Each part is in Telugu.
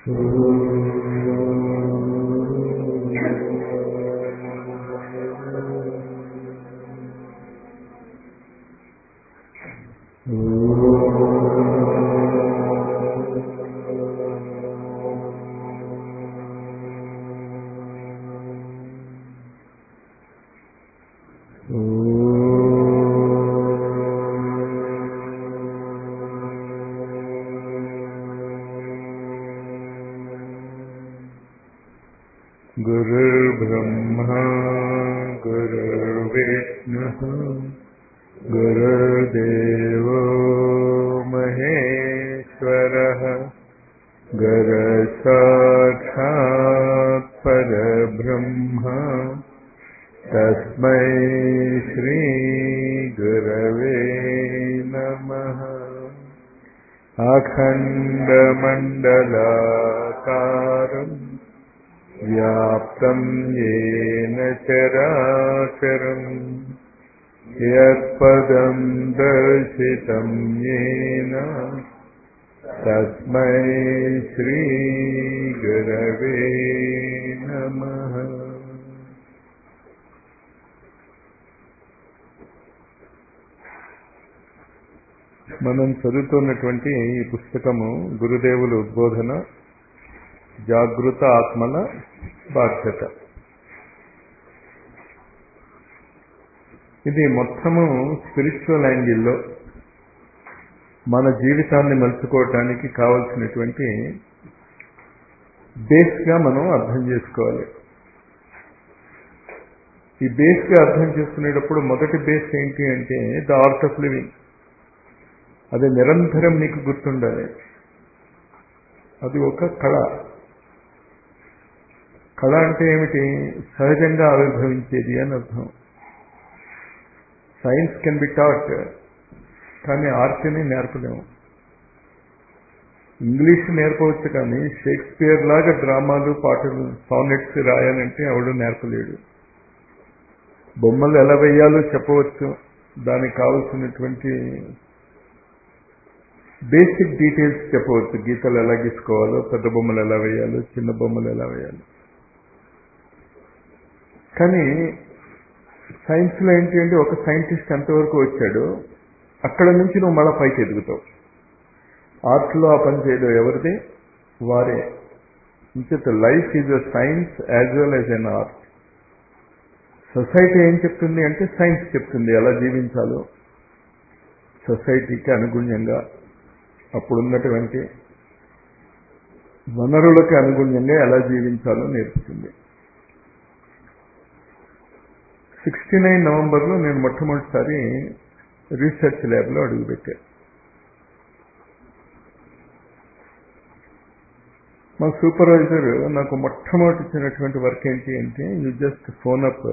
गुरुर्ब्रह्मा गुरुर्विष्णुः गुरुर्देवो महेश्वरः गुरसाक्षात् परब्रह्म तस्मै श्रीगुरवे नमः अखण्डमण्डलाकारम् व्याप्तं येन चराचरम् यत्पदं दर्शितं येन तस्मै श्रीगुरवे नमः మనం చదువుతున్నటువంటి ఈ పుస్తకము గురుదేవుల ఉద్బోధన జాగృత ఆత్మల బాధ్యత ఇది మొత్తము స్పిరిచువల్ యాంగిల్లో మన జీవితాన్ని మలుచుకోవటానికి కావలసినటువంటి బేస్గా మనం అర్థం చేసుకోవాలి ఈ బేస్గా అర్థం చేసుకునేటప్పుడు మొదటి బేస్ ఏంటి అంటే ద ఆర్ట్ ఆఫ్ లివింగ్ అది నిరంతరం నీకు గుర్తుండాలి అది ఒక కళ కళ అంటే ఏమిటి సహజంగా ఆవిర్భవించేది అని అర్థం సైన్స్ కెన్ బి టాట్ కానీ ఆర్ట్ని నేర్పలేము ఇంగ్లీష్ నేర్పవచ్చు కానీ షేక్స్పియర్ లాగా డ్రామాలు పాటలు సానెట్స్ రాయాలంటే ఎవడు నేర్పలేడు బొమ్మలు ఎలా వేయాలో చెప్పవచ్చు దానికి కావలసినటువంటి బేసిక్ డీటెయిల్స్ చెప్పవచ్చు గీతలు ఎలా గీసుకోవాలో పెద్ద బొమ్మలు ఎలా వేయాలో చిన్న బొమ్మలు ఎలా వేయాలో కానీ సైన్స్లో ఏంటి అంటే ఒక సైంటిస్ట్ ఎంతవరకు వచ్చాడు అక్కడ నుంచి నువ్వు మళ్ళీ పైకి ఎదుగుతావు ఆర్ట్లో ఆ పని చేయడం ఎవరిది వారే ఇంచేత life is a science as well as an art society ఏం చెప్తుంది అంటే సైన్స్ చెప్తుంది ఎలా జీవించాలో సొసైటీకి అనుగుణ్యంగా అప్పుడున్నటువంటి వనరులకు అనుగుణ్యంగా ఎలా జీవించాలో నేర్పుతుంది సిక్స్టీ నైన్ నవంబర్లో నేను మొట్టమొదటిసారి రీసెర్చ్ ల్యాబ్లో అడుగుపెట్టాను మా సూపర్వైజర్ నాకు మొట్టమొదటి ఇచ్చినటువంటి వర్క్ ఏంటి అంటే you just phone up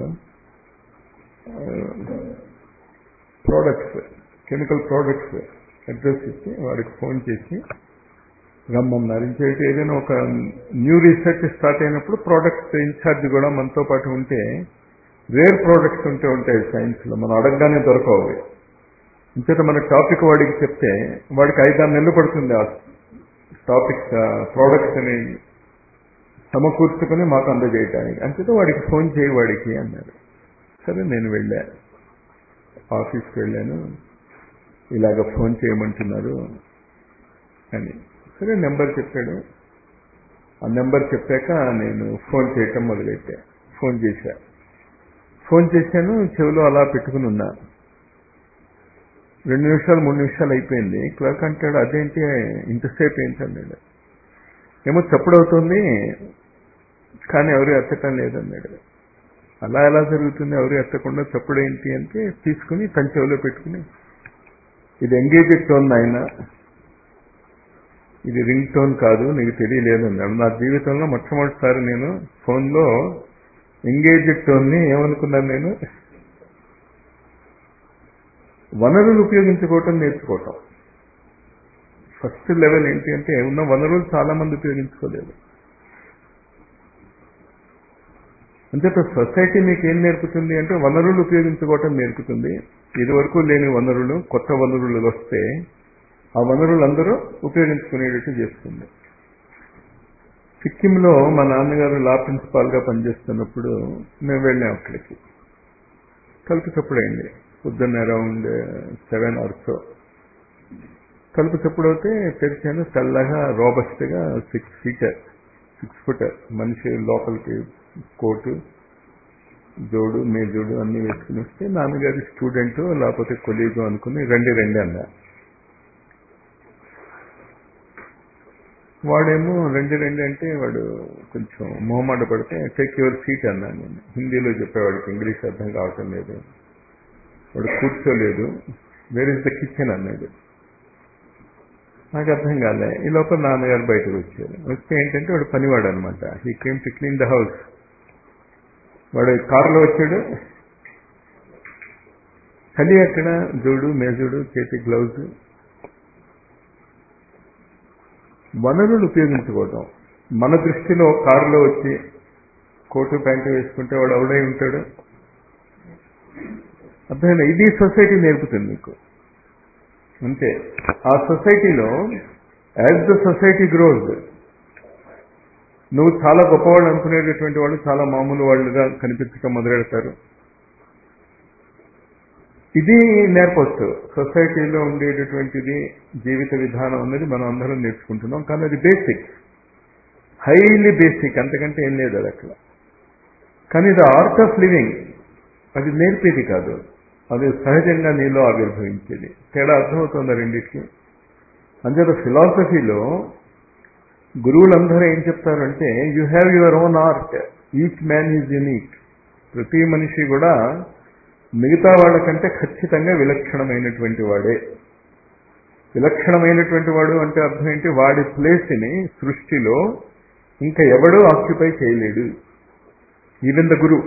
products chemical products address ఇచ్చి వాడికి ఫోన్ చేసి రమ్మన్నారు ఇంకేంటి ఏదైనా ఒక న్యూ రీసెర్చ్ స్టార్ట్ అయినప్పుడు ప్రోడక్ట్స్ ఇన్ఛార్జ్ కూడా మనతో పాటు ఉంటే రేర్ ప్రోడక్ట్స్ ఉంటే ఉంటాయి సైన్స్లో మనం అడగగానే దొరకవు ఇంచేత మన టాపిక్ వాడికి చెప్తే వాడికి ఐదారు నెలలు పడుతుంది ఆ టాపిక్స్ ప్రోడక్ట్స్ అని సమకూర్చుకొని మాకు అందజేయటానికి అంచేత వాడికి ఫోన్ చేయి వాడికి అన్నారు సరే నేను వెళ్ళా ఆఫీస్కి వెళ్ళాను ఇలాగ ఫోన్ చేయమంటున్నారు అని సరే నెంబర్ చెప్పాడు ఆ నెంబర్ చెప్పాక నేను ఫోన్ చేయటం మొదలెట్టా ఫోన్ చేశా ఫోన్ చేశాను చెవిలో అలా పెట్టుకుని ఉన్నా రెండు నిమిషాలు మూడు నిమిషాలు అయిపోయింది క్లర్క్ అంటాడు అదేంటి ఇంతసేపు ఏంటన్నాడు ఏమో చప్పుడవుతుంది కానీ ఎవరు ఎత్తటం లేదన్నాడు అలా ఎలా జరుగుతుంది ఎవరు ఎత్తకుండా చప్పుడు ఏంటి అంటే తీసుకుని తన చెవిలో పెట్టుకుని ఇది ఎంగేజ్ టోన్ ఆయన ఇది రింగ్ టోన్ కాదు నీకు తెలియలేదు అన్నాడు నా జీవితంలో మొట్టమొదటిసారి నేను ఫోన్లో ఎంగేజ్ టోన్ని ఏమనుకున్నాను నేను వనరులు ఉపయోగించుకోవటం నేర్చుకోవటం ఫస్ట్ లెవెల్ ఏంటి అంటే ఉన్న వనరులు చాలా మంది ఉపయోగించుకోలేదు అంతేత సొసైటీ మీకు ఏం నేర్పుతుంది అంటే వనరులు ఉపయోగించుకోవటం నేర్పుతుంది ఇదివరకు లేని వనరులు కొత్త వనరులు వస్తే ఆ వనరులు అందరూ ఉపయోగించుకునేటట్టు చేస్తుంది సిక్కింలో మా నాన్నగారు లా ప్రిన్సిపాల్గా పనిచేస్తున్నప్పుడు మేము వెళ్ళాం అక్కడికి తలుపు చప్పుడు అయింది పొద్దున్న అరౌండ్ సెవెన్ ఆర్ సో తలుపు చప్పుడు అయితే తెరిచాను తెల్లగా రోబస్ట్గా సిక్స్ ఫీటర్ సిక్స్ ఫుటర్ మనిషి లోపలికి కోటు జోడు మేజోడు అన్ని వేసుకుని వస్తే నాన్నగారి స్టూడెంట్ లేకపోతే కొలీగు అనుకుని రండి రండి అన్నా వాడేమో రెండు రెండు అంటే వాడు కొంచెం మొహమాట పడితే టేక్ యువర్ సీట్ అన్నాను నేను హిందీలో చెప్పేవాడికి ఇంగ్లీష్ అర్థం కావటం లేదు వాడు కూర్చోలేదు వేర్ ఇస్ ద కిచెన్ అన్నాడు నాకు అర్థం కాలే ఈ లోపల నాన్నగారు బయటకు వచ్చారు వస్తే ఏంటంటే వాడు పనివాడు అనమాట he came to clean the house వాడు కారులో వచ్చాడు చలి అక్కడ జోడు మేజుడు చేతి గ్లౌజ్ వనరులు ఉపయోగించుకోవటం మన దృష్టిలో కారులో వచ్చి కోటు ప్యాంటు వేసుకుంటే వాడు ఎవడై ఉంటాడు అర్థమైనా ఇది సొసైటీ నేర్పుతుంది మీకు అంతే ఆ సొసైటీలో యాజ్ ద సొసైటీ గ్రోజ్ నువ్వు చాలా గొప్పవాళ్ళు అనుకునేటటువంటి వాళ్ళు చాలా మామూలు వాళ్ళుగా కనిపించడం మొదలెడతారు ఇది నేర్పొచ్చు సొసైటీలో ఉండేటటువంటిది జీవిత విధానం అనేది మనం అందరం నేర్చుకుంటున్నాం కానీ అది బేసిక్ హైలీ బేసిక్ అంతకంటే ఏం లేదు అది అక్కడ కానీ ఇది ఆర్ట్ ఆఫ్ లివింగ్ అది నేర్పేది కాదు అది సహజంగా నీలో ఆవిర్భవించేది తేడా అర్థమవుతుంది రెండింటికి అంచేత ఫిలాసఫీలో గురువులందరూ ఏం చెప్తారంటే you have your own art each man is unique ప్రతి మనిషి కూడా మిగతా వాళ్ళకంటే ఖచ్చితంగా విలక్షణమైనటువంటి వాడే విలక్షణమైనటువంటి వాడు అంటే అర్థం ఏంటి వాడి ప్లేస్ని సృష్టిలో ఇంకా ఎవడూ ఆక్యుపై చేయలేడు ఈవెన్ ద గురు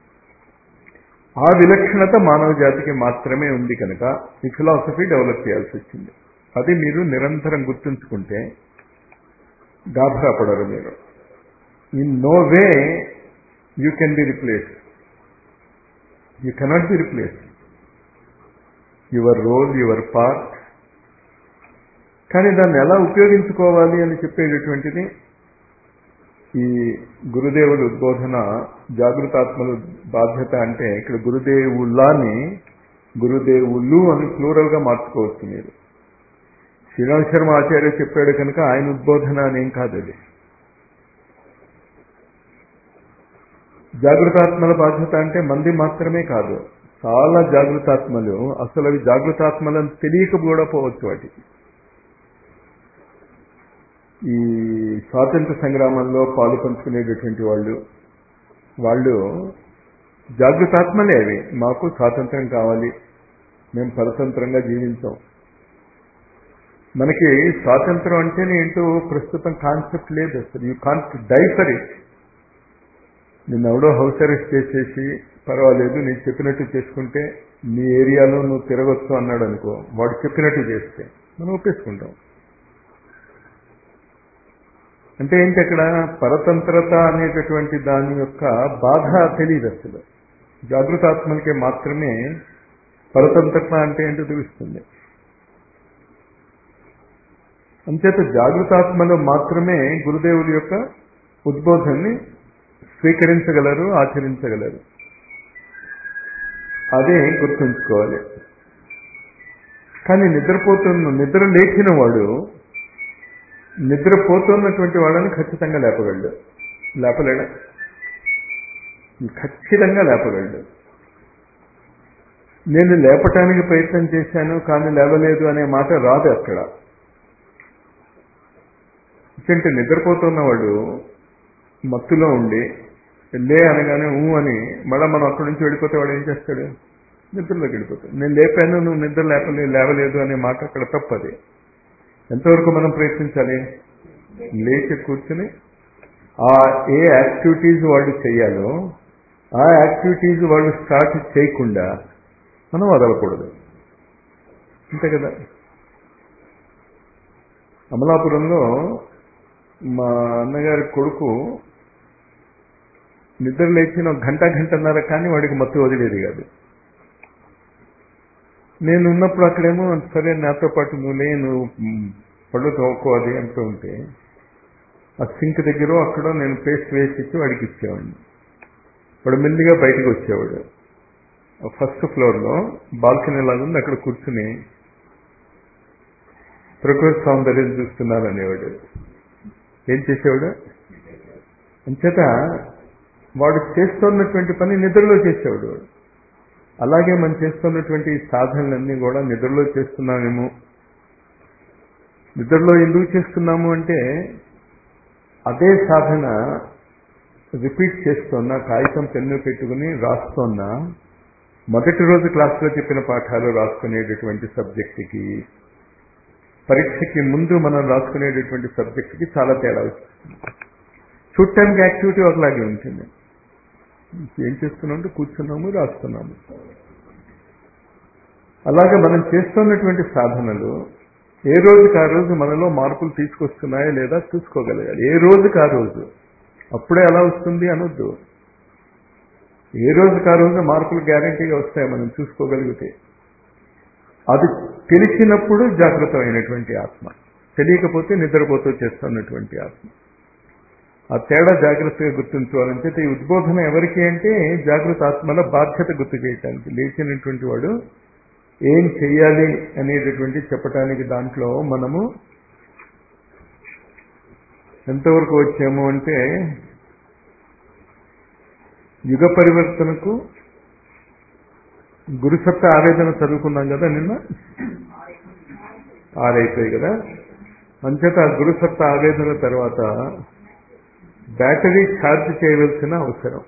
ఆ విలక్షణత మానవ జాతికి మాత్రమే ఉంది కనుక ఈ ఫిలాసఫీ డెవలప్ చేయాల్సి వచ్చింది అది మీరు నిరంతరం గుర్తుంచుకుంటే గాభరా పడరు మీరు in no way you can be replace you cannot be replace your role your part కానీ దాన్ని ఎలా ఉపయోగించుకోవాలి అని చెప్పేటటువంటిది ఈ గురుదేవుల ఉద్బోధన జాగృతాత్మల బాధ్యత అంటే ఇక్కడ గురుదేవులాని గురుదేవులు అని ప్లూరల్ గా మార్చుకోవచ్చు మీరు శ్రీరామ్ శర్మ ఆచార్య చెప్పాడు కనుక ఆయన ఉద్బోధన అనేం కాదు అది జాగృతాత్మల బాధ్యత అంటే మంది మాత్రమే కాదు చాలా జాగృతాత్మలు అసలు అవి జాగృతాత్మలను తెలియక కూడా పోవచ్చు వాటికి ఈ స్వాతంత్ర సంగ్రామంలో పాలు పంచుకునేటటువంటి వాళ్ళు వాళ్ళు జాగృతాత్మలే అవి మాకు స్వాతంత్రం కావాలి మేము పరతంత్రంగా జీవించాం మనకి స్వాతంత్రం అంటేనే ఏంటో ప్రస్తుతం కాన్సెప్ట్ లేదు అసలు you can't die for it నిన్న ఎవడో హౌస్ అరెస్ట్ చేసేసి పర్వాలేదు నేను చెప్పినట్టు చేసుకుంటే నీ ఏరియాలో నువ్వు తిరగొచ్చు అన్నాడు అనుకో వాడు చెప్పినట్టు చేస్తే మనం ఒప్పేసుకుంటాం అంటే ఏంటి అక్కడ పరతంత్రత అనేటటువంటి దాని యొక్క బాధ తెలియదు అసలు జాగృతాత్మలకే మాత్రమే పరతంత్రత అంటే ఏంటో తెలుస్తుంది అంచేత జాగృతాత్మలో మాత్రమే గురుదేవుడి యొక్క ఉద్బోధనని స్వీకరించగలరు ఆచరించగలరు అదే గుర్తుంచుకోవాలి కానీ నిద్రపోతున్న నిద్ర లేచిన వాడు నిద్రపోతున్నటువంటి వాళ్ళని ఖచ్చితంగా లేపగలడు లేపలేడా ఖచ్చితంగా లేపగలడు నేను లేపటానికి ప్రయత్నం చేశాను కానీ లేవలేదు అనే మాట రాదు అక్కడ ఎందుకంటే నిద్రపోతున్నవాడు మత్తులో ఉండి లే అనగానే ఊ అని మళ్ళీ మనం అక్కడి నుంచి వెళ్ళిపోతే వాడు ఏం చేస్తాడు నిద్రలోకి వెళ్ళిపోతాడు నేను లేపాను నువ్వు నిద్ర లేపలే లేవలేదు అనే మాట అక్కడ తప్పది ఎంతవరకు మనం ప్రయత్నించాలి లేచి కూర్చుని ఆ ఏ యాక్టివిటీస్ వాళ్ళు చేయాలో ఆ యాక్టివిటీస్ వాళ్ళు స్టార్ట్ చేయకుండా మనం వదలకూడదు అంతే కదా అమలాపురంలో మా అన్నగారి కొడుకు నిద్ర లేచిన గంట గంటన్నర కానీ వాడికి మత్తు వదిలేది కాదు నేను ఉన్నప్పుడు అక్కడేమో సరే నాతో పాటు నువ్వు లే నువ్వు పళ్ళు తోక్కోవాలి అంటూ ఉంటే ఆ సింక్ దగ్గర అక్కడ నేను పేస్ట్ వేసి ఇచ్చి వాడికి ఇచ్చేవాడిని వాడు మెల్లిగా బయటకు వచ్చేవాడు ఫస్ట్ ఫ్లోర్లో బాల్కనీ లాగా ఉంది అక్కడ కూర్చుని ప్రకృతి సౌందర్యం చూస్తున్నారు అనేవాడు ఏం చేసేవాడు అంచేత వాడు చేస్తున్నటువంటి పని నిద్రలో చేసేవాడు వాడు అలాగే మనం చేస్తున్నటువంటి ఈ సాధనలన్నీ కూడా నిద్రలో చేస్తున్నామేమో నిద్రలో ఎందుకు చేస్తున్నాము అంటే అదే సాధన రిపీట్ చేస్తున్నా కాగితం పెన్ను పెట్టుకుని రాస్తున్నా మొదటి రోజు క్లాసులో చెప్పిన పాఠాలు రాసుకునేటటువంటి సబ్జెక్టుకి పరీక్షకి ముందు మనం రాసుకునేటటువంటి సబ్జెక్టుకి చాలా తేడా వస్తుంది చూడటానికి యాక్టివిటీ ఒకలాగే ఉంటుంది ఏం చేస్తున్నామంటే కూర్చున్నాము రాస్తున్నాము అలాగే మనం చేస్తున్నటువంటి సాధనలు ఏ రోజుకి ఆ రోజు మనలో మార్పులు తీసుకొస్తున్నాయా లేదా చూసుకోగలగాలి ఏ రోజుకి ఆ రోజు అప్పుడే ఎలా వస్తుంది అనొద్దు ఏ రోజుకి ఆ రోజు మార్పులు గ్యారంటీగా వస్తాయి మనం చూసుకోగలిగితే అది తెలిసినప్పుడు జాగృతమైనటువంటి ఆత్మ తెలియకపోతే నిద్రపోతూ చేస్తున్నటువంటి ఆత్మ ఆ తేడా జాగ్రత్తగా గుర్తుంచుకోవాలంటే ఈ ఉద్బోధన ఎవరికి అంటే జాగృత ఆత్మల బాధ్యత గుర్తు చేయటానికి లేచినటువంటి వాడు ఏం చెయ్యాలి అనేటటువంటి చెప్పటానికి దాంట్లో మనము ఎంతవరకు వచ్చాము అంటే యుగ పరివర్తనకు గురుసత్త ఆవేదన చదువుకున్నాం కదా నిన్న ఆరైపోయి కదా అంచేత గురుసత్త ఆవేదన తర్వాత బ్యాటరీ ఛార్జ్ చేయవలసిన అవసరం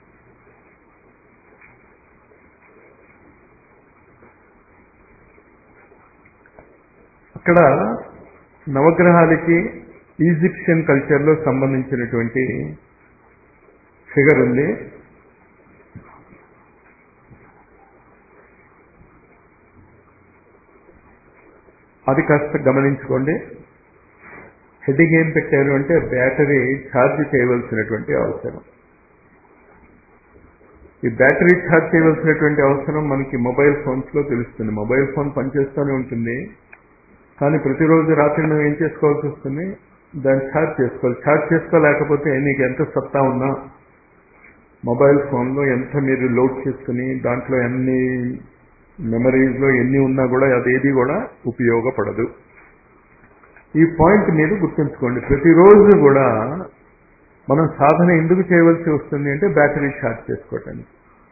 అక్కడ నవగ్రహాలకి ఈజిప్షియన్ కల్చర్లో సంబంధించినటువంటి ఫిగర్ ఉంది అది కాస్త గమనించుకోండి హెడ్డింగ్ ఏం పెట్టారు అంటే బ్యాటరీ ఛార్జ్ చేయవలసినటువంటి అవసరం ఈ బ్యాటరీ ఛార్జ్ చేయవలసినటువంటి అవసరం మనకి మొబైల్ ఫోన్స్ లో తెలుస్తుంది మొబైల్ ఫోన్ పనిచేస్తూనే ఉంటుంది కానీ ప్రతిరోజు రాత్రి నువ్వు ఏం చేసుకోవాల్సి వస్తుంది దాన్ని ఛార్జ్ చేసుకోవాలి ఛార్జ్ చేసుకోలేకపోతే నీకు ఎంత సత్తా ఉన్నా మొబైల్ ఫోన్లో ఎంత మీరు లోడ్ చేసుకుని దాంట్లో ఎన్ని మెమరీస్లో ఎన్ని ఉన్నా కూడా అదేది కూడా ఉపయోగపడదు ఈ పాయింట్ మీరు గుర్తుంచుకోండి ప్రతిరోజు కూడా మనం సాధన ఎందుకు చేయవలసి వస్తుంది అంటే బ్యాటరీ ఛార్జ్ చేసుకోవటానికి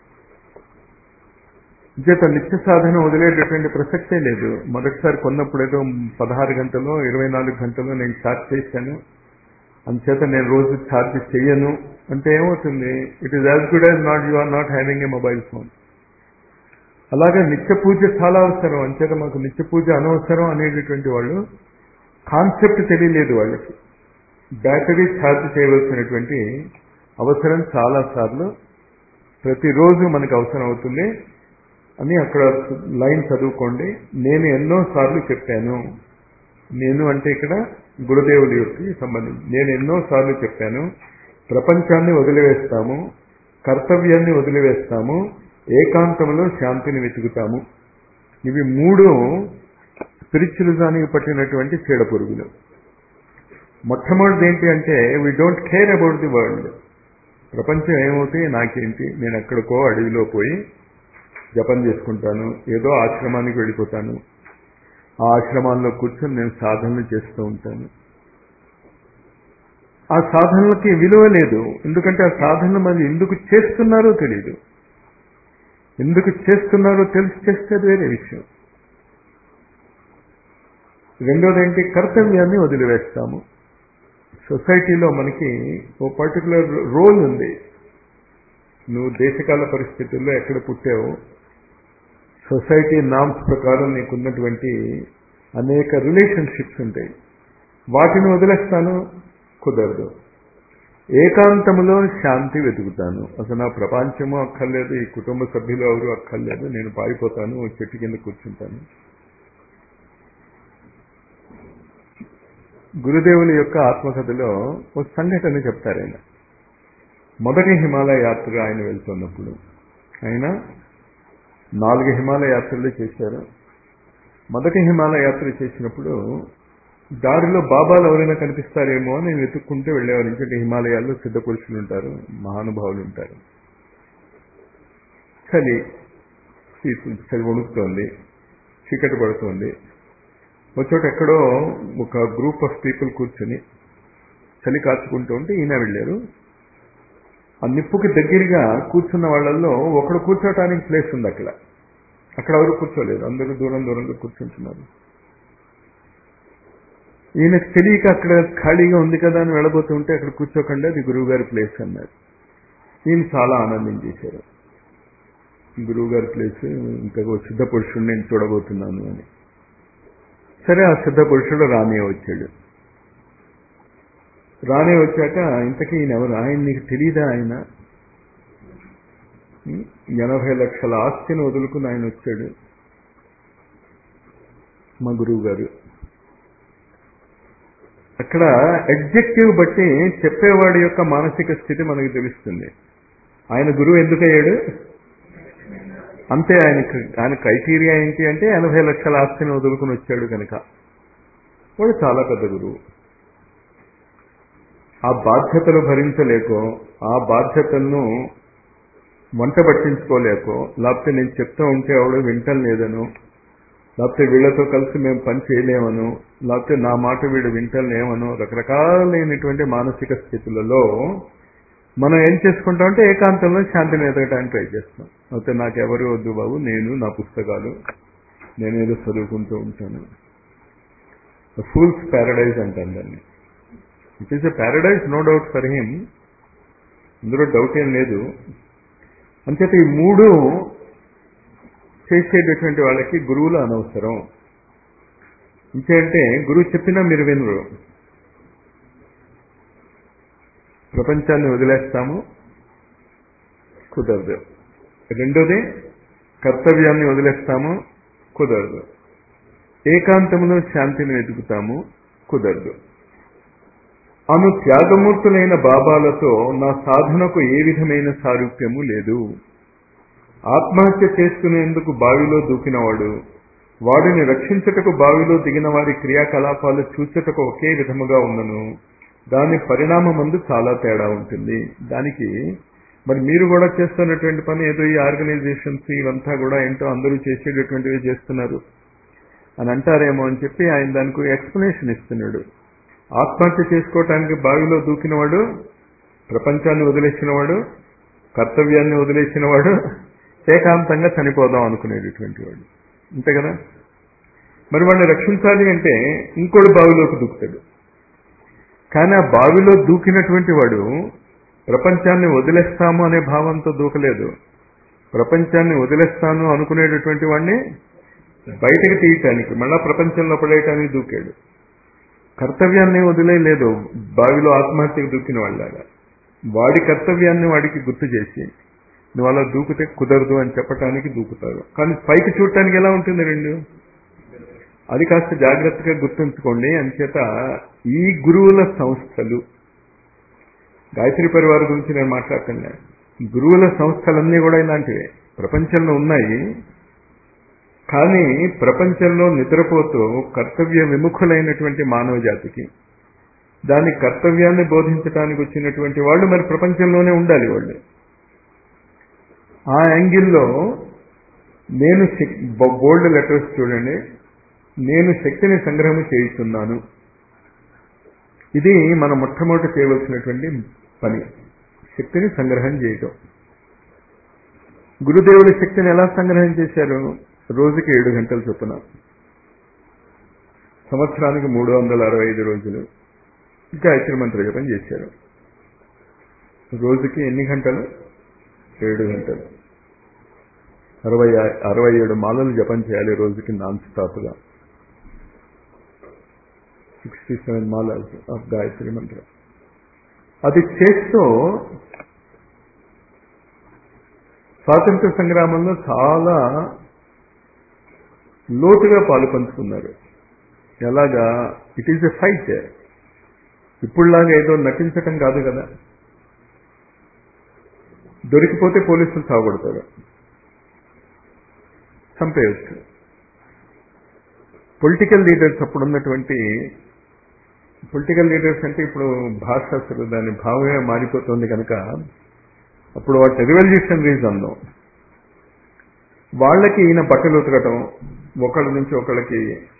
చేత నిత్య సాధన వదిలేటటువంటి ప్రసక్తే లేదు మొదటిసారి కొన్నప్పుడు ఏదో పదహారు గంటలు ఇరవై నాలుగు గంటలు నేను ఛార్జ్ చేశాను అందుచేత నేను రోజు ఛార్జ్ చెయ్యను అంటే ఏమవుతుంది it is as good as not you are not having a mobile phone అలాగే నిత్య పూజ చాలా అవసరం అంచేత మాకు నిత్య పూజ అనవసరం అనేటటువంటి వాళ్ళు కాన్సెప్ట్ తెలియలేదు వాళ్ళకి బ్యాటరీ ఛార్జ్ చేయవలసినటువంటి అవసరం చాలా సార్లు ప్రతిరోజు మనకు అవసరం అవుతుంది అని అక్కడ లైన్ చదువుకోండి నేను ఎన్నో సార్లు చెప్పాను నేను అంటే ఇక్కడ గురుదేవుడి యొక్క సంబంధించి నేను ఎన్నో సార్లు చెప్పాను ప్రపంచాన్ని వదిలివేస్తాము కర్తవ్యాన్ని వదిలివేస్తాము ఏకాంతంలో శాంతిని వెతుకుతాము ఇవి మూడు స్పిరిచువలిజానికి పట్టినటువంటి చీడ పురుగులు మొట్టమొదటిది ఏంటి అంటే we don't care about the world ప్రపంచం ఏమవుతే నాకేంటి నేను ఎక్కడికో అడవిలో పోయి జపం చేసుకుంటాను ఏదో ఆశ్రమానికి వెళ్ళిపోతాను ఆ ఆశ్రమాల్లో కూర్చొని నేను సాధనలు చేస్తూ ఉంటాను ఆ సాధనలకి విలువ లేదు ఎందుకంటే ఆ సాధనలు మరి ఎందుకు చేస్తున్నారో తెలియదు ఎందుకు చేస్తున్నారో తెలిసి చేస్తే అది వేరే విషయం రెండోది ఏంటి కర్తవ్యాన్ని వదిలివేస్తాము సొసైటీలో మనకి ఓ పర్టికులర్ రోల్ ఉంది నువ్వు దేశకాల పరిస్థితుల్లో ఎక్కడ పుట్టావో సొసైటీ నామ్స్ ప్రకారం నీకున్నటువంటి అనేక రిలేషన్షిప్స్ ఉంటాయి వాటిని వదిలేస్తాను కుదరదు ఏకాంతములో శాంతి వెతుకుతాను అసలు నా ప్రపంచము అక్కర్లేదు ఈ కుటుంబ సభ్యులు ఎవరు అక్కర్లేదు నేను పారిపోతాను చెట్టు కింద కూర్చుంటాను గురుదేవుని యొక్క ఆత్మకథలో ఒక సంఘటన చెప్తారు ఆయన మొదటి హిమాలయ యాత్ర ఆయన వెళ్తున్నప్పుడు ఆయన నాలుగు హిమాలయ యాత్రలు చేశారు మొదటి హిమాలయ యాత్ర చేసినప్పుడు దారిలో బాబాలు ఎవరైనా కనిపిస్తారేమో అని నేను వెతుక్కుంటూ వెళ్ళేవారు ఎందుకంటే హిమాలయాల్లో సిద్ధ పురుషులు ఉంటారు మహానుభావులు ఉంటారు చలి చీ- చలి వణుకుతోంది చీకటి పడుతోంది ఒక చోట ఎక్కడో ఒక గ్రూప్ ఆఫ్ పీపుల్ కూర్చొని చలి కాచుకుంటూ ఉంటే ఈయన వెళ్ళారు ఆ నిప్పుకి దగ్గరగా కూర్చున్న వాళ్ళల్లో ఒకడు కూర్చోటానికి ప్లేస్ ఉంది అక్కడ అక్కడ ఎవరు కూర్చోలేదు అందరూ దూరం దూరంగా కూర్చుంటున్నారు ఈయనకు తెలియక అక్కడ ఖాళీగా ఉంది కదా అని వెళ్ళబోతుంటే అక్కడ కూర్చోకుండా అది గురువు గారి ప్లేస్ అన్నారు ఈయన చాలా ఆనందం చేశారు గురువు గారి ప్లేస్ ఇంకా ఓ సిద్ధ పురుషుడు నేను చూడబోతున్నాను అని సరే ఆ సిద్ధ పురుషుడు రానే వచ్చాడు రానే వచ్చాక ఇంతకీ ఈయన ఎవరు ఆయన నీకు తెలీదా ఆయన ఉం? ఎనభై లక్షల ఆస్తిని వదులుకుని ఆయన వచ్చాడు మా గురువు గారు అక్కడ ఎగ్జెక్టివ్ బట్టి చెప్పేవాడి యొక్క మానసిక స్థితి మనకు తెలుస్తుంది ఆయన గురువు ఎందుకయ్యాడు అంతే ఆయన ఆయన క్రైటీరియా ఏంటి అంటే ఎనభై లక్షల ఆస్తిని వదులుకుని వచ్చాడు కనుక వాడు చాలా పెద్ద గురువు ఆ బాధ్యతలు భరించలేకో ఆ బాధ్యతలను వంట పట్టించుకోలేకో లేకపోతే నేను చెప్తూ ఉంటే ఎవడో వింటం లేదను లేకపోతే వీళ్ళతో కలిసి మేము పని చేయలేమను లేకపోతే నా మాట వీడు వింటలేమను రకరకాలైనటువంటి మానసిక స్థితులలో మనం ఏం చేసుకుంటామంటే ఏకాంతంలో శాంతిని ఎదగటానికి ట్రై చేస్తాం అయితే నాకెవరు వద్దు బాబు నేను నా పుస్తకాలు నేనేదో చదువుకుంటూ ఉంటాను ఫూల్స్ ప్యారడైజ్ అంటాను దాన్ని it is a paradise no doubt for him ఇందులో డౌట్ ఏం లేదు అంచేత ఈ మూడు చేసేటటువంటి వాళ్ళకి గురువులు అనవసరం ఇంకేంటే గురువు చెప్పినా మీరు వినరు ప్రపంచాన్ని వదిలేస్తాము కుదరదు రెండోది కర్తవ్యాన్ని వదిలేస్తాము కుదరదు ఏకాంతములో శాంతిని వెతుకుతాము కుదరదు అను త్యాగమూర్తులైన బాబాలతో నా సాధనకు ఏ విధమైన సారూప్యము లేదు ఆత్మహత్య చేసుకునేందుకు బావిలో దూకినవాడు వాడిని రక్షించుటకు బావిలో దిగిన వారి క్రియాకలాపాలు చూచుటకు ఒకే విధముగా ఉన్నను దాని పరిణామమందు చాలా తేడా ఉంటుంది దానికి మరి మీరు కూడా చేస్తున్నటువంటి పని ఏదో ఈ ఆర్గనైజేషన్స్ ఇవంతా కూడా ఏంటో అందరూ చేసేటటువంటివి చేస్తున్నారు అని అంటారేమో అని చెప్పి ఆయన దానికి ఎక్స్ప్లెనేషన్ ఇస్తున్నాడు ఆత్మహత్య చేసుకోవటానికి బావిలో దూకినవాడు ప్రపంచాన్ని వదిలేసినవాడు కర్తవ్యాన్ని వదిలేసినవాడు ఏకాంతంగా చనిపోదాం అనుకునేటటువంటి వాడు అంతే కదా మరి వాడిని రక్షించాలి అంటే ఇంకోటి బావిలోకి దూకుతాడు కానీ ఆ బావిలో దూకినటువంటి వాడు ప్రపంచాన్ని వదిలేస్తాము అనే భావంతో దూకలేదు ప్రపంచాన్ని వదిలేస్తాను అనుకునేటటువంటి వాడిని బయటకు తీయటానికి మళ్ళా ప్రపంచంలో పడేయటానికి దూకాడు కర్తవ్యాన్ని వదిలేయలేదు బావిలో ఆత్మహత్యకు దూకిన వాళ్ళగా వాడి కర్తవ్యాన్ని వాడికి గుర్తు చేసి నువ్వు అలా దూకితే కుదరదు అని చెప్పటానికి దూకుతారు కానీ పైకి చూడటానికి ఎలా ఉంటుంది రెండు అది కాస్త జాగ్రత్తగా గుర్తుంచుకోండి అంచేత ఈ గురువుల సంస్థలు గాయత్రి పరివారం గురించి నేను మాట్లాడుతున్నా గురువుల సంస్థలన్నీ కూడా ఇలాంటివే ప్రపంచంలో ఉన్నాయి కానీ ప్రపంచంలో నిద్రపోతూ కర్తవ్య విముఖులైనటువంటి మానవ జాతికి దాని కర్తవ్యాన్ని బోధించడానికి వచ్చినటువంటి వాళ్ళు మరి ప్రపంచంలోనే ఉండాలి వాళ్ళు ఆ యాంగిల్లో నేను బోల్డ్ లెటర్స్ చూడండి నేను శక్తిని సంగ్రహం చేయిస్తున్నాను ఇది మనం మొట్టమొదటి చేయవలసినటువంటి పని శక్తిని సంగ్రహం చేయటం గురుదేవుడి శక్తిని ఎలా సంగ్రహం చేశారు రోజుకి ఏడు గంటల చొప్పున సంవత్సరానికి మూడు వందల అరవై ఐదు రోజులు గాయత్రి మంత్ర జపం చేశారు రోజుకి ఎన్ని గంటలు ఏడు గంటలు అరవై అరవై ఏడు మాలలు జపం చేయాలి రోజుకి నాన్ స్టాప్గా సిక్స్టీ సెవెన్ మాలలు ఆఫ్ గాయత్రి మంత్రం అది చేస్తూ స్వాతంత్ర సంగ్రామంలో చాలా లోతుగా పాలు పంచుకున్నారు ఎలాగా ఇట్ ఈజ్ ఎ ఫైట్ ఇప్పుడులాగా ఏదో నటించటం కాదు కదా దొరికిపోతే పోలీసులు సాగుపడతారు చంపేయచ్చు పొలిటికల్ లీడర్స్ అప్పుడు ఉన్నటువంటి పొలిటికల్ లీడర్స్ అంటే ఇప్పుడు భాష అసలు దాని భావమే మారిపోతుంది కనుక అప్పుడు వాటి రెవల్యూషనరీస్ అందాం వాళ్ళకి ఈయన బట్టలు ఉతకటం ఒకళ్ళ నుంచి ఒకళ్ళకి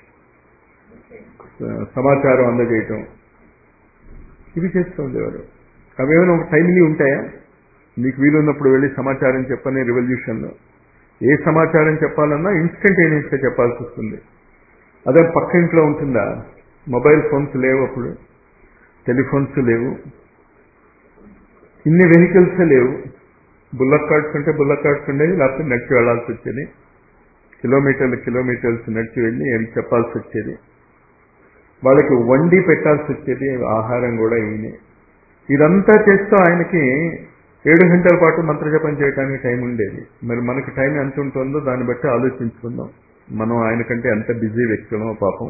సమాచారం అందజేయటం ఇవి చేస్తూ ఉండేవారు అవేమైనా ఒక టైంలీ ఉంటాయా మీకు వీలున్నప్పుడు వెళ్ళి సమాచారం చెప్పని రెవల్యూషన్లో ఏ సమాచారం చెప్పాలన్నా ఇన్స్టంటేనియస్గా చెప్పాల్సి వస్తుంది అదే పక్క ఇంట్లో ఉంటుందా మొబైల్ ఫోన్స్ లేవు అప్పుడు టెలిఫోన్స్ లేవు ఇన్ని వెహికల్స్ లేవు బుల్లక్ కార్డ్స్ ఉంటే బుల్లక్ కార్డ్స్ ఉండేది లేకపోతే నడిచి వెళ్లాల్సి వచ్చేది కిలోమీటర్లు కిలోమీటర్స్ నడిచి వెళ్ళి ఏం చెప్పాల్సి వచ్చేది వాళ్ళకి వండి పెట్టాల్సి వచ్చేది ఆహారం కూడా ఈయనే ఇదంతా చేస్తూ ఆయనకి ఏడు గంటల పాటు మంత్రజపం చేయడానికి టైం ఉండేది మరి మనకి టైం ఎంత ఉంటుందో దాన్ని బట్టి ఆలోచించుకుందాం మనం ఆయన కంటే ఎంత బిజీ వ్యక్తులమో పాపం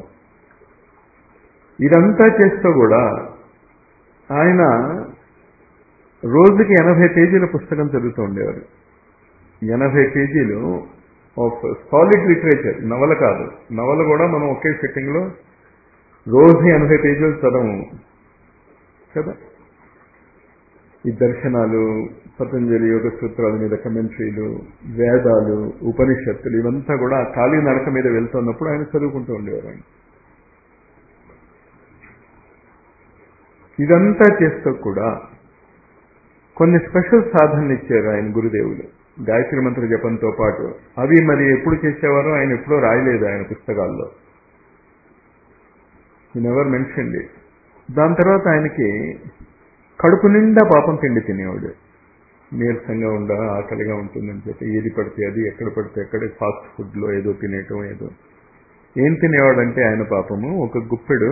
ఇదంతా చేస్తూ కూడా ఆయన రోజుకి ఎనభై పేజీల పుస్తకం చదువుతూ ఉండేవారు ఎనభై పేజీలు ఆఫ్ సాలిడ్ లిటరేచర్ నవల కాదు నవల కూడా మనం ఒకే సెట్టింగ్లో రోజు ఎనభై పేజీలు చదవము కదా ఈ దర్శనాలు పతంజలి యోగ సూత్రాల మీద కమెంట్రీలు వేదాలు ఉపనిషత్తులు ఇవంతా కూడా ఖాళీ నడక మీద వెళ్తున్నప్పుడు ఆయన చదువుకుంటూ ఉండేవారు ఆయన ఇదంతా చేస్తూ కూడా కొన్ని స్పెషల్ సాధనలు ఇచ్చారు ఆయన గురుదేవులు గాయత్రి మంత్ర జపంతో పాటు అవి మరి ఎప్పుడు చేసేవారో ఆయన ఎప్పుడో రాయలేదు ఆయన పుస్తకాల్లో ఈ నెవర్ మెన్షన్ దాని తర్వాత ఆయనకి కడుపు నిండా పాపం తిండి తినేవాడు నీరసంగా ఉండ ఆకలిగా ఉంటుందని చెప్పి ఏది పడితే అది ఎక్కడ పడితే అక్కడే ఫాస్ట్ ఫుడ్లో ఏదో తినేయటం ఏదో ఏం తినేవాడంటే ఆయన పాపము ఒక గుప్పెడు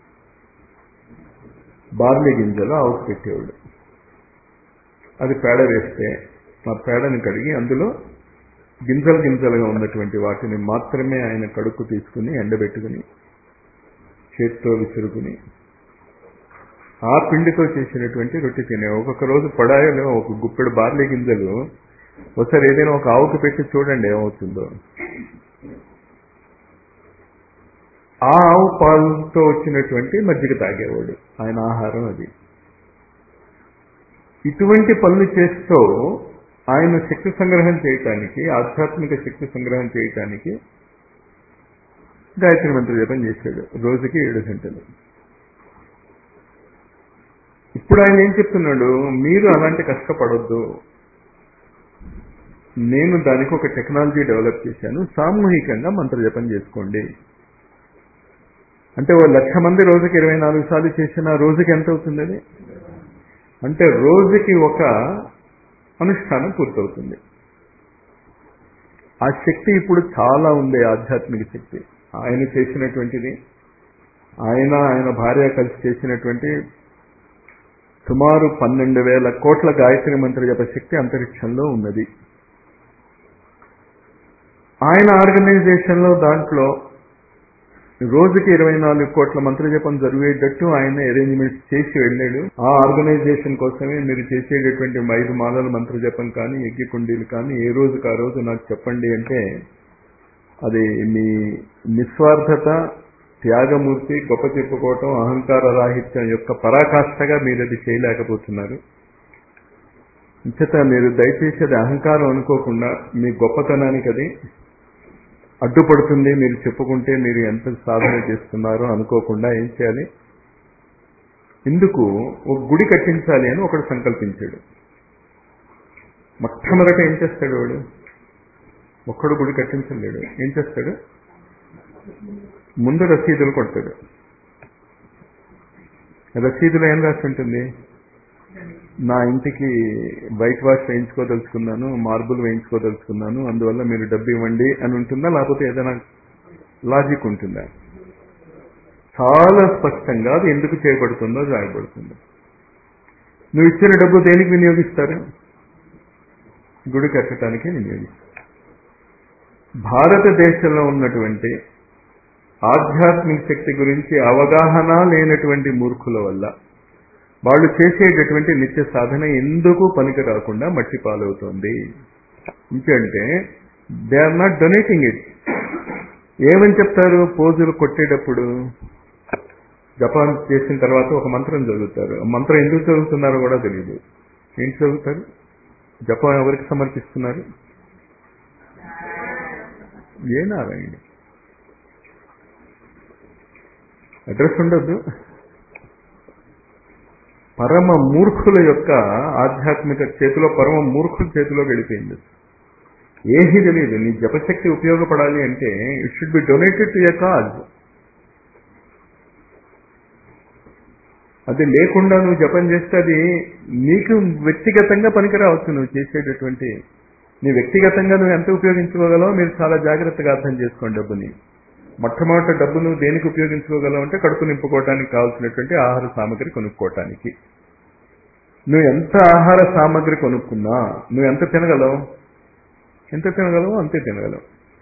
బార్లీ గింజలు ఆవుకు పెట్టేవాడు అది పేడ వేస్తే ఆ పేడని కడిగి అందులో గింజలు గింజలుగా ఉన్నటువంటి వాటిని మాత్రమే ఆయన కడుక్కు తీసుకుని ఎండబెట్టుకుని చేత్తో విసురుకుని ఆ పిండితో చేసినటువంటి రొట్టె తినే ఒక్కొక్క రోజు పడాయలో ఒక గుప్పెడు బార్లీ గింజలు ఒకసారి ఏదైనా ఒక ఆవుకి పెట్టి చూడండి ఏమవుతుందో ఆ ఆవు పాలతో వచ్చినటువంటి మజ్జిగ తాగేవాడు ఆయన ఆహారం అది ఇటువంటి పనులు చేస్తూ ఆయన శక్తి సంగ్రహం చేయటానికి ఆధ్యాత్మిక శక్తి సంగ్రహం చేయటానికి గాయత్రి మంత్ర జపం చేశాడు రోజుకి ఏడు గంటలు ఇప్పుడు ఆయన ఏం చెప్తున్నాడు మీరు అలాంటి కష్టపడొద్దు నేను దానికి ఒక టెక్నాలజీ డెవలప్ చేశాను సామూహికంగా మంత్ర జపం చేసుకోండి అంటే ఓ లక్ష మంది రోజుకి ఇరవై నాలుగు సార్లు చేసిన రోజుకి ఎంత అవుతుంది అది అంటే రోజుకి ఒక అనుష్ఠానం పూర్తవుతుంది ఆ శక్తి ఇప్పుడు చాలా ఉంది ఆధ్యాత్మిక శక్తి ఆయన చేసినటువంటిది ఆయన ఆయన భార్య కలిసి చేసినటువంటి సుమారు పన్నెండు వేల కోట్ల గాయత్రి మంత్ర జప శక్తి అంతరిక్షంలో ఉన్నది ఆయన ఆర్గనైజేషన్లో దాంట్లో రోజుకి ఇరవై నాలుగు కోట్ల మంత్ర జపం జరిగేటట్టు ఆయన అరేంజ్మెంట్స్ చేసి వెళ్ళాడు ఆ ఆర్గనైజేషన్ కోసమే మీరు చేసేటటువంటి ఐదు మాలల మంత్ర జపం కానీ యజ్ఞ కుండీలు కానీ ఏ రోజుకి ఆ రోజు నాకు చెప్పండి అంటే అది మీ నిస్వార్థత త్యాగమూర్తి గొప్ప చెప్పుకోవటం అహంకార రాహిత్యం యొక్క పరాకాష్ఠగా మీరు అది చేయలేకపోతున్నారు ఇంచేత మీరు దయచేసి అది అహంకారం అనుకోకుండా మీ గొప్పతనానికి అది అడ్డుపడుతుంది మీరు చెప్పుకుంటే మీరు ఎంత సాధన చేస్తున్నారో అనుకోకుండా ఏం చేయాలి ఇందుకు ఒక గుడి కట్టించాలి అని ఒకడు సంకల్పించాడు మొట్టమొదట ఏం చేస్తాడు వాడు ఒక్కడు గుడి కట్టించలేడు ఏం చేస్తాడు ముందు రసీదులు కొడతాడు రసీదులో ఏం రాసి ఉంటుంది నా ఇంటికి వైట్ వాష్ వేయించుకోదలుచుకున్నాను మార్బుల్ వేయించుకోదలుచుకున్నాను అందువల్ల మీరు డబ్బు ఇవ్వండి అని ఉంటుందా లేకపోతే ఏదైనా లాజిక్ ఉంటుందా చాలా స్పష్టంగా అది ఎందుకు చేయబడుతుందో రాయబడుతుంది నువ్వు ఇచ్చిన డబ్బు దేనికి వినియోగిస్తారు గుడి కట్టడానికి వినియోగిస్తారు భారతదేశంలో ఉన్నటువంటి ఆధ్యాత్మిక శక్తి గురించి అవగాహన లేనటువంటి మూర్ఖుల వల్ల వాళ్ళు చేసేటటువంటి నిత్య సాధన ఎందుకు పనికి రాకుండా మట్టి పాలవుతోంది ఇంకంటే they are not donating it ఏమని చెప్తారు పోజులు కొట్టేటప్పుడు జపం చేసిన తర్వాత ఒక మంత్రం చదువుతారు ఆ మంత్రం ఎందుకు చదువుతున్నారో కూడా తెలియదు ఏంటి చదువుతారు జపం ఎవరికి సమర్పిస్తున్నారు ఏ నారాయణుడు అడ్రస్ ఉండొద్దు పరమ మూర్ఖుల యొక్క ఆధ్యాత్మిక చేతిలో పరమ మూర్ఖుల చేతిలో గడిపోయింది ఏమీ తెలియదు నీ జపశక్తి ఉపయోగపడాలి అంటే it should be donated to a cause అది లేకుండా నువ్వు జపం చేస్తే అది నీకు వ్యక్తిగతంగా పనికి రావచ్చు నువ్వు చేసేటటువంటి నీ వ్యక్తిగతంగా నువ్వు ఎంత ఉపయోగించుకోగలవో మీరు చాలా జాగ్రత్తగా అర్థం చేసుకోండి డబ్బుని మొట్టమొదటి డబ్బు నువ్వు దేనికి ఉపయోగించుకోగలవు అంటే కడుపు నింపుకోవటానికి కావాల్సినటువంటి ఆహార సామగ్రి కొనుక్కోవటానికి నువ్వు ఎంత ఆహార సామగ్రి కొనుక్కున్నా నువ్వు ఎంత తినగలవు ఎంత తినగలవు అంతే తినగలవు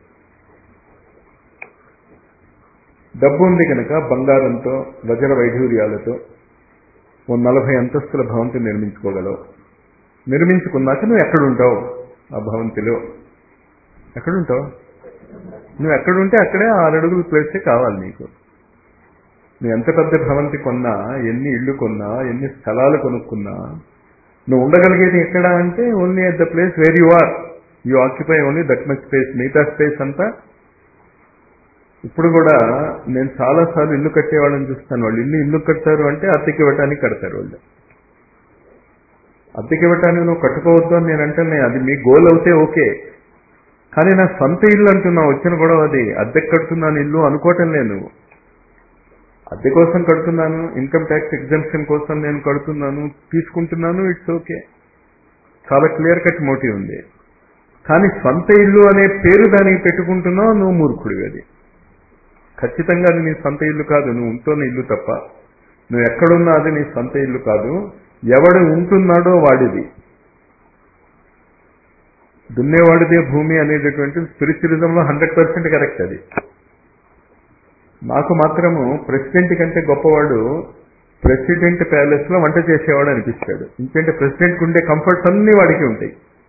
డబ్బు ఉంది కనుక బంగారంతో వజ్ర వైఢూర్యాలతో ఓ నలభై అంతస్తుల భవంతి నిర్మించుకోగలవు నిర్మించుకున్నాక నువ్వు ఎక్కడుంటావు ఆ భవంతిలో ఎక్కడుంటావు నువ్వు ఎక్కడుంటే అక్కడే ఆరు అడుగులు ప్లేసే కావాలి నీకు నువ్వు ఎంత పెద్ద భవంతి కొన్నా ఎన్ని ఇళ్ళు కొన్నా ఎన్ని స్థలాలు కొనుక్కున్నా నువ్వు ఉండగలిగేది ఎక్కడ అంటే only at the place where you are you occupy only that much space మిగతా స్పేస్ అంతా ఇప్పుడు కూడా నేను చాలాసార్లు ఇల్లు కట్టేవాళ్ళని చూస్తాను వాళ్ళు ఇల్లు ఇల్లు కడతారు అంటే అద్దెకి ఇవ్వటానికి కడతారు వాళ్ళు అద్దెకి ఇవ్వటానికి నువ్వు కట్టుకోవద్దు అని నేను అంటే అది మీ గోల్ అవుతే ఓకే కానీ నా సొంత ఇల్లు అంటున్నావు వచ్చిన గొడవ అది అద్దెకి కడుతున్నాను ఇల్లు అనుకోవటం లేదు అద్దె కోసం కడుతున్నాను ఇన్కమ్ ట్యాక్స్ ఎగ్జామ్షన్ కోసం నేను కడుతున్నాను తీసుకుంటున్నాను ఇట్స్ ఓకే చాలా క్లియర్ కట్ మోటివ్ ఉంది కానీ సొంత ఇల్లు అనే పేరు దానికి పెట్టుకుంటున్నావు నువ్వు మూర్ఖుడివి అది ఖచ్చితంగా అది నీ సొంత ఇల్లు కాదు నువ్వు ఉంటున్న ఇల్లు తప్ప నువ్వు ఎక్కడున్నా అది నీ సొంత ఇల్లు కాదు ఎవడు ఉంటున్నాడో వాడిది దున్నేవాడిదే భూమి అనేటటువంటి స్పిరిచువలిజంలో హండ్రెడ్ పర్సెంట్ కరెక్ట్ అది నాకు మాత్రము ప్రెసిడెంట్ కంటే గొప్పవాడు ప్రెసిడెంట్ ప్యాలెస్ లో వంట చేసేవాడు అనిపిస్తాడు ఎందుకంటే ప్రెసిడెంట్ ఉండే కంఫర్ట్స్ అన్ని వాడికి ఉంటాయి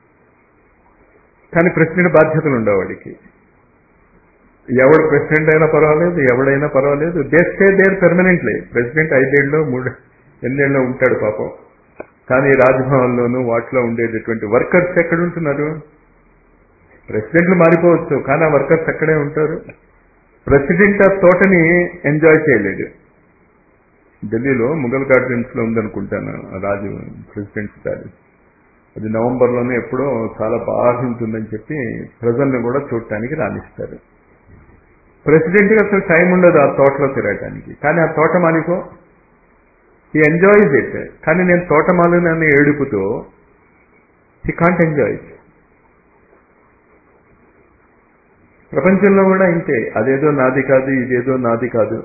కానీ ప్రెసిడెంట్ బాధ్యతలు ఉండవు వాడికి ఎవడు ప్రెసిడెంట్ అయినా పర్వాలేదు ఎవడైనా పర్వాలేదు they stay there permanently president ఐదేళ్ళు మూడు ఎన్నేళ్ళు ఉంటాడు పాపం కానీ రాజ్భవన్లోనూ వాటిలో ఉండేటటువంటి వర్కర్స్ ఎక్కడ ఉంటున్నారు ప్రెసిడెంట్లు మారిపోవచ్చు కానీ ఆ వర్కర్స్ అక్కడే ఉంటారు ప్రెసిడెంట్ ఆ తోటని ఎంజాయ్ చేయలేడు ఢిల్లీలో ముఘల్ గార్డెన్స్ లో ఉందనుకుంటాను రాజు ప్రెసిడెంట్ ప్యాలెస్ అది నవంబర్లోనే ఎప్పుడో చాలా బాగా ఉంటుందని చెప్పి ప్రజల్ని కూడా చూడటానికి రాణిస్తారు ప్రెసిడెంట్కి అసలు టైం ఉండదు ఆ తోటలో తిరగటానికి కానీ ఆ తోట మాలికో హీ ఎంజాయ్స్ ఇట్ కానీ నేను తోటమాలు నన్ను ఏడుపుతో హీ కాంట్ ఎంజాయ్ ఇట్ ప్రపంచంలో కూడా ఇంతే అదేదో నాది కాదు ఇదేదో నాది కాదు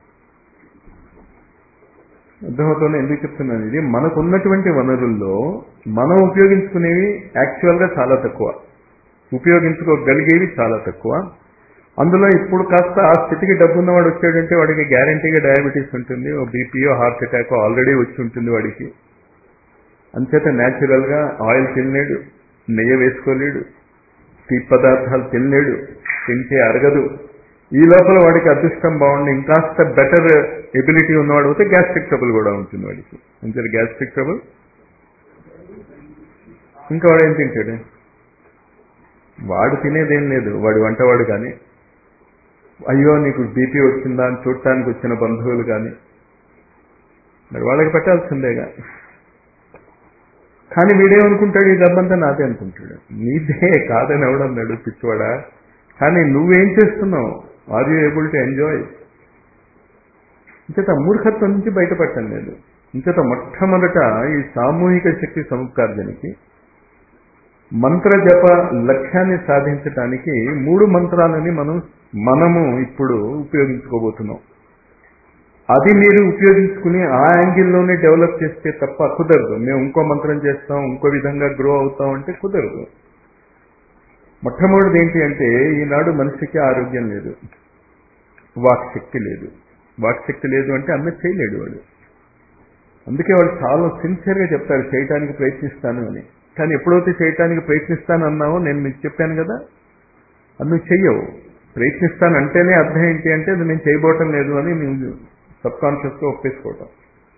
అర్థమవుతుంది ఎందుకు చెప్తున్నాను ఇది మనకున్నటువంటి వనరుల్లో మనం ఉపయోగించుకునేవి యాక్చువల్గా చాలా తక్కువ ఉపయోగించుకోగలిగేవి చాలా తక్కువ అందులో ఇప్పుడు కాస్త ఆ స్థితికి డబ్బున్నవాడు వచ్చాడంటే వాడికి గ్యారంటీగా డయాబెటీస్ ఉంటుంది ఓ బీపీఓ హార్ట్ అటాక్ ఆల్రెడీ వచ్చి ఉంటుంది వాడికి అంచేత న్యాచురల్గా ఆయిల్ తినలేడు నెయ్యి వేసుకోలేడు తీపి పదార్థాలు తినలేడు తింటే అరగదు ఈ లోపల వాడికి అదృష్టం బాగుండి ఇంకాస్త బెటర్ ఎబిలిటీ ఉన్నవాడు అయితే గ్యాస్ట్రిక్ ట్రబుల్ కూడా ఉంటుంది వాడికి అంతే గ్యాస్ట్రిక్ ట్రబుల్ ఇంకా వాడు ఏం తింటాడు వాడు తినేదేం లేదు వాడి వంటవాడు కానీ అయ్యో నీకు బీపీ వచ్చిందా అని చూడటానికి వచ్చిన బంధువులు కానీ మరి వాళ్ళకి పెట్టాల్సిందేగా కానీ వీడేమనుకుంటాడు ఈ డబ్బంతా నాదే అనుకుంటాడు నీదే కాదని ఎవడన్నాడు పిచ్చివాడా కానీ నువ్వేం చేస్తున్నావు are you able to enjoy ఇంచేత మూర్ఖత్వం నుంచి బయటపడటం లేదు ఇంచేత మొట్టమొదట ఈ సామూహిక శక్తి సముపార్జనకి మంత్ర జప లక్ష్యాన్ని సాధించటానికి మూడు మంత్రాలని మనం మనము ఇప్పుడు ఉపయోగించుకోబోతున్నాం అది మీరు ఉపయోగించుకుని ఆ యాంగిల్లోనే డెవలప్ చేస్తే తప్ప కుదరదు మేము ఇంకో మంత్రం చేస్తాం ఇంకో విధంగా గ్రో అవుతాం అంటే కుదరదు మొట్టమొదటిది ఏంటి అంటే ఈనాడు మనిషికి ఆరోగ్యం లేదు వాక్శక్తి లేదు వాక్శక్తి లేదు అంటే అన్న చేయలేడు వాడు అందుకే వాడు చాలా సిన్సియర్గా చెప్తారు చేయటానికి ప్రయత్నిస్తాను అని కానీ ఎప్పుడైతే చేయటానికి ప్రయత్నిస్తాను అన్నావో నేను మీకు చెప్పాను కదా అది నువ్వు చెయ్యవు ప్రయత్నిస్తాను అంటేనే అర్థం ఏంటి అంటే అది నేను చేయబోవటం లేదు అని నువ్వు సబ్ కాన్షియస్గా ఒప్పేసుకోవటం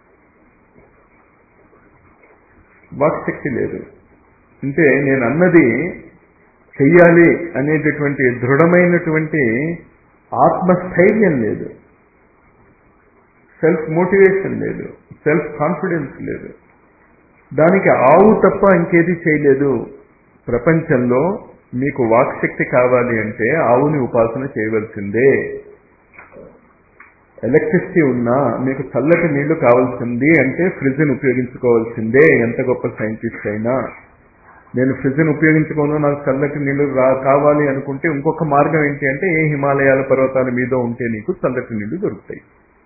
వాక్శక్తి లేదు అంటే నేను అన్నది చెయ్యాలి అనేటటువంటి దృఢమైనటువంటి ఆత్మస్థైర్యం లేదు సెల్ఫ్ మోటివేషన్ లేదు సెల్ఫ్ కాన్ఫిడెన్స్ లేదు దానికి ఆవు తప్ప ఇంకేది చేయలేదు ప్రపంచంలో మీకు వాక్శక్తి కావాలి అంటే ఆవుని ఉపాసన చేయవలసిందే ఎలక్ట్రిసిటీ ఉన్నా మీకు చల్లటి నీళ్లు కావాల్సింది అంటే ఫ్రిడ్జ్ని ఉపయోగించుకోవాల్సిందే ఎంత గొప్ప సైంటిస్ట్ అయినా నేను ఫ్రిడ్జ్ని ఉపయోగించుకోను నాకు చల్లటి నీళ్లు రా కావాలి అనుకుంటే ఇంకొక మార్గం ఏంటి అంటే ఏ హిమాలయాల పర్వతాల మీద ఉంటే నీకు చల్లటి నీళ్లు దొరుకుతాయి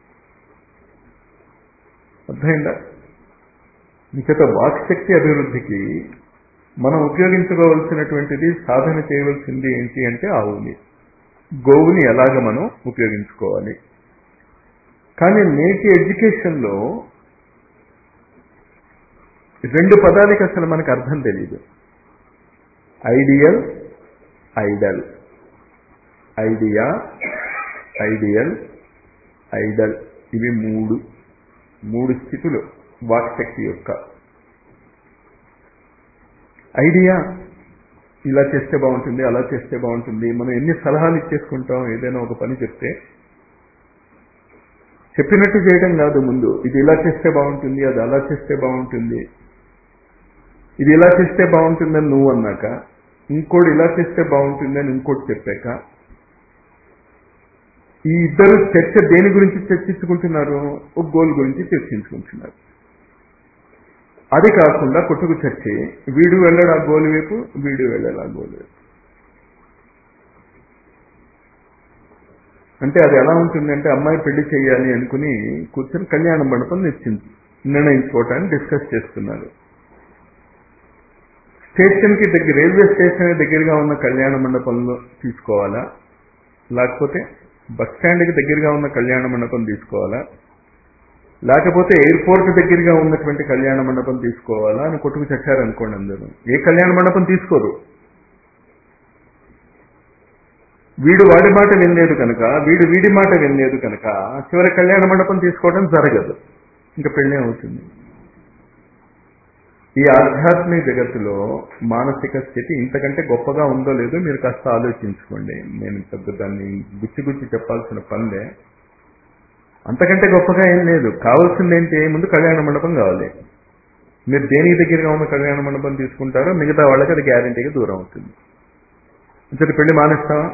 అర్థమైందా నికత వాక్శక్తి అభివృద్ధికి మనం ఉపయోగించుకోవాల్సినటువంటిది సాధన చేయవలసింది ఏంటి అంటే ఆవుని గోవుని ఎలాగ మనం ఉపయోగించుకోవాలి కానీ నేటి ఎడ్యుకేషన్లో రెండు పదాలకి అసలు మనకు అర్థం తెలియదు ideal idol idea ideal idol ఇవి మూడు మూడు స్థితులు వాక్శక్తి యొక్క ఐడియా ఇలా చేస్తే బాగుంటుంది అలా చేస్తే బాగుంటుంది మనం ఎన్ని సలహాలు ఇచ్చేసుకుంటాం ఏదైనా ఒక పని చెప్తే చెప్పినట్టు చేయడం కాదు ముందు ఇది ఇలా చేస్తే బాగుంటుంది అది అలా చేస్తే బాగుంటుంది ఇది ఇలా చేస్తే బాగుంటుందని నువ్వు అన్నాక ఇంకోటి ఇలా చేస్తే బాగుంటుందని ఇంకోటి చెప్పాక ఈ ఇద్దరు చర్చ దేని గురించి చర్చించుకుంటున్నారు ఒక గోల్ గురించి చర్చించుకుంటున్నారు అది కాకుండా కొట్టుకు చర్చి వీడు వెళ్ళడు ఆ గోలు వైపు వీడు వెళ్ళాడు ఆ గోలు వైపు అంటే అది ఎలా ఉంటుందంటే అమ్మాయి పెళ్లి చేయాలి అనుకుని కూర్చొని కళ్యాణ మండపం నిశ్చింది నిర్ణయించుకోవటానికి డిస్కస్ చేస్తున్నారు స్టేషన్కి దగ్గర రైల్వే స్టేషన్ దగ్గరగా ఉన్న కళ్యాణ మండపంలో తీసుకోవాలా లేకపోతే బస్ స్టాండ్కి దగ్గరగా ఉన్న కళ్యాణ మండపం తీసుకోవాలా లేకపోతే ఎయిర్పోర్ట్ దగ్గరగా ఉన్నటువంటి కళ్యాణ మండపం తీసుకోవాలా అని కొట్టుకు చచ్చారనుకోండి అందరూ ఏ కళ్యాణ మండపం తీసుకోరు వీడు వాడి మాట వినలేదు కనుక వీడు వీడి మాట వినలేదు కనుక చివరి కళ్యాణ మండపం తీసుకోవడం జరగదు ఇంకా పెళ్ళే అవుతుంది ఈ ఆధ్యాత్మిక జగత్తులో మానసిక స్థితి ఇంతకంటే గొప్పగా ఉందో లేదో మీరు కాస్త ఆలోచించుకోండి నేను పెద్ద దాన్ని గుచ్చి గుచ్చి చెప్పాల్సిన పనిలే అంతకంటే గొప్పగా ఏం లేదు కావాల్సింది ఏంటి ముందు కళ్యాణ మండపం కావాలి మీరు దేనికి దగ్గరగా ఉన్న కళ్యాణ మండపం తీసుకుంటారో మిగతా వాళ్ళకి అది గ్యారంటీగా దూరం అవుతుంది ఇంతటి పెళ్లి మానేస్తావా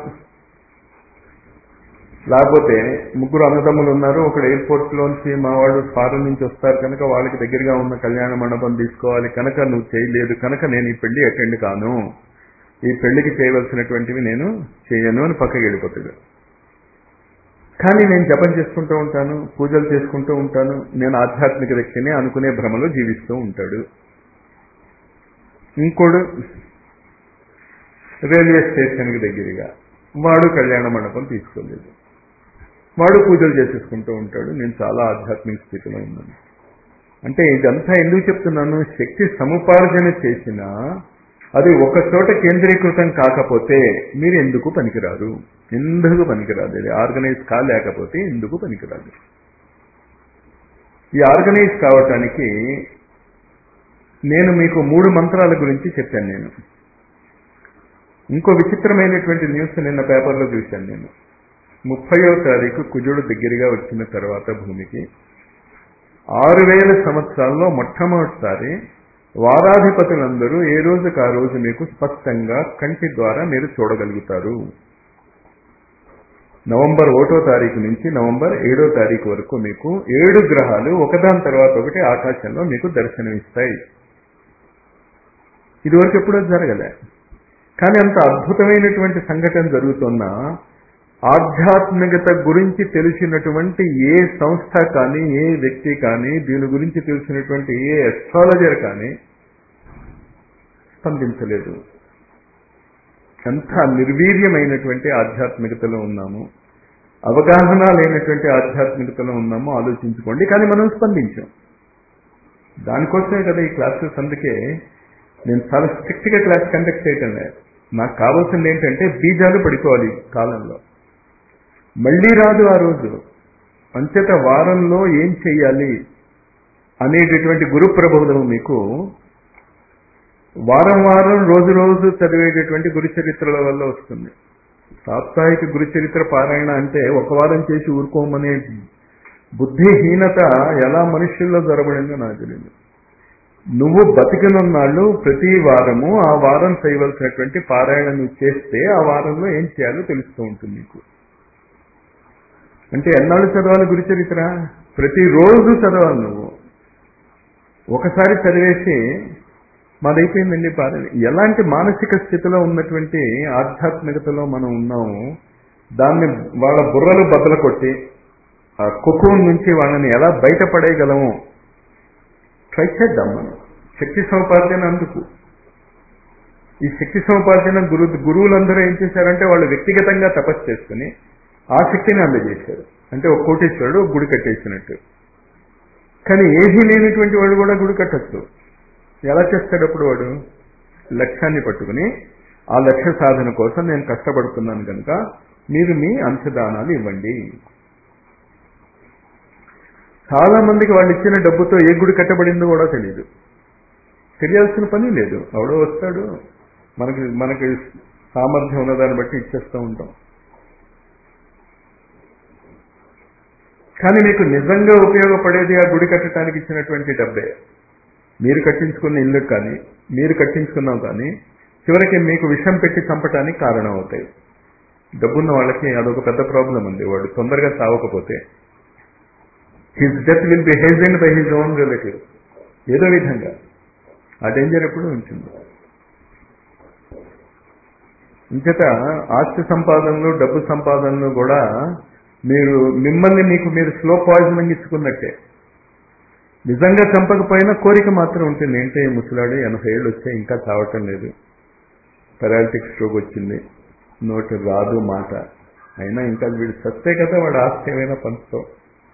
లేకపోతే ముగ్గురు అన్నదమ్ములు ఉన్నారు ఒకడు ఎయిర్పోర్ట్ లోంచి మా వాళ్ళు ఫారెన్ నుంచి వస్తారు కనుక వాళ్ళకి దగ్గరగా ఉన్న కళ్యాణ మండపం తీసుకోవాలి కనుక నువ్వు చేయలేదు కనుక నేను ఈ పెళ్లి అటెండ్ కాను ఈ పెళ్లికి చేయవలసినటువంటివి నేను చేయను అని పక్కకి వెళ్ళిపోతాడు కానీ నేను జపం చేసుకుంటూ ఉంటాను పూజలు చేసుకుంటూ ఉంటాను నేను ఆధ్యాత్మిక వ్యక్తిని అనుకునే భ్రమలో జీవిస్తూ ఉంటాడు ఇంకోడు రైల్వే స్టేషన్కి దగ్గరగా వాడు కళ్యాణ మండపం తీసుకోలేదు వాడు పూజలు చేసేసుకుంటూ ఉంటాడు నేను చాలా ఆధ్యాత్మిక స్థితిలో ఉన్నాను అంటే ఇదంతా ఎందుకు చెప్తున్నాను శక్తి సముపార్జన చేసినా అది ఒక చోట కేంద్రీకృతం కాకపోతే మీరు ఎందుకు పనికిరారు ఎందుకు పనికిరాదు అది ఆర్గనైజ్ కాలేకపోతే ఎందుకు పనికిరాదు ఈ ఆర్గనైజ్ కావటానికి నేను మీకు మూడు మంత్రాల గురించి చెప్పాను నేను ఇంకో విచిత్రమైనటువంటి న్యూస్ నిన్న పేపర్లో చూశాను నేను ముప్పయో తారీఖు కుజుడు దగ్గరగా వచ్చిన తర్వాత భూమికి ఆరు వేల సంవత్సరాల్లో మొట్టమొదటిసారి వారాధిపతులందరూ ఏ రోజుకు ఆ రోజు మీకు స్పష్టంగా కంటి ద్వారా మీరు చూడగలుగుతారు నవంబర్ ఒకటో తారీఖు నుంచి నవంబర్ ఏడో తారీఖు వరకు మీకు ఏడు గ్రహాలు ఒకదాని తర్వాత ఒకటి ఆకాశంలో మీకు దర్శనమిస్తాయి ఇదివరకు ఎప్పుడో జరగలే కానీ అంత అద్భుతమైనటువంటి సంఘటన జరుగుతున్న ఆధ్యాత్మికత గురించి తెలిసినటువంటి ఏ సంస్థ కానీ ఏ వ్యక్తి కానీ దీని గురించి తెలిసినటువంటి ఏ ఎస్ట్రాలజర్ కానీ స్పందించలేదు ఎంత నిర్వీర్యమైనటువంటి ఆధ్యాత్మికతలో ఉన్నాము అవగాహన లేనటువంటి ఆధ్యాత్మికతలో ఉన్నామో ఆలోచించుకోండి కానీ మనం స్పందించాం దానికోసమే కదా ఈ క్లాసెస్ అందుకే నేను చాలా స్ట్రిక్ట్గా క్లాస్ కండక్ట్ చేయటం లేదు నాకు కావాల్సింది ఏంటంటే బీజాలు పడిపోవాలి కాలంలో మళ్ళీ రాదు ఆ రోజు అంచేత వారంలో ఏం చెయ్యాలి అనేటటువంటి గురు ప్రబోధం మీకు వారం వారం రోజు రోజు చదివేటటువంటి గురు చరిత్రల వల్ల వస్తుంది సాప్తాహిక గురు చరిత్ర పారాయణ అంటే ఒక వారం చేసి ఊరుకోమనే బుద్ధిహీనత ఎలా మనుషుల్లో జరబడిందో నాకు తెలియదు నువ్వు బతికినున్నాళ్ళు ప్రతి వారము ఆ వారం చేయవలసినటువంటి పారాయణ నువ్వు చేస్తే ఆ వారంలో ఏం చేయాలో తెలుస్తూ ఉంటుంది నీకు అంటే ఎన్నాళ్ళు చదవాలి గురు చరిత్ర ప్రతిరోజు చదవాలి నువ్వు ఒకసారి చదివేసి మాదైపోయిందండి పారాయణ ఎలాంటి మానసిక స్థితిలో ఉన్నటువంటి ఆధ్యాత్మికతలో మనం ఉన్నాము దాన్ని వాళ్ళ బుర్రలు బద్దలు కొట్టి ఆ కుకున్ నుంచి వాళ్ళని ఎలా బయటపడేయగలము ట్రై చేద్దాం మనం శక్తి సముపార్జన అందుకు ఈ శక్తి సముపార్జన గురు గురువులందరూ ఏం చేశారంటే వాళ్ళు వ్యక్తిగతంగా తపస్సు చేసుకుని ఆ శక్తిని అందజేశారు అంటే ఒక కోటేశ్వరుడు ఒక గుడి కట్టేసినట్టు కానీ ఏమీ లేనటువంటి వాడు కూడా గుడి కట్టచ్చు ఎలా చేస్తాడు అప్పుడు వాడు లక్ష్యాన్ని పట్టుకుని ఆ లక్ష్య సాధన కోసం నేను కష్టపడుతున్నాను కనుక మీరు మీ అంశదానాలు ఇవ్వండి చాలా మందికి వాళ్ళు ఇచ్చిన డబ్బుతో ఏ గుడి కట్టబడిందో కూడా తెలియదు తెలియాల్సిన పని లేదు ఎవడో వస్తాడు మనకి మనకి సామర్థ్యం ఉన్నదాన్ని బట్టి ఇచ్చేస్తూ ఉంటాం కానీ మీకు నిజంగా ఉపయోగపడేది ఆ గుడి కట్టడానికి ఇచ్చినటువంటి డబ్బే మీరు కట్టించుకున్న ఇల్లు కానీ మీరు కట్టించుకున్నాం కానీ చివరికి మీకు విషం పెట్టి చంపటానికి కారణం అవుతాయి డబ్బున్న వాళ్ళకి అదొక పెద్ద ప్రాబ్లం ఉంది వాడు తొందరగా సావకపోతే his death will be hastened by his own relative ఏదో విధంగా ఆ డేంజర్ ఎప్పుడు ఉంటుంది ఇంచేత ఆస్తి సంపాదనలు డబ్బు సంపాదనలు కూడా మీరు మిమ్మల్ని మీకు మీరు స్లో పాయిజనింగ్ ఇచ్చుకున్నట్టే నిజంగా చంపకపోయినా కోరిక మాత్రం ఉంటుంది ఏంటంటే ముసలాడు ఎనభై ఏళ్ళు వచ్చాయి ఇంకా చావటం లేదు పెరాలిటిక్ స్ట్రోక్ వచ్చింది నోటి రాదు మాట అయినా ఇంకా వీడు సస్తే కదా వాడు ఆస్తి ఏమైనా పంచుతావు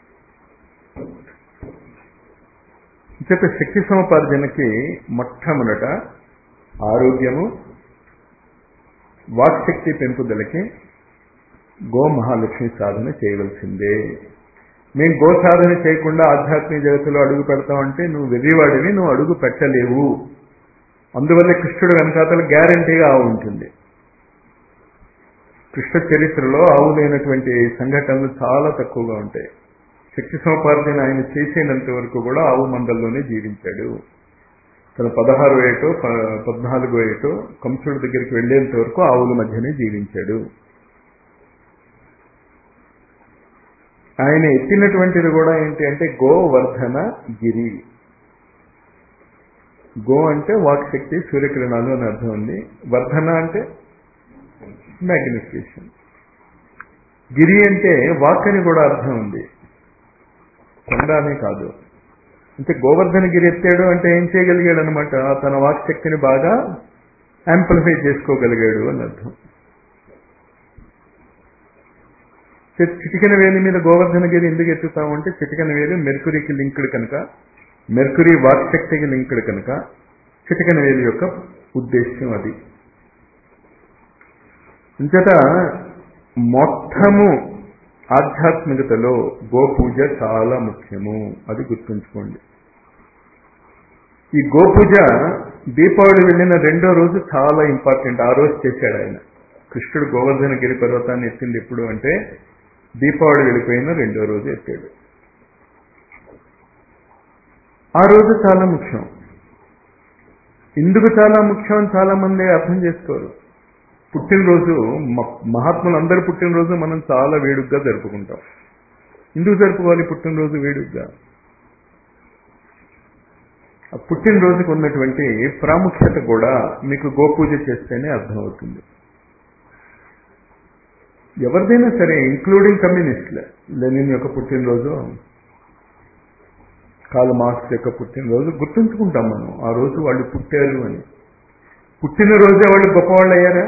చేత శక్తి సముపార్జనకి మొట్టమొదట ఆరోగ్యము వాక్శక్తి పెంపుదలకి గో మహాలక్ష్మి సాధన చేయవలసిందే మేము గో సాధన చేయకుండా ఆధ్యాత్మిక జగత్తులో అడుగు పెడతామంటే నువ్వు వెర్రివాడివి నువ్వు అడుగు పెట్టలేవు అందువల్ల కృష్ణుడు వెనకాతల గ్యారంటీగా ఆవు ఉంటుంది కృష్ణ చరిత్రలో ఆవు లేనటువంటి సంఘటనలు చాలా తక్కువగా ఉంటాయి శక్తి సముపార్జన ఆయన చేసేంత వరకు కూడా ఆవు మందల్లోనే జీవించాడు తన పదహారు ఏటో పద్నాలుగో ఏటో కంసుడి దగ్గరికి వెళ్లేంత వరకు ఆవుల మధ్యనే జీవించాడు ఆయన ఎత్తినటువంటిది కూడా ఏంటి అంటే గోవర్ధన గిరి గో అంటే వాక్ శక్తి సూర్యకిరణాలు అని అర్థం ఉంది వర్ధన అంటే మ్యాగ్నిఫికేషన్ గిరి అంటే వాక్ అని కూడా అర్థం ఉంది కొండ అనే కాదు అంటే గోవర్ధన గిరి ఎత్తాడు అంటే ఏం చేయగలిగాడు అనమాట తన వాక్ శక్తిని బాగా యాంప్లిఫై చేసుకోగలిగాడు అని అర్థం చిటికెన వేలి మీద గోవర్ధనగిరి ఎందుకు ఎత్తుతాము అంటే చిటికెన వేలు మెర్కురీకి లింక్డ్ కనుక మెర్కురీ వాక్శక్తికి లింక్డ్ కనుక చిటికెన వేలి యొక్క ఉద్దేశ్యం అది ఇంతట మొత్తము ఆధ్యాత్మికతలో గోపూజ చాలా ముఖ్యము అది గుర్తుంచుకోండి ఈ గోపూజ దీపావళి వెళ్ళిన రెండో రోజు చాలా ఇంపార్టెంట్ ఆ రోజు చేశాడు ఆయన కృష్ణుడు గోవర్ధన గిరి పర్వతాన్ని ఎత్తింది ఎప్పుడు అంటే దీపావళి వెళ్ళిపోయిన రెండో రోజు ఎత్తాడు ఆ రోజు చాలా ముఖ్యం ఎందుకు చాలా ముఖ్యం అని చాలా మంది అర్థం చేసుకోరు పుట్టినరోజు మహాత్ములందరి పుట్టినరోజు మనం చాలా వేడుగ్గా జరుపుకుంటాం ఎందుకు జరుపుకోవాలి పుట్టినరోజు వేడుగ్గా ఆ పుట్టినరోజుకు ఉన్నటువంటి ప్రాముఖ్యత కూడా మీకు గోపూజ చేస్తేనే అర్థమవుతుంది ఎవరిదైనా సరే ఇంక్లూడింగ్ కమ్యూనిస్టులే లెనిన్ యొక్క పుట్టినరోజు కాల్ మార్క్స్ యొక్క పుట్టినరోజు గుర్తుంచుకుంటాం మనం ఆ రోజు వాళ్ళు పుట్టారు అని పుట్టినరోజే వాళ్ళు గొప్పవాళ్ళు అయ్యారా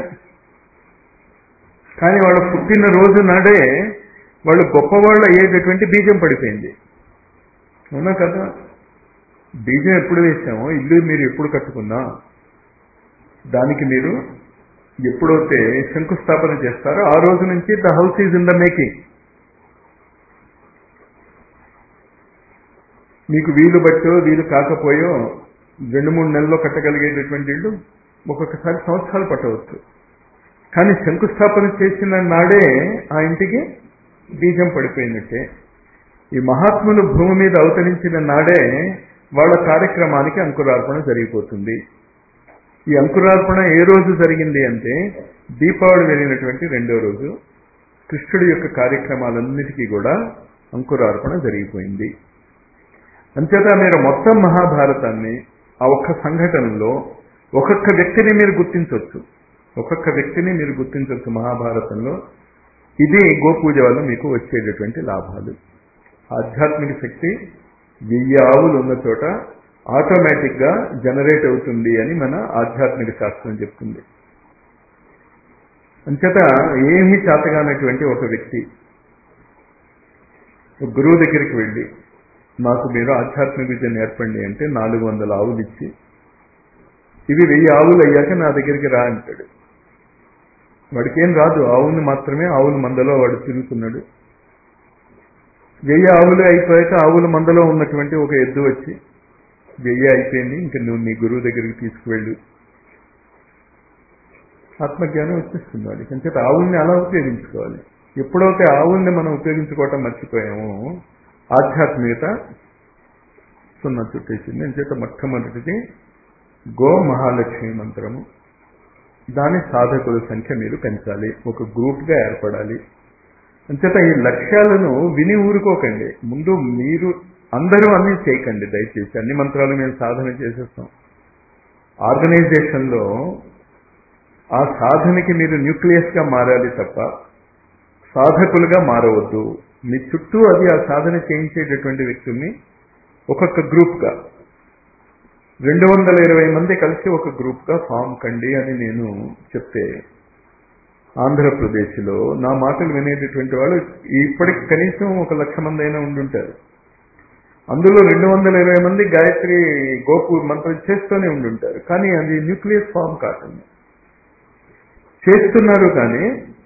కానీ వాళ్ళ పుట్టినరోజు నాడే వాళ్ళు గొప్పవాళ్ళు అయ్యేటటువంటి బీజం పడిపోయింది అవునా కదా బీజం ఎప్పుడు వేసామో ఇల్లు మీరు ఎప్పుడు కట్టుకున్నా దానికి మీరు ఎప్పుడైతే శంకుస్థాపన చేస్తారో ఆ రోజు నుంచి the house is in the making మీకు వీలు బట్టో వీలు కాకపోయో రెండు మూడు నెలల్లో కట్టగలిగేటటువంటి ఇళ్ళు ఒక్కొక్కసారి సంవత్సరాలు పట్టవచ్చు కానీ శంకుస్థాపన చేసిన నాడే ఆ ఇంటికి బీజం పడిపోయినట్టే ఈ మహాత్ములు భూమి మీద అవతరించిన నాడే వాళ్ళ కార్యక్రమానికి అంకురార్పణ జరిగిపోతుంది ఈ అంకురార్పణ ఏ రోజు జరిగింది అంటే దీపావళి వెళ్ళినటువంటి రెండో రోజు కృష్ణుడి యొక్క కార్యక్రమాలన్నిటికీ కూడా అంకురార్పణ జరిగిపోయింది అంచేత మీరు మొత్తం మహాభారతాన్ని ఆ ఒక్క సంఘటనలో ఒక్కొక్క వ్యక్తిని మీరు గుర్తించవచ్చు ఒక్కొక్క వ్యక్తిని మీరు గుర్తించవచ్చు మహాభారతంలో ఇది గోపూజ వల్ల మీకు వచ్చేటటువంటి లాభాలు ఆధ్యాత్మిక శక్తి వెయ్యి ఆవులు ఉన్న చోట ఆటోమేటిక్గా జనరేట్ అవుతుంది అని మన ఆధ్యాత్మిక శాస్త్రం చెప్తుంది అంచేత ఏమీ చేతగానటువంటి ఒక వ్యక్తి ఒక గురువు దగ్గరికి వెళ్ళి నాకు మీరు ఆధ్యాత్మిక విద్య నేర్పండి అంటే నాలుగు వందల ఆవులు ఇచ్చి ఇవి వెయ్యి ఆవులు అయ్యాక నా దగ్గరికి రా అంటాడు వాడికి ఏం రాదు ఆవుని మాత్రమే ఆవుల మందలో వాడు తిరుగుతున్నాడు వెయ్యి ఆవులు అయిపోయాక ఆవుల మందలో ఉన్నటువంటి ఒక ఎద్దు వచ్చి వెయ్యి అయిపోయింది ఇంకా నువ్వు నీ గురువు దగ్గరికి తీసుకువెళ్ళు ఆత్మజ్ఞానం వచ్చేస్తుంది వాడికి అంచేత ఆవుల్ని అలా ఉపయోగించుకోవాలి ఎప్పుడైతే ఆవుల్ని మనం ఉపయోగించుకోవటం మర్చిపోయామో ఆధ్యాత్మికత సున్నా చుట్టేసింది అంచేత మొట్టమొదటిది గో మహాలక్ష్మి మంత్రము దాని సాధకుల సంఖ్య మీరు పెంచాలి ఒక గ్రూప్గా ఏర్పడాలి అంచేత ఈ లక్ష్యాలను విని ఊరుకోకండి ముందు మీరు అందరూ అన్నీ చేయకండి దయచేసి అన్ని మంత్రాలు మేము సాధన చేసేస్తాం ఆర్గనైజేషన్లో ఆ సాధనకి మీరు న్యూక్లియస్గా మారాలి తప్ప సాధకులుగా మారవద్దు మీ చుట్టూ అది ఆ సాధన చేయించేటటువంటి వ్యక్తుల్ని ఒక్కొక్క గ్రూప్గా రెండు వందల ఇరవై మంది కలిసి ఒక గ్రూప్గా ఫామ్ కండి అని నేను చెప్తే ఆంధ్రప్రదేశ్లో నా మాటలు వినేటటువంటి వాళ్ళు ఇప్పటికి కనీసం ఒక లక్ష మంది అయినా ఉండుంటారు అందులో రెండు వందల ఇరవై మంది గాయత్రి గోపూర్ మంత్రం చేస్తూనే ఉండుంటారు కానీ అది న్యూక్లియస్ ఫామ్ కాకుండా చేస్తున్నారు కానీ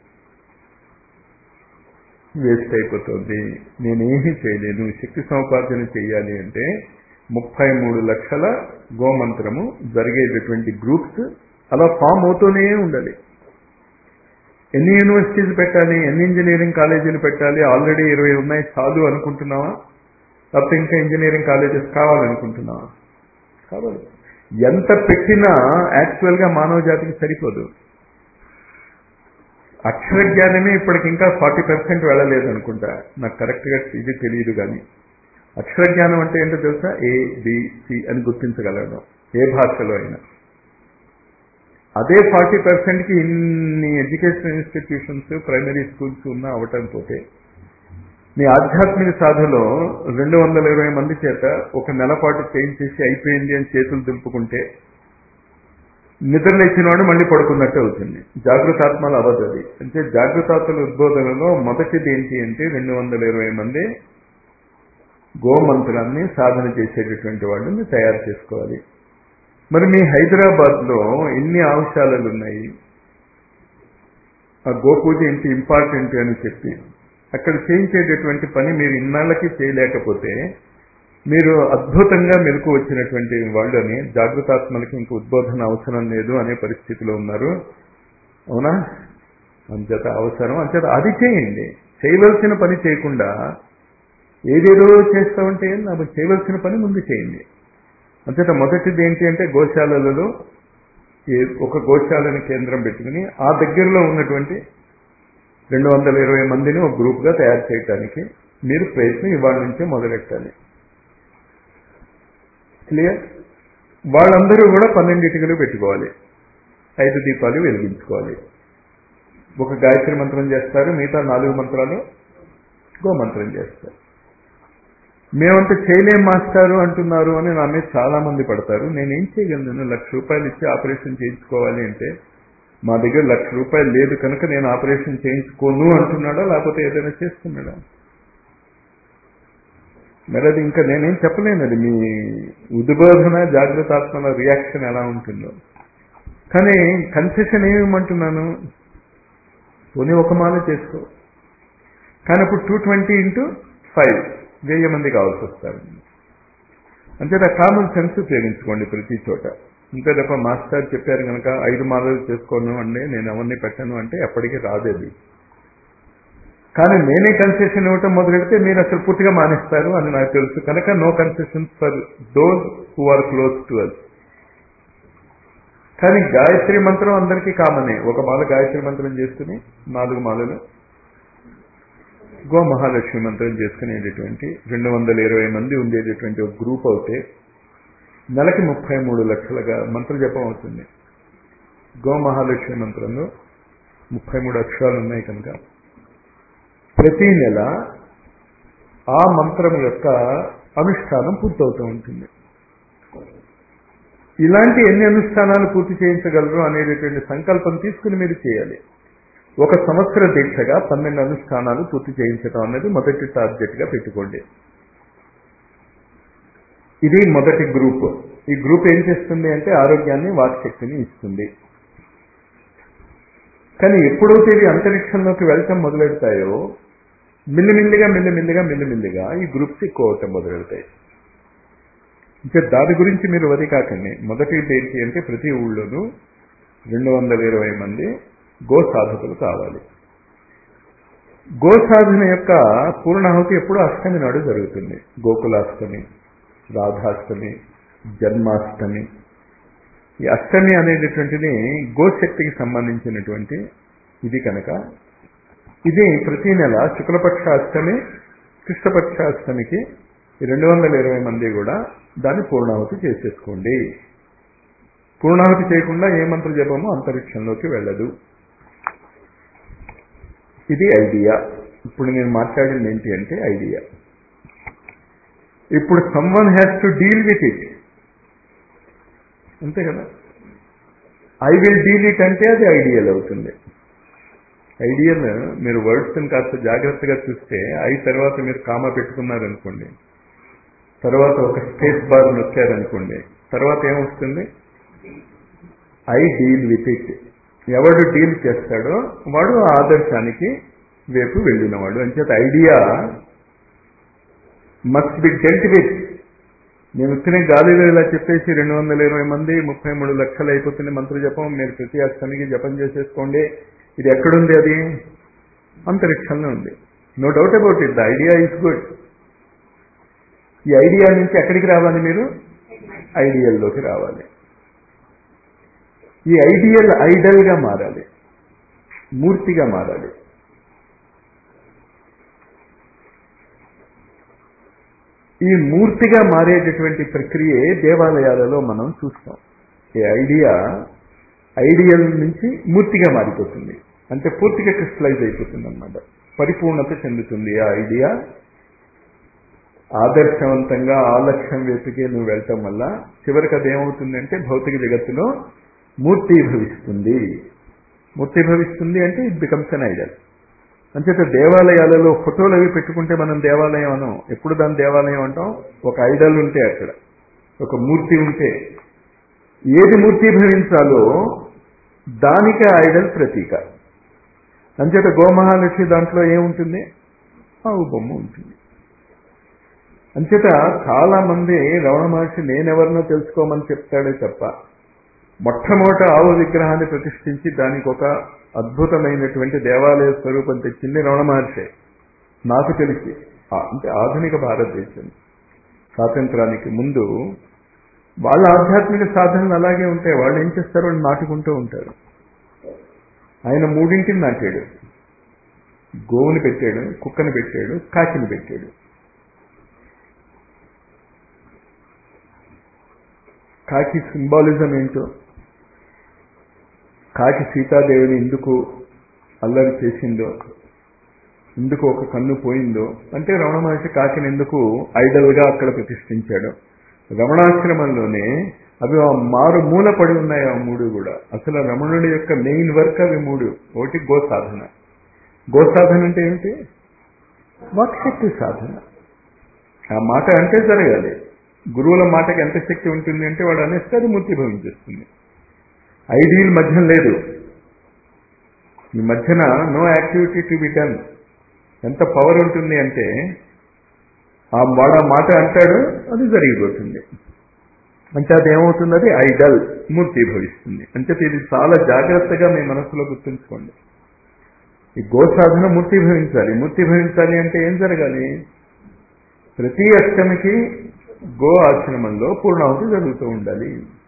వేస్ట్ అయిపోతుంది నేనేమీ చేయలేను శక్తి సముపార్జన చేయాలి అంటే ముప్పై మూడు లక్షల గోమంత్రము జరిగేటటువంటి గ్రూప్స్ అలా ఫామ్ అవుతూనే ఉండాలి ఎన్ని యూనివర్సిటీస్ పెట్టాలి ఎన్ని ఇంజనీరింగ్ కాలేజీలు పెట్టాలి ఆల్రెడీ ఇరవై ఉన్నాయి చాలు అనుకుంటున్నావా లేకపోతే ఇంకా ఇంజనీరింగ్ కాలేజెస్ కావాలనుకుంటున్నావా కావాలి ఎంత పెట్టినా యాక్చువల్గా మానవ జాతికి సరిపోదు అక్షర జ్ఞానమే ఇప్పటికి ఇంకా ఫార్టీ పర్సెంట్ వెళ్ళలేదు అనుకుంటా నాకు కరెక్ట్గా ఇది తెలియదు కానీ అక్షర జ్ఞానం అంటే ఏంటో తెలుసా ఏ బిసి అని గుర్తించగలగడం ఏ భాషలో అయినా అదే ఫార్టీ పర్సెంట్కి ఇన్ని ఎడ్యుకేషన్ ఇన్స్టిట్యూషన్స్ ప్రైమరీ స్కూల్స్ ఉన్న అవటం పోతే మీ ఆధ్యాత్మిక సాధలో రెండు వందల ఇరవై మంది చేత ఒక నెలపాటు చేయించేసి అయిపోయింది అని చేతులు దింపుకుంటే నిద్రలేచిన వాడు మళ్ళీ పడుకున్నట్టు అవుతుంది జాగృతాత్మలు అవ్వదు అది అంటే జాగృతాత్మల ఉద్బోధనలో మొదటిది ఏంటి అంటే రెండు వందల ఇరవై మంది గోమంత్రాన్ని సాధన చేసేటటువంటి వాళ్ళని తయారు చేసుకోవాలి మరి మీ హైదరాబాద్లో ఎన్ని ఆంశాలు ఉన్నాయి ఆ గోపూజ ఇంత ఇంపార్టెంట్ అని చెప్పి అక్కడ చేయించేటటువంటి పని మీరు ఇన్నాళ్ళకి చేయలేకపోతే మీరు అద్భుతంగా మెలకు వచ్చినటువంటి వాళ్ళని జాగృతాత్మలకి ఇంక ఉద్బోధన అవసరం లేదు అనే పరిస్థితిలో ఉన్నారు అవునా అంచేత అవసరం అంచేత అది చేయండి చేయవలసిన పని చేయకుండా ఏదేదో చేస్తామంటే నాకు చేయవలసిన పని ముందు చేయండి అంచేత మొదటిది ఏంటి అంటే గోశాలలలో ఒక గోశాలని కేంద్రం పెట్టుకుని ఆ దగ్గరలో ఉన్నటువంటి రెండు వందల ఇరవై మందిని ఒక గ్రూప్గా తయారు చేయడానికి మీరు ప్రయత్నం ఇవాళ నుంచే మొదలెట్టాలి క్లియర్ వాళ్ళందరూ కూడా పన్నెండింటికలు పెట్టుకోవాలి ఐదు దీపాలు వెలిగించుకోవాలి ఒక గాయత్రి మంత్రం చేస్తారు మిగతా నాలుగు మంత్రాలు గోమంత్రం చేస్తారు మేమంత చేయలేం మాస్టారు అంటున్నారు అని నా మీద చాలా మంది పడతారు నేనేం చేయగలను లక్ష రూపాయలు ఇచ్చి ఆపరేషన్ చేయించుకోవాలి అంటే మా దగ్గర లక్ష రూపాయలు లేదు కనుక నేను ఆపరేషన్ చేయించుకోను అంటున్నాడా లేకపోతే ఏదైనా చేస్తున్నాడా మరి అది ఇంకా నేనేం చెప్పలేను అది మీ ఉద్బోధన జాగ్రత్తాత్మల రియాక్షన్ ఎలా ఉంటుందో కానీ కన్సెషన్ ఏమిమంటున్నాను పోనీ ఒక మాల చేసుకో కానీ అప్పుడు టూ ట్వంటీ ఇంటూ ఫైవ్ వెయ్యి మంది కావాల్సి వస్తారు అంతేత కామన్ సెన్స్ ఉపయోగించుకోండి ప్రతి చోట అంతే తప్ప మాస్టర్ చెప్పారు కనుక ఐదు మాలలు చేసుకోను అంటే నేను ఎవరిని పెట్టను అంటే ఎప్పటికీ రాదేది కానీ నేనే కన్సెషన్ ఇవ్వటం మొదలెడితే మీరు అసలు పూర్తిగా మానేస్తారు అని నాకు తెలుసు కనుక no concession for those who are close to us కానీ గాయత్రి మంత్రం అందరికీ కామనే ఒక మాల గాయత్రి మంత్రం చేసుకుని నాలుగు మాలలు గో మహాలక్ష్మి మంత్రం చేసుకునేటటువంటి రెండు వందల ఇరవై మంది ఉండేటటువంటి ఒక గ్రూప్ అవుతే నెలకి ముప్పై మూడు లక్షలుగా మంత్ర జపం అవుతుంది గో మహాలక్ష్మి మంత్రంలో ముప్పై మూడు అక్షరాలు ఉన్నాయి కనుక ప్రతి నెల ఆ మంత్రం యొక్క అనుష్ఠానం పూర్తవుతూ ఉంటుంది ఇలాంటి ఎన్ని అనుష్ఠానాలు పూర్తి చేయించగలరు అనేటటువంటి సంకల్పం తీసుకుని మీరు చేయాలి ఒక సంవత్సర దీక్షగా పన్నెండు అనుష్ఠానాలు పూర్తి చేయించడం అనేది మొదటి టార్గెట్గా పెట్టుకోండి ఇది మొదటి గ్రూప్ ఈ గ్రూప్ ఏం చేస్తుంది అంటే ఆరోగ్యాన్ని వాక్శక్తిని ఇస్తుంది కానీ ఎప్పుడైతే ఇవి అంతరిక్షంలోకి వెళ్ళటం మొదలెడతాయో మిల్లిమిల్లిగా మిల్లిమిల్లిగా మిల్లిమిల్లిగా ఈ గ్రూప్స్ ఎక్కువ అవటం మొదలెడతాయి ఇంకా దాని గురించి మీరు వది కాకండి మొదటి ఏంటి అంటే ప్రతి ఊళ్ళోనూ రెండు వందల ఇరవై మంది గో సాధకులు కావాలి గో సాధన యొక్క పూర్ణాహుతి ఎప్పుడు అష్టమి నాడు జరుగుతుంది గోకులాష్టమి రాధాష్టమి జన్మాష్టమి ఈ అష్టమి అనేటటువంటిది గోశక్తికి సంబంధించినటువంటి ఇది కనుక ఇది ప్రతి నెల శుక్లపక్ష అష్టమి కృష్ణపక్ష అష్టమికి రెండు వందల ఇరవై మంది కూడా దాన్ని పూర్ణాహుతి చేసేసుకోండి పూర్ణాహుతి చేయకుండా ఏ మంత్ర జపము అంతరిక్షంలోకి వెళ్ళదు ఇది ఐడియా ఇప్పుడు నేను మాట్లాడింది ఏంటి అంటే ఐడియా ఇప్పుడు someone has to deal with it అంతే కదా ఐ విల్ డీల్ ఇట్ అంటే అది ఐడియల్ అవుతుంది ఐడియల్ మీరు వర్డ్స్ని కాస్త జాగ్రత్తగా చూస్తే ఐ తర్వాత మీరు కామా పెట్టుకున్నారనుకోండి తర్వాత ఒక స్పేస్ బార్ నొక్కారనుకోండి తర్వాత ఏమొస్తుంది ఐ డీల్ విత్ ఇట్ ఎవడు డీల్ చేస్తాడో వాడు ఆదర్శానికి వైపు వెళ్ళినవాడు అంచేత idea must be dealt with నేను వచ్చిన గాలిలో ఇలా చెప్పేసి రెండు వందల ఇరవై మంది ముప్పై మూడు లక్షలు అయిపోతుంది మంత్ర జపం మీరు ప్రతి అష్టమికి జపం చేసేసుకోండి ఇది ఎక్కడుంది అది అంతరిక్షంలో ఉంది no doubt about it the idea is good ఈ ఐడియా నుంచి ఎక్కడికి రావాలి మీరు ఐడియల్లోకి రావాలి ఈ ఐడియల్ ఐడల్గా మారాలి మూర్తిగా మారాలి ఈ మూర్తిగా మారేటటువంటి ప్రక్రియే దేవాలయాలలో మనం చూస్తాం ఈ ఐడియా ఐడియల్ నుంచి మూర్తిగా మారిపోతుంది అంటే పూర్తిగా క్రిస్టలైజ్ అయిపోతుంది అనమాట పరిపూర్ణత చెందుతుంది ఆ ఐడియా ఆదర్శవంతంగా ఆ లక్ష్యం వైపుకే నువ్వు వెళ్ళటం వల్ల చివరికి అది ఏమవుతుందంటే భౌతిక జగత్తులో మూర్తీభవిస్తుంది మూర్తీభవిస్తుంది అంటే ఇట్ బికమ్స్ అన్ ఐడల్ అంచేత దేవాలయాలలో ఫోటోలు అవి పెట్టుకుంటే మనం దేవాలయం అనం ఎప్పుడు దాని దేవాలయం అంటాం ఒక ఐడల్ ఉంటే అక్కడ ఒక మూర్తి ఉంటే ఏది మూర్తీభవించాలో దానికి ఐడల్ ప్రతీక అంచేత గోమహాలక్ష్మి దాంట్లో ఏముంటుంది ఆవు బొమ్మ ఉంటుంది అంచేత చాలా మంది రమణ మహర్షి నేనెవరినో తెలుసుకోమని చెప్తాడే తప్ప మొట్టమొదట ఆవు విగ్రహాన్ని ప్రతిష్ఠించి దానికి ఒక అద్భుతమైనటువంటి దేవాలయ స్వరూపం తెచ్చింది రమణ మహర్షి నాకు తెలిసి అంటే ఆధునిక భారతదేశం స్వాతంత్రానికి ముందు వాళ్ళ ఆధ్యాత్మిక సాధనలు అలాగే ఉంటాయి వాళ్ళు ఏం చేస్తారు వాళ్ళు నాటుకుంటూ ఉంటారు ఆయన మూడింటిని నాటాడు గోవుని పెట్టాడు కుక్కని పెట్టాడు కాకిని పెట్టాడు కాకి సింబాలిజం ఏంటో కాకి సీతాదేవిని ఎందుకు అల్లరి చేసిందో ఎందుకు ఒక కన్ను పోయిందో అంటే రమణ మహర్షి కాకిని ఎందుకు ఐడల్గా అక్కడ ప్రతిష్ఠించాడు రమణాశ్రమంలోనే అవి ఆ మారు మూల పడి ఉన్నాయి ఆ మూడు కూడా అసలు రమణుడి యొక్క మెయిన్ వర్క్ అవి మూడు ఒకటి గో సాధన గో సాధన అంటే ఏంటి వాక్శక్తి సాధన ఆ మాట అంటే జరగాలి గురువుల మాటకి ఎంత శక్తి ఉంటుంది అంటే వాడు అనేస్తే అది మూర్తి భవించేస్తుంది ఐడియల్ మధ్య లేదు ఈ మధ్యన no activity to be done ఎంత పవర్ ఉంటుంది అంటే ఆ వాడు ఆ మాట అంటాడు అది జరిగిపోతుంది అంటే అది ఏమవుతుంది అది ఐడల్ మూర్తిభవిస్తుంది అంటే ఇది చాలా జాగ్రత్తగా మీ మనసులో గుర్తుంచుకోండి ఈ గో సాధన మూర్తిభవించాలి మూర్తిభవించాలి అంటే ఏం జరగాలి ప్రతి అష్టమికి గో ఆశ్రమంలో పూర్ణాహుతి జరుగుతూ ఉండాలి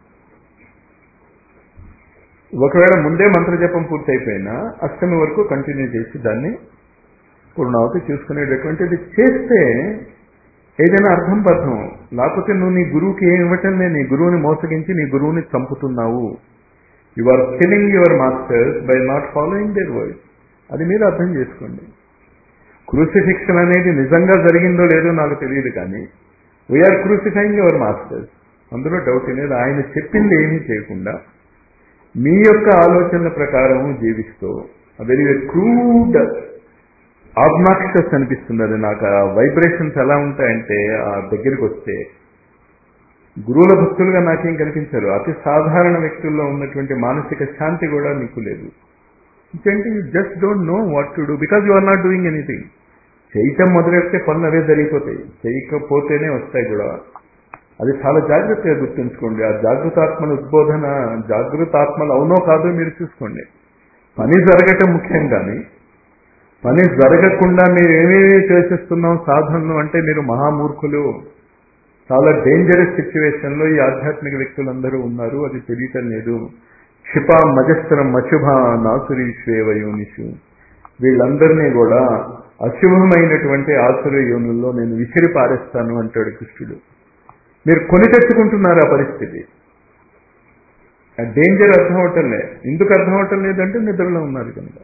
ఒకవేళ ముందే మంత్రజపం పూర్తయిపోయినా అష్టమి వరకు కంటిన్యూ చేసి దాన్ని పూర్ణాహుతి చూసుకునేటటువంటిది చేస్తే ఏదైనా అర్థం పర్థం లేకపోతే నువ్వు నీ గురువుకి ఏం ఇవ్వటం లేదు నీ గురువుని మోసగించి నీ గురువుని చంపుతున్నావు you are killing your masters by not following their word అది మీరు అర్థం చేసుకోండి క్రూసిఫిక్షన్ అనేది నిజంగా జరిగిందో లేదో నాకు తెలియదు కానీ వీఆర్ క్రూసిఫైయింగ్ యువర్ మాస్టర్స్ అందులో డౌట్ లేదు ఆయన చెప్పింది ఏమీ చేయకుండా మీ యొక్క ఆలోచనల ప్రకారం జీవిస్తూ వెరీ క్రూడ్ ఆబ్నాక్షస్ అనిపిస్తుంది అది నాకు ఆ వైబ్రేషన్స్ ఎలా ఉంటాయంటే ఆ దగ్గరికి వస్తే గురువుల భక్తులుగా నాకేం కనిపించారు అతి సాధారణ వ్యక్తుల్లో ఉన్నటువంటి మానసిక శాంతి కూడా మీకు లేదు ఇంకేంటి you just don't know what to do because you are not doing anything చేయటం మొదలెడితే పనులు అవే జరిగిపోతాయి చేయకపోతేనే వస్తాయి కూడా అది చాలా జాగ్రత్తగా గుర్తుంచుకోండి ఆ జాగృతాత్మల ఉద్బోధన జాగృతాత్మలు అవునో కాదో మీరు చూసుకోండి పని జరగటం ముఖ్యం కానీ పని జరగకుండా మీరు ఏమేమి చేసేస్తున్నాం సాధనలు అంటే మీరు మహామూర్ఖులు చాలా డేంజరస్ సిచ్యువేషన్లో ఈ ఆధ్యాత్మిక వ్యక్తులందరూ ఉన్నారు అది తెలియటం లేదు క్షిప మజస్త్రం అశుభ నాసురీశ్వేవ యోనిషు వీళ్ళందరినీ కూడా అశుభమైనటువంటి ఆసుర యోనుల్లో నేను విసిరి పారేస్తాను అంటాడు కృష్ణుడు మీరు కొని తెచ్చుకుంటున్నారు ఆ పరిస్థితి ఆ డేంజర్ అర్థం అవటం లేదు ఎందుకు అర్థం అవటం లేదంటే నిద్రలో ఉన్నారు కనుక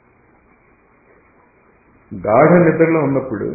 గాఢ నిద్రలో ఉన్నప్పుడు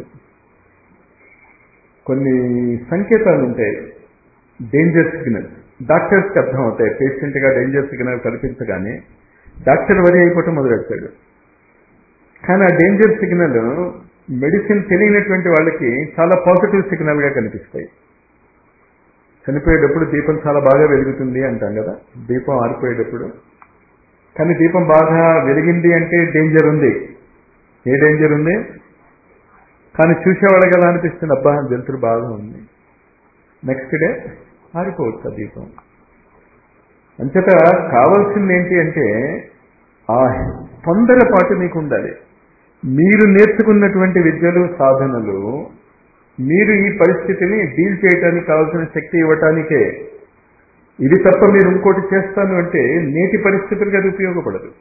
కొన్ని సంకేతాలు ఉంటాయి డేంజర్ సిగ్నల్స్ డాక్టర్స్కి అర్థం అవుతాయి పేషెంట్గా డేంజర్ సిగ్నల్ కల్పించగానే డాక్టర్ వరి అయిపోవటం మొదలెడతాడు కానీ ఆ డేంజర్ సిగ్నల్ మెడిసిన్ తెలియనటువంటి వాళ్ళకి చాలా పాజిటివ్ సిగ్నల్గా కనిపిస్తాయి చనిపోయేటప్పుడు దీపం చాలా బాగా వెలుగుతుంది అంటాం కదా దీపం ఆరిపోయేటప్పుడు కానీ దీపం బాగా వెలిగింది అంటే డేంజర్ ఉంది ఏ డేంజర్ ఉంది కానీ చూసేవాళ్ళకి ఎలా అనిపిస్తుంది అబ్బా వెలుతురు బాగా ఉంది నెక్స్ట్ డే ఆరిపోవచ్చు ఆ దీపం అంచేత కావాల్సింది ఏంటి అంటే ఆ తొందరపాటు మీకు ఉండాలి మీరు నేర్చుకున్నటువంటి విద్యలు సాధనలు మీరు ఈ పరిస్థితిని డీల్ చేయడానికి కావాల్సిన శక్తి ఇవ్వటానికే ఇది తప్ప మీరు ఇంకోటి చేస్తాను అంటే నేటి పరిస్థితులకు అది ఉపయోగపడదు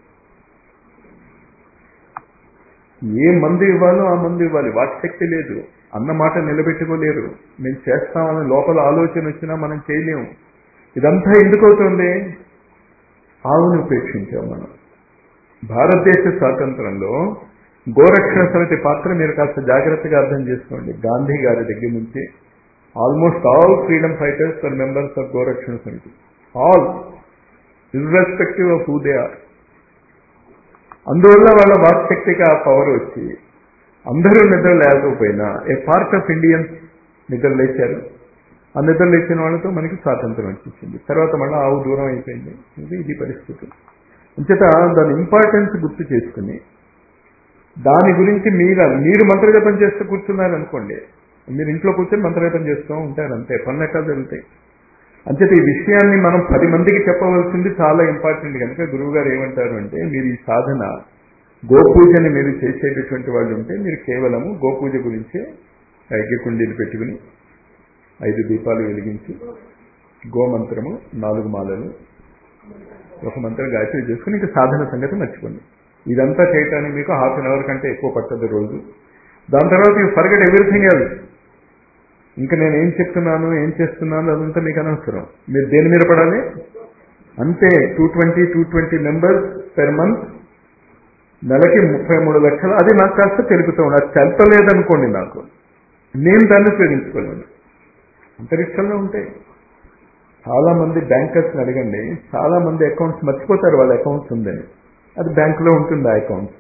ఏ మందు ఇవ్వాలో ఆ మందు ఇవ్వాలి వాటి శక్తి లేదు అన్న మాట నిలబెట్టుకోలేరు మేము చేస్తామని లోపల ఆలోచన వచ్చినా మనం చేయలేము ఇదంతా ఎందుకు అవుతుంది ఆవుని ఉపేక్షించాం మనం భారతదేశ స్వాతంత్రంలో గోరక్షణ సమితి పాత్ర మీరు కాస్త జాగ్రత్తగా అర్థం చేసుకోండి గాంధీ గారి దగ్గర నుంచి almost all freedom fighters for members of గోరక్షణ సమితి all irrespective of who they are అందువల్ల వాళ్ళ వాక్శక్తికి ఆ పవర్ వచ్చి అందరూ నిద్ర లేకపోయినా ఏ పార్ట్ ఆఫ్ ఇండియన్స్ నిద్ర లేచారు ఆ నిద్ర లేచిన వాళ్ళతో మనకి స్వాతంత్రం వచ్చేసింది తర్వాత మళ్ళీ ఆవు దూరం అయిపోయింది ఇది ఇది పరిస్థితి అంచేత దాని ఇంపార్టెన్స్ గుర్తు చేసుకుని దాని గురించి మీరు మీరు మంత్రజపం చేస్తూ కూర్చున్నారు అనుకోండి మీరు ఇంట్లో కూర్చొని మంత్రజపం చేస్తూ ఉంటారు అంతే పనులు ఎట్లా జరుగుతాయి అంచేత ఈ విషయాన్ని మనం పది మందికి చెప్పవలసింది చాలా ఇంపార్టెంట్ కనుక గురువు గారు ఏమంటారు అంటే మీరు ఈ సాధన గోపూజని మీరు చేసేటటువంటి వాళ్ళు ఉంటే మీరు కేవలము గోపూజ గురించే యజ్ఞకుండీలు పెట్టుకుని ఐదు దీపాలు వెలిగించి గోమంత్రము నాలుగు మాలలు ఒక మంత్రం గాయత్రి చేసుకుని ఇంకా సాధన సంగతి మర్చిపోండి ఇదంతా చేయటానికి మీకు హాఫ్ అన్ అవర్ కంటే ఎక్కువ పట్టదు రోజు దాని తర్వాత యూ ఫర్గెట్ ఎవ్రీథింగ్ ఎల్స్ ఇంకా నేను ఏం చెప్తున్నాను ఏం చేస్తున్నాను అదంతా మీకు అనవసరం మీరు దేని మీద పడాలి అంతే two twenty two twenty members per month నెలకి ముప్పై మూడు లక్షలు అది నాకు కాస్త తెలుపుతూ ఉండాలి అది తెలపలేదనుకోండి నాకు నేను దాన్ని ఉపయోగించుకోలేను అంతరిక్షంలో ఉంటాయి చాలా మంది బ్యాంకర్స్ని అడగండి చాలా మంది అకౌంట్స్ మర్చిపోతారు వాళ్ళ అకౌంట్స్ ఉందని అది బ్యాంకులో ఉంటుంది ఆ అకౌంట్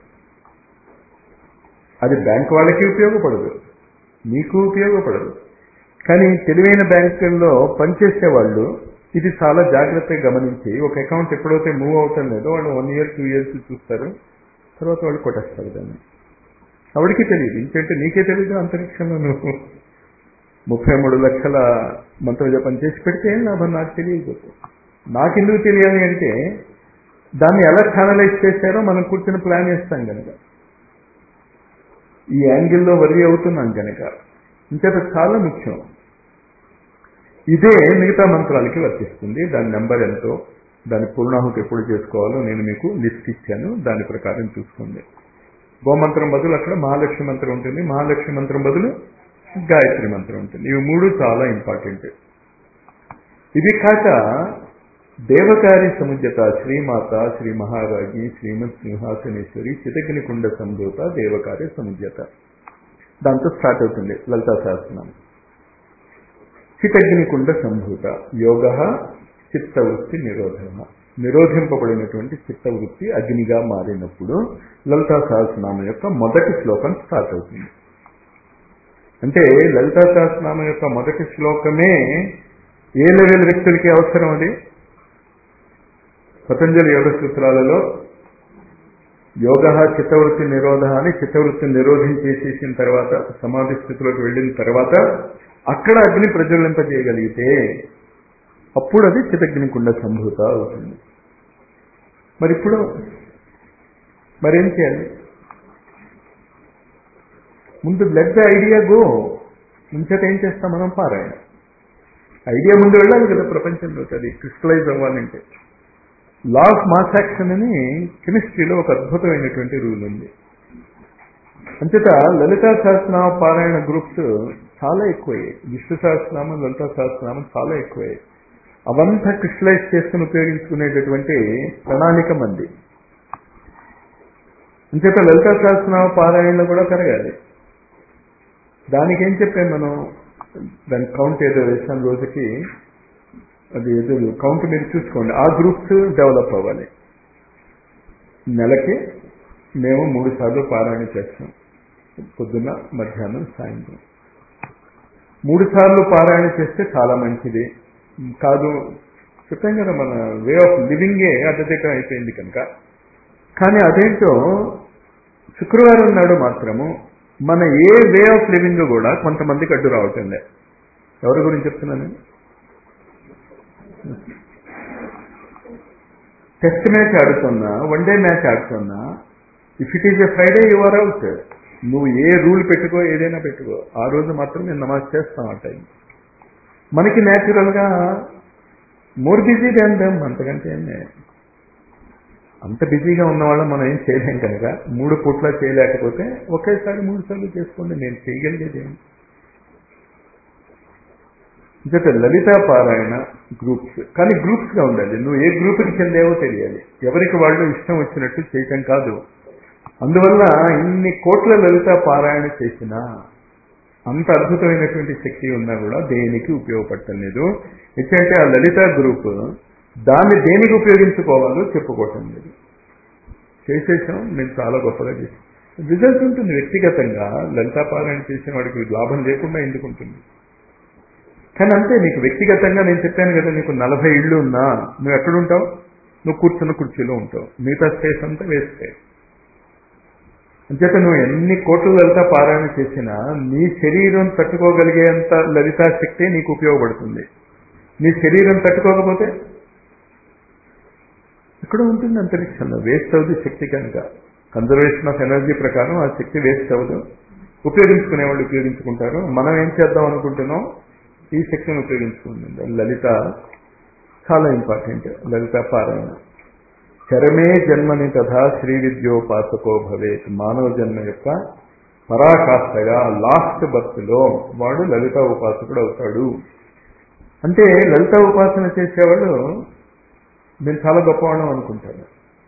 అది బ్యాంక్ వాళ్ళకి ఉపయోగపడదు మీకు ఉపయోగపడదు కానీ తెలివైన బ్యాంకుల్లో పనిచేసే వాళ్ళు ఇది చాలా జాగ్రత్తగా గమనించి ఒక అకౌంట్ ఎప్పుడైతే మూవ్ అవటం లేదో వాళ్ళు వన్ ఇయర్ టూ ఇయర్స్ చూస్తారు తర్వాత వాళ్ళు కొట్టేస్తారు దాన్ని ఆవిడికి తెలియదు ఇంకంటే నీకే తెలియదు అంతరిక్షంలో నువ్వు ముప్పై మూడు లక్షల మంత్ర జపం చేసి పెడితే ఏం లాభం నాకు తెలియకపోతే నాకెందుకు తెలియాలి అంటే దాన్ని ఎలా ఛానలైజ్ చేశారో మనం కూర్చొని ప్లాన్ చేస్తాం కనుక ఈ యాంగిల్లో వరి అవుతున్నాం కనుక ఇంకేత చాలా ముఖ్యం ఇదే మిగతా మంత్రాలకి వర్తిస్తుంది దాని నెంబర్ ఎంతో దాని పూర్ణాహుతి ఎప్పుడు చేసుకోవాలో నేను మీకు లిస్ట్ ఇచ్చాను దాని ప్రకారం చూసుకోండి గోమంత్రం బదులు అక్కడ మహాలక్ష్మి మంత్రం ఉంటుంది మహాలక్ష్మి మంత్రం బదులు గాయత్రి మంత్రం ఉంటుంది ఇవి మూడు చాలా ఇంపార్టెంట్ ఇది కాక దేవకారి సముద్యత శ్రీమాత శ్రీ మహారాజి శ్రీమత్ సింహాసనేశ్వరి చితకినికుండ సంభూత దేవకారి సముద్యత దాంతో స్టార్ట్ అవుతుంది లలితా సహస్రనామం చితగ్నికుండ సంభూత యోగ చిత్తవృత్తి నిరోధ నిరోధింపబడినటువంటి చిత్తవృత్తి అగ్నిగా మారినప్పుడు లలితా సహస్రనామం యొక్క మొదటి శ్లోకం స్టార్ట్ అవుతుంది అంటే లలితా సహస్రనామం యొక్క మొదటి శ్లోకమే ఏ లెవెల్ వ్యక్తులకి అవసరం అది పతంజలి యోగ సూత్రాలలో యోగ చిత్తవృత్తి నిరోధ అని చిత్తవృత్తిని నిరోధించేసేసిన తర్వాత సమాధి స్థితిలోకి వెళ్ళిన తర్వాత అక్కడ అగ్ని ప్రజ్వలింపజేయగలిగితే అప్పుడు అది చితగ్నికుండ సంభూత అవుతుంది మరి ఇప్పుడు మరేం చేయాలి ముందు లెట్ ద ఐడియా గో ముంచట ఏం చేస్తాం మనం పారాయణ ఐడియా ముందు వెళ్ళాలి కదా ప్రపంచంలోకి అది క్రిస్టలైజ్ అవ్వాలంటే లా ఆఫ్ మాస్ యాక్షన్ అని కెమిస్ట్రీలో ఒక అద్భుతమైనటువంటి రూల్ ఉంది అంచేత లలితా సహస్రనామ పారాయణ గ్రూప్స్ చాలా ఎక్కువయ్యాయి విష్ణు సహస్రనామం లలితా సహస్రనామం చాలా ఎక్కువయ్యాయి అవంతా క్రిస్టలైజ్ చేసుకుని ఉపయోగించుకునేటటువంటి ప్రణాళిక మంది అంచేత లలితా సహస్రనామ పారాయణలో కూడా పెరగాలి దానికి ఏం చెప్పాను మనం దాని కౌంట్ ఏదో వేసాను రోజుకి అది ఏదో కౌంట్ మీరు చూసుకోండి ఆ గ్రూప్స్ డెవలప్ అవ్వాలి నెలకి మేము మూడు సార్లు పారాయణ చేస్తాం పొద్దున్న మధ్యాహ్నం సాయంత్రం మూడు సార్లు పారాయణ చేస్తే చాలా మంచిది కాదు చెప్పాం కదా మన వే ఆఫ్ లివింగే అత్యధికం అయిపోయింది కనుక కానీ అదేంటో శుక్రవారం నాడు మాత్రము మన ఏ వే ఆఫ్ లివింగ్ కూడా కొంతమందికి అడ్డు రావటం లే ఎవరి గురించి చెప్తున్నాను టెస్ట్ మ్యాచ్ ఆడుతున్నా వన్ డే మ్యాచ్ ఆడుతున్నా if it is a Friday you are out నువ్వు ఏ రూల్ పెట్టుకో ఏదైనా పెట్టుకో ఆ రోజు మాత్రం నేను నమాజ్ చేస్తాం ఆ టైం మనకి న్యాచురల్గా మోర్ బిజీ దాన్ దమ్ అంతకంటే ఏమే అంత బిజీగా ఉన్న వాళ్ళం మనం ఏం చేయలేం కనుక మూడు పూట్ల చేయలేకపోతే ఒకేసారి మూడు సార్లు చేసుకోండి నేను చేయగలిగేది ఏమి ఇంకా లలితా పారాయణ గ్రూప్స్ కానీ గ్రూప్స్గా ఉండాలి నువ్వు ఏ గ్రూప్కి చెందేవో తెలియాలి ఎవరికి వాళ్ళు ఇష్టం వచ్చినట్టు చేయటం కాదు అందువల్ల ఇన్ని కోట్ల లలిత పారాయణ చేసినా అంత అద్భుతమైనటువంటి శక్తి ఉన్నా కూడా దేనికి ఉపయోగపడటం లేదు ఎందుకంటే ఆ లలిత గ్రూప్ దాన్ని దేనికి ఉపయోగించుకోవాలో చెప్పుకోవటం లేదు చేసేసాం నేను చాలా గొప్పగా చేసాం రిజల్ట్ ఉంటుంది వ్యక్తిగతంగా లలితా పారాయణ చేసిన వాడికి లాభం లేకుండా ఎందుకుంటుంది కానీ అంతే నీకు వ్యక్తిగతంగా నేను చెప్పాను కదా నీకు నలభై ఇళ్ళు ఉన్నా నువ్వు ఎక్కడుంటావు నువ్వు కూర్చున్న కుర్చీలో ఉంటావు మిగతా స్పేస్ అంతా వేస్తే అంచేత నువ్వు ఎన్ని కోట్ల లలిత పారాయణ చేసినా నీ శరీరం తట్టుకోగలిగేంత లలితా శక్తి నీకు ఉపయోగపడుతుంది నీ శరీరం తట్టుకోకపోతే ఎక్కడ ఉంటుంది అంతరిక్షంలో వేస్ట్ అవుతుంది శక్తి కనుక కన్జర్వేషన్ ఆఫ్ ఎనర్జీ ప్రకారం ఆ శక్తి వేస్ట్ అవ్వదు ఉపయోగించుకునే వాళ్ళు ఉపయోగించుకుంటారు మనం ఏం చేద్దాం అనుకుంటున్నాం ఈ శక్తిని ఉపయోగించుకుంటుంది లలిత చాలా ఇంపార్టెంట్ లలిత పారాయణ చరమే జన్మని తథా శ్రీ విద్యోపాసకో భవేత్ మానవ జన్మ యొక్క పరాకాష్ఠగా లాస్ట్ బర్త్లో వాడు లలిత ఉపాసకుడు అవుతాడు అంటే లలిత ఉపాసన చేసేవాళ్ళు నేను చాలా గొప్పవాళ్ళం అనుకుంటాను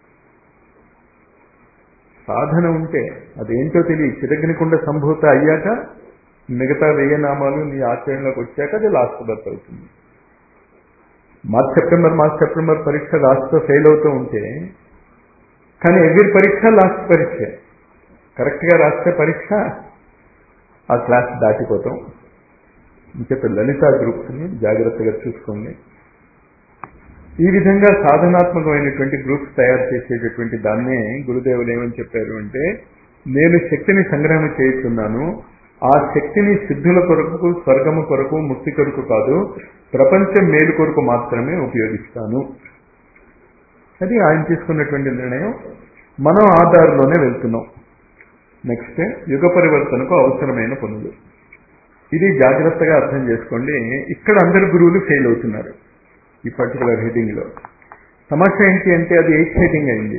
సాధన ఉంటే అదేంటో తెలియ చిరగ్నికుండ సంభూత అయ్యాక మిగతా వెయ్యి నామాలు నీ ఆచరణలోకి వచ్చాక అది లాస్ట్ బర్త్ అవుతుంది మార్చ్ సెప్టెంబర్ మార్చ్ సెప్టెంబర్ పరీక్ష రాస్తూ ఫెయిల్ అవుతూ ఉంటే కానీ ఎవ్రీ పరీక్ష లాస్ట్ పరీక్ష కరెక్ట్గా రాస్తే పరీక్ష ఆ క్లాస్ దాటిపోతాం ఇంకేత లలిత గ్రూప్స్ని జాగ్రత్తగా చూసుకోండి ఈ విధంగా సాధనాత్మకమైనటువంటి గ్రూప్స్ తయారు చేసేటటువంటి దాన్నే గురుదేవులు ఏమని చెప్పారు అంటే నేను శక్తిని సంగ్రహణ చేస్తున్నాను ఆ శక్తిని సిద్ధుల కొరకు స్వర్గము కొరకు ముక్తి కొరకు కాదు ప్రపంచం మేలు కొరకు మాత్రమే ఉపయోగిస్తాను అది ఆయన తీసుకున్నటువంటి నిర్ణయం మనం ఆధారంలోనే వెళ్తున్నాం నెక్స్ట్ యుగ పరివర్తనకు అవసరమైన పనులు ఇది జాగ్రత్తగా అర్థం చేసుకోండి ఇక్కడ అందరు గురువులు ఫెయిల్ అవుతున్నారు ఈ పర్టికులర్ హెడ్డింగ్ లో సమస్య ఏంటి అంటే అది ఎయిత్ హెడ్డింగ్ అయింది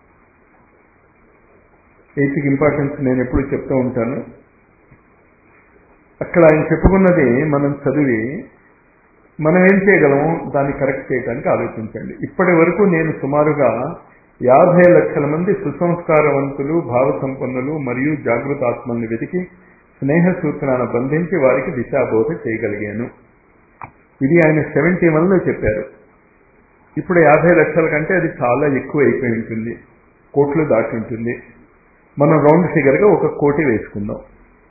ఎయిత్కి ఇంపార్టెన్స్ నేను ఎప్పుడు చెప్తూ ఉంటాను అక్కడ ఆయన చెప్పుకున్నది మనం చదివి మనం ఏం చేయగలము దాన్ని కరెక్ట్ చేయడానికి ఆలోచించండి ఇప్పటి వరకు నేను సుమారుగా యాభై లక్షల మంది సుసంస్కారవంతులు భావ సంపన్నులు మరియు జాగృత ఆత్మల్ని వెతికి స్నేహ సూత్రాన్ని బంధించి వారికి దిశాబోధ చేయగలిగాను ఇది ఆయన సెవెంటీ వన్లో చెప్పారు ఇప్పుడు యాభై లక్షల కంటే అది చాలా ఎక్కువ అయిపోయి ఉంటుంది కోట్లు దాటి ఉంటుంది మనం రౌండ్ ఫిగర్గా ఒక కోటి వేసుకుందాం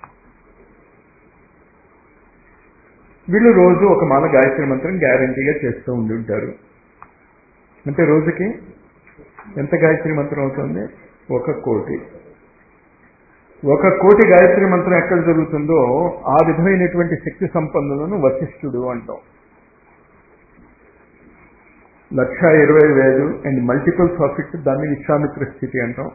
వీళ్ళు రోజు ఒక మాల గాయత్రి మంత్రం గ్యారంటీగా చేస్తూ ఉండి ఉంటారు అంటే రోజుకి ఎంత గాయత్రి మంత్రం అవుతుంది ఒక కోటి ఒక కోటి గాయత్రి మంత్రం ఎక్కడ జరుగుతుందో ఆ విధమైనటువంటి శక్తి సంపన్నులను వశిష్ఠుడు అంటాం లక్ష ఇరవై వేలు అండ్ మల్టిపుల్స్ ఆఫ్ ఇట్ దాన్ని విశ్వామిత్ర స్థితి అంటాం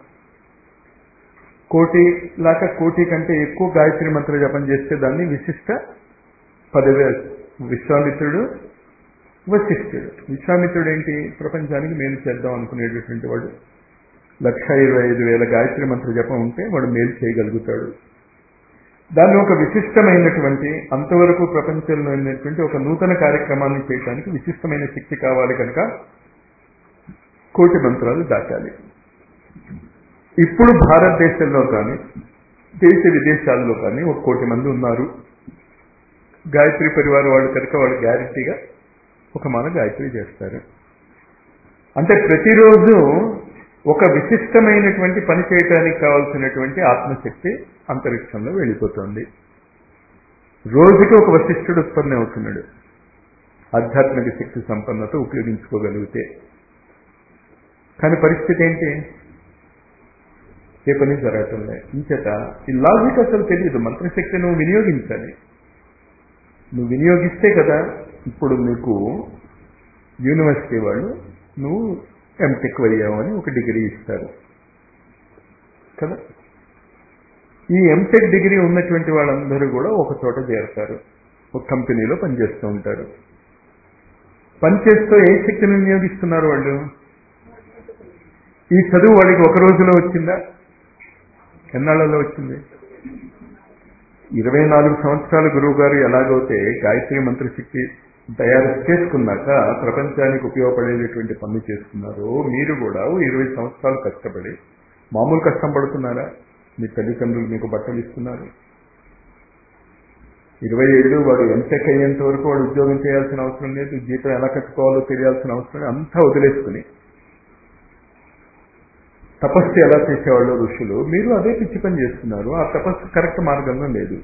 కోటి లాక కోటి కంటే ఎక్కువ గాయత్రి మంత్ర జపం చేస్తే దాన్ని విశిష్ట పదవే విశ్వామిత్రుడు వశిష్ఠుడు విశ్వామిత్రుడు ఏంటి ప్రపంచానికి మేలు చేద్దాం అనుకునేటటువంటి వాడు లక్ష ఇరవై ఐదు వేల గాయత్రి మంత్ర జపం ఉంటే వాడు మేలు చేయగలుగుతాడు దాన్ని ఒక విశిష్టమైనటువంటి అంతవరకు ప్రపంచంలో ఉన్నటువంటి ఒక నూతన కార్యక్రమాన్ని చేయడానికి విశిష్టమైన శక్తి కావాలి కనుక కోటి మంత్రాలు దాటాలి ఇప్పుడు భారతదేశంలో కానీ దేశ విదేశాల్లో కానీ ఒక కోటి మంది ఉన్నారు గాయత్రి పరివారం వాళ్ళు కనుక వాళ్ళు గ్యారంటీగా ఒక మన గాయత్రి చేస్తారు అంటే ప్రతిరోజు ఒక విశిష్టమైనటువంటి పని చేయడానికి కావాల్సినటువంటి ఆత్మశక్తి అంతరిక్షంలో వెళ్ళిపోతుంది రోజుకి ఒక వశిష్ఠుడు ఉత్పత్తి అవుతున్నాడు ఆధ్యాత్మిక శక్తి సంపన్నత ఉపయోగించుకోగలిగితే కానీ పరిస్థితి ఏంటి ఏ పని జరగటం లేదు ఇంచేత ఈ లాజిక్ అసలు తెలియదు మంత్రశక్తి నువ్వు వినియోగించాలి నువ్వు వినియోగిస్తే కదా ఇప్పుడు నీకు యూనివర్సిటీ వాళ్ళు నువ్వు ఎంటెక్ అయ్యావు అని ఒక డిగ్రీ ఇస్తారు కదా ఈ ఎంటెక్ డిగ్రీ ఉన్నటువంటి వాళ్ళందరూ కూడా ఒక చోట చేరతారు ఒక కంపెనీలో పనిచేస్తూ ఉంటారు పనిచేస్తూ ఏ శక్తిని వినియోగిస్తున్నారు వాళ్ళు ఈ చదువు వాడికి ఒక రోజులో వచ్చిందా ఎన్నాళ్లలో వచ్చింది ఇరవై నాలుగు సంవత్సరాల గురువు గారు ఎలాగైతే గాయత్రి మంత్రశక్తి తయారు చేసుకున్నాక ప్రపంచానికి ఉపయోగపడేటటువంటి పనులు చేసుకున్నారు మీరు కూడా ఇరవై సంవత్సరాలు కష్టపడి మామూలు కష్టం పడుతున్నారా మీ తల్లిదండ్రులు మీకు బట్టలు ఇస్తున్నారు ఇరవై ఏళ్ళు వాడు ఎంటెక్ అయ్యేంత వరకు వాడు ఉద్యోగం చేయాల్సిన అవసరం లేదు జీతం ఎలా కట్టుకోవాలో తెలియాల్సిన అవసరం లేదు అంతా వదిలేసుకుని తపస్సు ఎలా చేసేవాళ్ళు ఋషులు మీరు అదే పిచ్చి పని చేస్తున్నారు ఆ తపస్సు కరెక్ట్ మార్గంలో లేదు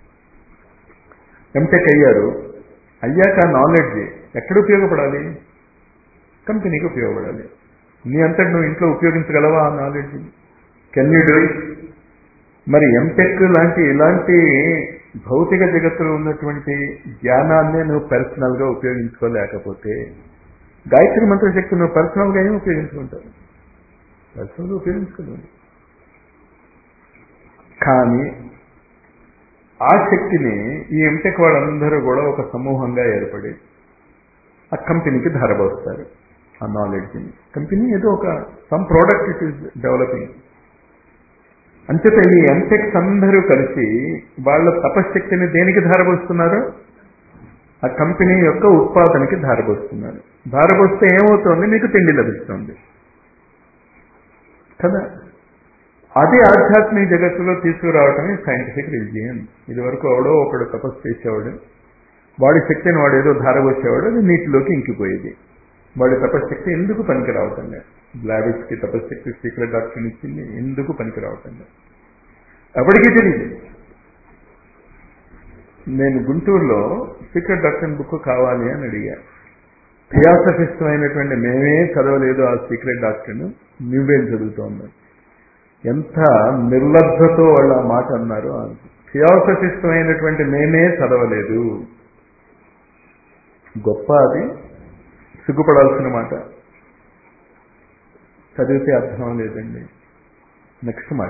ఎంటెక్ అయ్యారు అయ్యాక నాలెడ్జ్ ఎక్కడ ఉపయోగపడాలి కంపెనీకి ఉపయోగపడాలి నీ అంతటి నువ్వు ఇంట్లో ఉపయోగించగలవా ఆ నాలెడ్జ్ కెన్ యూ డూ మరి ఎంటెక్ లాంటి ఇలాంటి భౌతిక జగత్తులో ఉన్నటువంటి జ్ఞానాన్నే నువ్వు పర్సనల్గా ఉపయోగించుకోలేకపోతే గాయత్రి మంత్రశక్తి నువ్వు పర్సనల్గా ఏం ఉపయోగించుకుంటావు పర్సనల్గా ఉపయోగించుకోలేదు కానీ ఆ శక్తిని ఈ ఎంటెక్ వాళ్ళందరూ కూడా ఒక సమూహంగా ఏర్పడి ఆ కంపెనీకి ధారపోస్తారు ఆ నాలెడ్జ్ని కంపెనీ ఏదో ఒక some product it is developing అంచేత ఈ ఎంటెక్స్ అందరూ కలిసి వాళ్ళ తపశ్శక్తిని దేనికి ధారపోస్తున్నారు ఆ కంపెనీ యొక్క ఉత్పాదనకి ధారపోస్తున్నారు ధారపోస్తే ఏమవుతోంది మీకు తిండి లభిస్తుంది కదా అది ఆధ్యాత్మిక జగత్తులో తీసుకురావటమే సైంటిఫిక్ రిలిజియన్ ఇది వరకు ఎవడో ఒకడు తపస్సు చేసేవాడు వాడి శక్తిని వాడు ఏదో ధారపోసేవాడు అది నీటిలోకి ఇంకిపోయేది వాడి తపశక్తి ఎందుకు పనికి రావటం లేదు బ్లావిడ్స్కి తపశక్తి సీక్రెట్ డాక్టర్ ఇచ్చింది ఎందుకు పనికి రావటం లేదు ఎవరికీ తెలియదు నేను గుంటూరులో సీక్రెట్ డాక్టర్ బుక్ కావాలి అని అడిగా థియాసఫిస్ట్ అయినటువంటి మేమే చదవలేదు ఆ సీక్రెట్ డాక్టర్ను నువ్వేం చదువుతోంది ఎంత నిర్లబ్ధతో వాళ్ళు ఆ మాట అన్నారు థియాసఫిస్ట్ అయినటువంటి మేమే చదవలేదు గొప్ప అది సిగ్గుపడాల్సిన మాట చదివితే అర్థం లేదండి నెక్స్ట్ మాట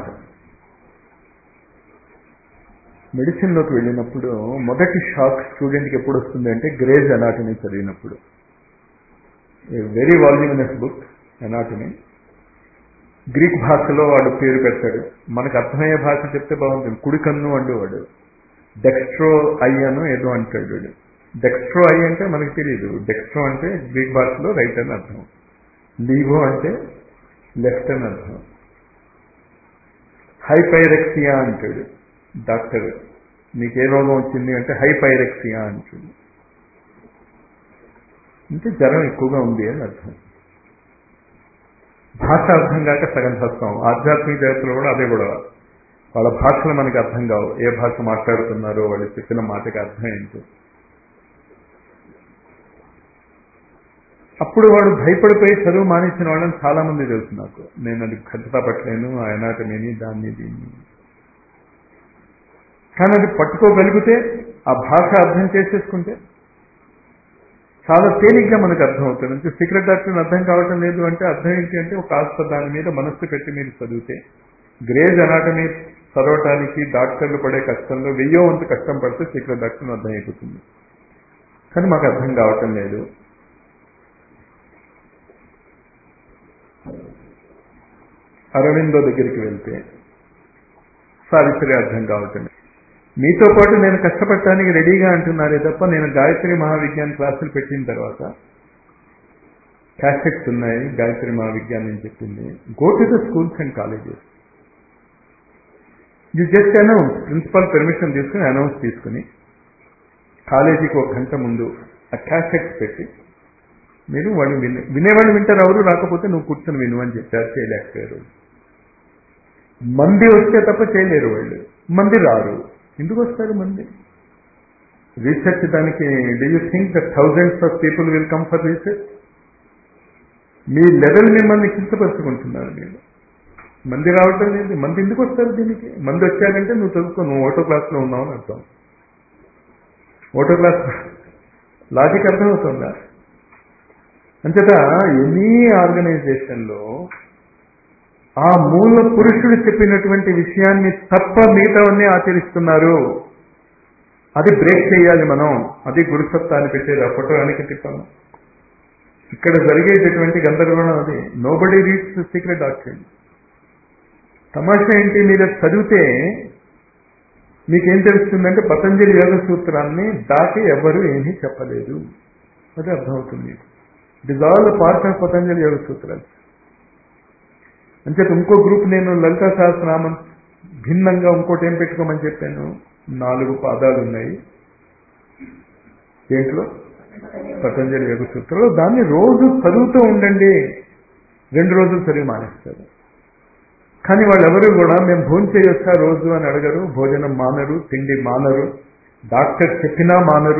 మెడిసిన్లోకి వెళ్ళినప్పుడు మొదటి షాక్ స్టూడెంట్కి ఎప్పుడు వస్తుంది అంటే గ్రేజ్ అనాటమీ చదివినప్పుడు very voluminous book anatomy Greek భాషలో వాడు పేరు పెడతాడు మనకు అర్థమయ్యే భాష చెప్తే బాగుంటుంది కుడి కన్ను అండేవాడు డెక్స్ట్రో ఐ అను ఏదో అంటాడు వీడు డెక్స్ట్రో ఐ అంటే మనకు తెలియదు డెక్స్ట్రో అంటే గ్రీక్ భాషలో రైట్ అని అర్థం లీవో అంటే లెఫ్ట్ అని అర్థం హైపైరెక్సియా అంటాడు డాక్టర్ నీకు ఏ రోగం వచ్చింది అంటే హైపైరెక్సియా అంటాడు అంటే జ్వరం ఎక్కువగా ఉంది అని అర్థం భాష అర్థం కాక సగం చస్తాం ఆధ్యాత్మిక జగత్తులో కూడా అదే గొడవ వాళ్ళ భాషలు మనకి అర్థం కావు ఏ భాష మాట్లాడుతున్నారో వాళ్ళు చెప్పిన మాటకి అర్థం ఏంటో అప్పుడు వాడు భయపడిపోయి చదువు మానేసిన వాళ్ళని చాలా మంది తెలుసు నాకు నేను అది ఖచ్చిత పట్టలేను ఆ ఎనాటమీని దాన్ని దీన్ని కానీ అది పట్టుకోగలిగితే ఆ భాష అర్థం చేసేసుకుంటే చాలా తేలిగ్గా మనకు అర్థం అవుతుంది అంటే సీక్రెట్ డాక్టర్ని అర్థం కావటం లేదు అంటే అర్థం ఏంటి అంటే ఒక కాస్త దాని మీద మనస్సు పెట్టి మీరు చదివితే గ్రేజ్ అనాటమీ చదవటానికి డాక్టర్లు పడే కష్టంలో వెయ్యో వంతు కష్టం పడితే సీక్రెట్ డాక్టర్ని అర్థం అయిపోతుంది కానీ మాకు అర్థం కావటం లేదు అరవిందో దగ్గరికి వెళ్తే సావిత్రి అర్థం కావటం మీతో పాటు నేను కష్టపడటానికి రెడీగా అంటున్నారే తప్ప నేను గాయత్రి మహావిజ్ఞాన్ క్లాసులు పెట్టిన తర్వాత క్యాసెట్స్ ఉన్నాయి గాయత్రి మహావిజ్ఞాన్ అని చెప్పింది go to the schools and colleges you just announce principal permission తీసుకుని అనౌన్స్ తీసుకుని కాలేజీకి ఒక గంట ముందు ఆ క్యాసెట్స్ పెట్టి మీరు వాళ్ళు వినే వినేవాళ్ళు వింటారు ఎవరు రాకపోతే నువ్వు కూర్చొని విను అని చెప్పారు చేయలేకపోయారు మంది వస్తే తప్ప చేయలేరు వాళ్ళు మంది రారు ఎందుకు వస్తారు మంది రీసెర్చ్ దానికి do you think the thousands of people will come for research మీ లెవెల్ మిమ్మల్ని కించపరుచుకుంటున్నారు మీరు మంది రావటం లేదు మంది ఎందుకు వస్తారు దీనికి మంది వచ్చారంటే నువ్వు చదువుకో నువ్వు ఓటో క్లాస్లో ఉన్నావు అని అర్థం ఓటో క్లాస్ లాజిక్ అర్థమవుతుందా అంతటా ఎనీ ఆర్గనైజేషన్లో ఆ మూల పురుషుడు చెప్పినటువంటి విషయాన్ని తప్ప మిగతావన్నీ ఆచరిస్తున్నారు అది బ్రేక్ చేయాలి మనం అది గురుసత్తాన్ని పెట్టేది ఆ ఫోటో వెనక్కి తిప్పాము ఇక్కడ జరిగేటటువంటి గందరగోళం అది నోబడి రీడ్స్ సీక్రెట్ డాక్టర్ తమాషా ఏంటి మీరు చదివితే మీకేం తెలుస్తుందంటే పతంజలి యోగ సూత్రాన్ని దాటి ఎవరు ఏమీ చెప్పలేదు అది అర్థమవుతుంది it is all part of Patanjali yoga సూత్రాలు అంచేత ఇంకో గ్రూప్ నేను లలితా సహస్రనామం భిన్నంగా ఇంకోటి ఏం పెట్టుకోమని చెప్పాను నాలుగు పాదాలు ఉన్నాయి దేంట్లో పతంజలి యోగ సూత్రంలో దాన్ని రోజు చదువుతూ ఉండండి రెండు రోజులు చదివి మానేస్తారు కానీ వాళ్ళెవరు కూడా మేము భోజనం చేయొచ్చా రోజు అని అడగరు భోజనం మానరు తిండి మానరు డాక్టర్ చెప్పినా మానరు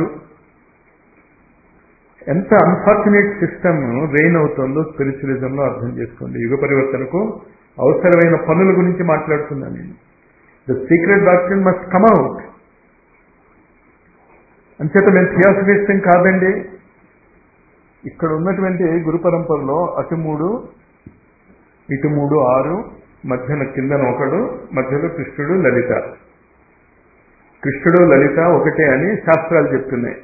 ఎంత అన్ఫార్చునేట్ సిస్టమ్ రెయిన్ అవుతుందో స్పిరిచువలిజంలో అర్థం చేసుకోండి యుగ పరివర్తనకు అవసరమైన పనుల గురించి మాట్లాడుతున్నాను నేను the secret doctor must come out అంచేత మేము థియాసఫిస్టం కాదండి ఇక్కడ ఉన్నటువంటి గురు పరంపరలో అటు మూడు ఇటు మూడు ఆరు మధ్యన కిందన ఒకడు మధ్యలో కృష్ణుడు లలిత కృష్ణుడు లలిత ఒకటే అని శాస్త్రాలు చెప్తున్నాయి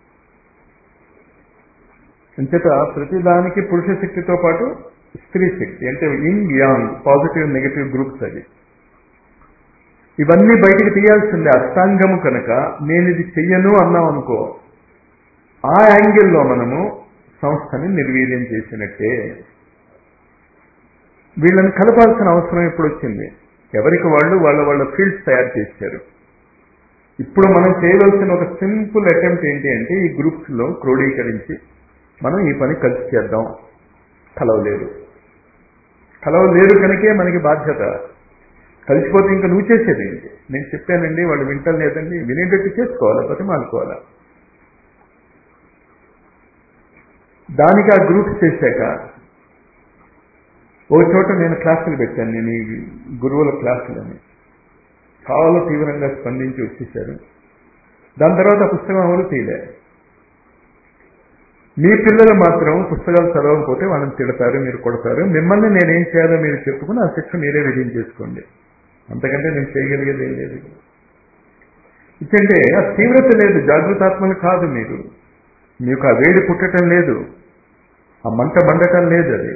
అంచేత ప్రతిదానికి పురుష శక్తితో పాటు స్త్రీ శక్తి అంటే yin yang positive negative groups అది ఇవన్నీ బయటికి తీయాల్సిందే అష్టాంగము కనుక నేను ఇది చెయ్యను అన్నాం అనుకో ఆ యాంగిల్లో మనము సంస్థని నిర్వీర్యం చేసినట్టే వీళ్ళని కలపాల్సిన అవసరం ఇప్పుడు వచ్చింది ఎవరికి వాళ్ళు వాళ్ళ వాళ్ళ ఫీల్డ్స్ తయారు చేశారు ఇప్పుడు మనం చేయవలసిన ఒక సింపుల్ అటెంప్ట్ ఏంటి అంటే ఈ గ్రూప్స్లో క్రోడీకరించి మనం ఈ పని కలిసి చేద్దాం కలవలేరు కలవలేరు కనుకే మనకి బాధ్యత కలిసిపోతే ఇంకా నువ్వు చేసేది ఏంటి నేను చెప్పానండి వాళ్ళు వింటం లేదండి వినేటట్టు చేసుకోవాలా ప్రతి మానుకోవాలా దానికి ఆ గ్రూప్స్ చేశాక ఓ చోట నేను క్లాసులు పెట్టాను నేను ఈ గురువుల క్లాసులని చాలా తీవ్రంగా స్పందించి వచ్చేసారు దాని తర్వాత ఆ పుస్తకం ఎవరు తీయలే మీ పిల్లలు మాత్రం పుస్తకాలు చదవకపోతే వాళ్ళని తిడతారు మీరు కొడతారు మిమ్మల్ని నేనేం చేయాలో మీరు చెప్పుకుని ఆ శిక్ష మీరే విధించేసుకోండి అంతకంటే నేను చేయగలిగేది ఏం లేదు ఇచ్చంటే ఆ తీవ్రత లేదు జాగృతాత్మలు కాదు మీరు మీకు ఆ వేడి పుట్టడం లేదు ఆ మంట మండటం లేదు అది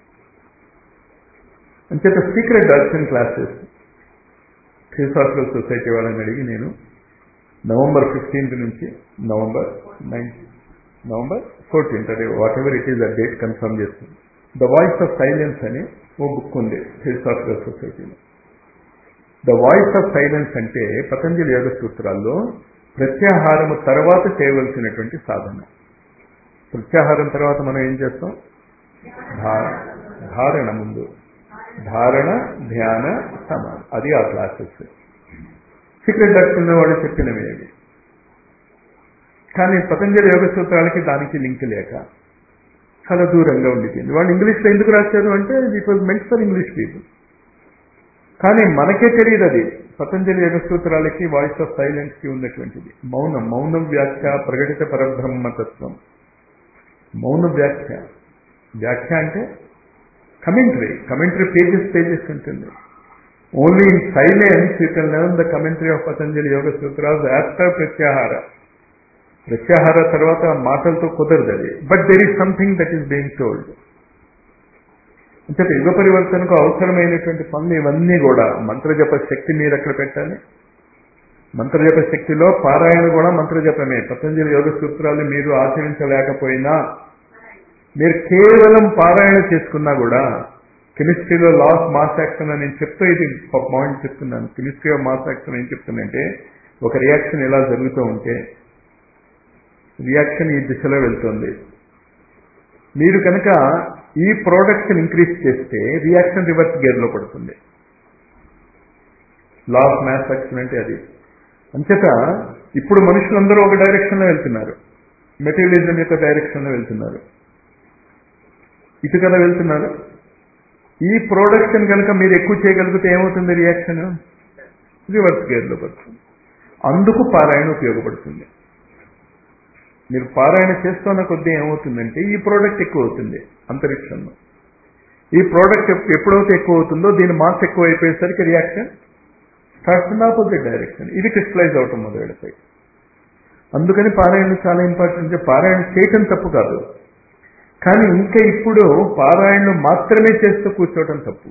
అంచేత secret doctrine classes Theosophical Society వాళ్ళని అడిగి నేను నవంబర్ ఫిఫ్టీన్త్ నుంచి నవంబర్ నైన్టీన్ నవంబర్ ఫోర్టీన్త్ అదే వాట్ ఎవర్ ఇట్ ఈస్ ఆ డేట్ కన్ఫర్మ్ చేస్తుంది ద వాయిస్ ఆఫ్ సైలెన్స్ అని ఓ బుక్ ఉంది థియోసాఫికల్ సొసైటీలో ద వాయిస్ ఆఫ్ సైలెన్స్ అంటే పతంజలి యోగ సూత్రాల్లో ప్రత్యాహారము తర్వాత చేయవలసినటువంటి సాధన ప్రత్యాహారం తర్వాత మనం ఏం చేస్తాం ధారణ ముందు ధారణ ధ్యాన సమాధి అది ఆ క్లాసెస్ సీక్రెట్ డాక్టర్ వాళ్ళు చెప్పినవి అవి కానీ పతంజలి యోగ సూత్రాలకి దానికి లింక్ లేక చాలా దూరంగా ఉండిపోయింది వాళ్ళు ఇంగ్లీష్లో ఎందుకు రాశారు అంటే it was meant for English people కానీ మనకే తెలియదు అది పతంజలి యోగ సూత్రాలకి వాయిస్ ఆఫ్ సైలెన్స్ కి ఉన్నటువంటిది మౌనం మౌనం వ్యాఖ్య ప్రకటిత పరబ్రహ్మతత్వం మౌన వ్యాఖ్య వ్యాఖ్య అంటే కమెంటరీ కమెంటరీ పేజెస్ పేజెస్ ఉంటుంది only in silence you can learn the commentary of Patanjali yoga sutras after pratyahara pratyahara తర్వాత మాటలతో కుదరదు అది but there is something that is being told అంటే యుగ పరివర్తనకు అవసరమైనటువంటి పనులు ఇవన్నీ కూడా మంత్రజప శక్తి మీరు ఎక్కడ పెట్టాలి మంత్రజప శక్తిలో పారాయణ కూడా మంత్రజపమే పతంజలి యోగ సూత్రాలు మీరు ఆచరించలేకపోయినా మీరు కేవలం పారాయణ చేసుకున్నా కూడా కెమిస్ట్రీలో లాస్ మాస్ యాక్షన్ అని నేను చెప్తూ ఇది ఒక పాయింట్ చెప్తున్నాను కెమిస్ట్రీ ఆఫ్ మాస్ యాక్షన్ ఏం చెప్తుందంటే ఒక రియాక్షన్ ఎలా జరుగుతూ ఉంటే రియాక్షన్ ఈ దిశలో వెళ్తుంది మీరు కనుక ఈ ప్రోడక్ట్ని ఇంక్రీజ్ చేస్తే రియాక్షన్ రివర్స్ గేర్లో పడుతుంది లా ఆఫ్ మ్యాథ్స్ యాక్షన్ అంటే అది అంచేత ఇప్పుడు మనుషులందరూ ఒక డైరెక్షన్లో వెళ్తున్నారు మెటీరియలిజం యొక్క డైరెక్షన్లో వెళ్తున్నారు ఇటు కదా వెళ్తున్నారు ఈ ప్రోడక్షన్ కనుక మీరు ఎక్కువ చేయగలిగితే ఏమవుతుంది రియాక్షన్ రివర్స్ గేర్లో పడుతుంది అందుకు పారాయణ ఉపయోగపడుతుంది మీరు పారాయణ చేస్తున్న కొద్దీ ఏమవుతుందంటే ఈ ప్రోడక్ట్ ఎక్కువ అవుతుంది అంతరిక్షంలో ఈ ప్రోడక్ట్ ఎప్పుడైతే ఎక్కువ అవుతుందో దీని మాస్ ఎక్కువ అయిపోయేసరికి reaction starts in opposite direction ఇది క్రిస్టలైజ్ అవటం మొదలెడతాయి అందుకని పారాయణ చాలా ఇంపార్టెంట్ పారాయణ చేయటం తప్పు కాదు కానీ ఇంకా ఇప్పుడు పారాయణలు మాత్రమే చేస్తూ కూర్చోవటం తప్పు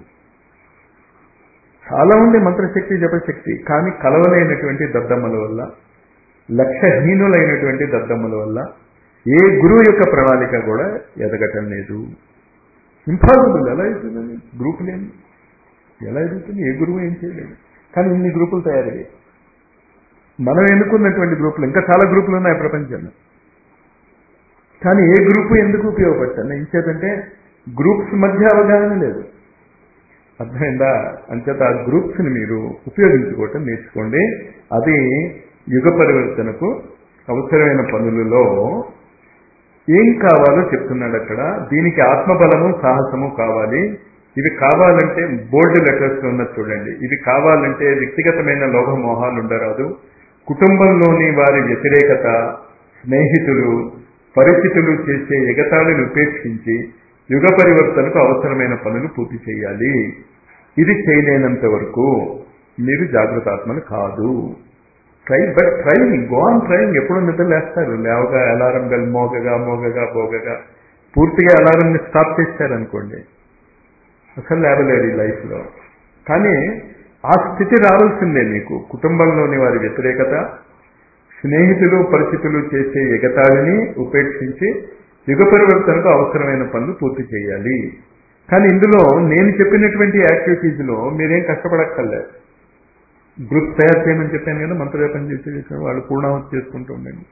చాలా ఉంది మంత్రశక్తి జపశక్తి కానీ కలవలేనటువంటి దద్దమ్మల వల్ల లక్ష్యహీనులైనటువంటి దద్దమ్మల వల్ల ఏ గురువు యొక్క ప్రణాళిక కూడా ఎదగటం లేదు ఇంపాసిబుల్ ఎలా అవుతుందని గ్రూప్ లేని ఎలా ఎదుగుతుంది ఏ గురువు ఏం చేయలేదు కానీ ఇన్ని గ్రూపులు తయారయ్యాయి మనం ఎన్నుకున్నటువంటి గ్రూపులు ఇంకా చాలా గ్రూపులు ఉన్నాయి ప్రపంచంలో కానీ ఏ గ్రూపు ఎందుకు ఉపయోగపడుతుంది ఇంచేతంటే గ్రూప్స్ మధ్య అవగాహన లేదు అర్థమైందా అంచేత ఆ గ్రూప్స్ని మీరు ఉపయోగించుకోవటం నేర్చుకోండి అది యుగ పరివర్తనకు అవసరమైన పనులలో ఏం కావాలో చెప్తున్నాడు అక్కడ దీనికి ఆత్మబలము సాహసము కావాలి ఇవి కావాలంటే బోల్డ్ లెటర్స్ ఉన్నది చూడండి ఇవి కావాలంటే వ్యక్తిగతమైన లోభమోహాలు ఉండరాదు కుటుంబంలోని వారి వ్యతిరేకత స్నేహితులు పరిస్థితులు చేసే ఎగతాళిని ఉపేక్షించి యుగ పరివర్తనకు అవసరమైన పనులు పూర్తి చేయాలి ఇది చేయలేనంత వరకు మీరు జాగృతాత్మలు కాదు try but training go on training ఎప్పుడు నిద్ర లేస్తారు లేవగా అలారం బెల్ మోగగా మోగగా పోగగా పూర్తిగా అలారంని స్టాప్ చేశారనుకోండి అసలు లేవలేరు ఈ లైఫ్లో కానీ ఆ స్థితి రావాల్సిందే మీకు కుటుంబంలోని వారి వ్యతిరేకత స్నేహితులు పరిస్థితులు చేసే ఎగతాళిని ఉపేక్షించి యుగ పరివర్తనకు అవసరమైన పనులు పూర్తి చేయాలి కానీ ఇందులో నేను చెప్పినటువంటి యాక్టివిటీస్లో మీరేం కష్టపడక్కర్లేదు గ్రూప్ తయారు చేయమని చెప్పాను కదా మంత్రజపం చేసి చేశాను వాళ్ళు పూర్ణావతి చేసుకుంటూ ఉండండి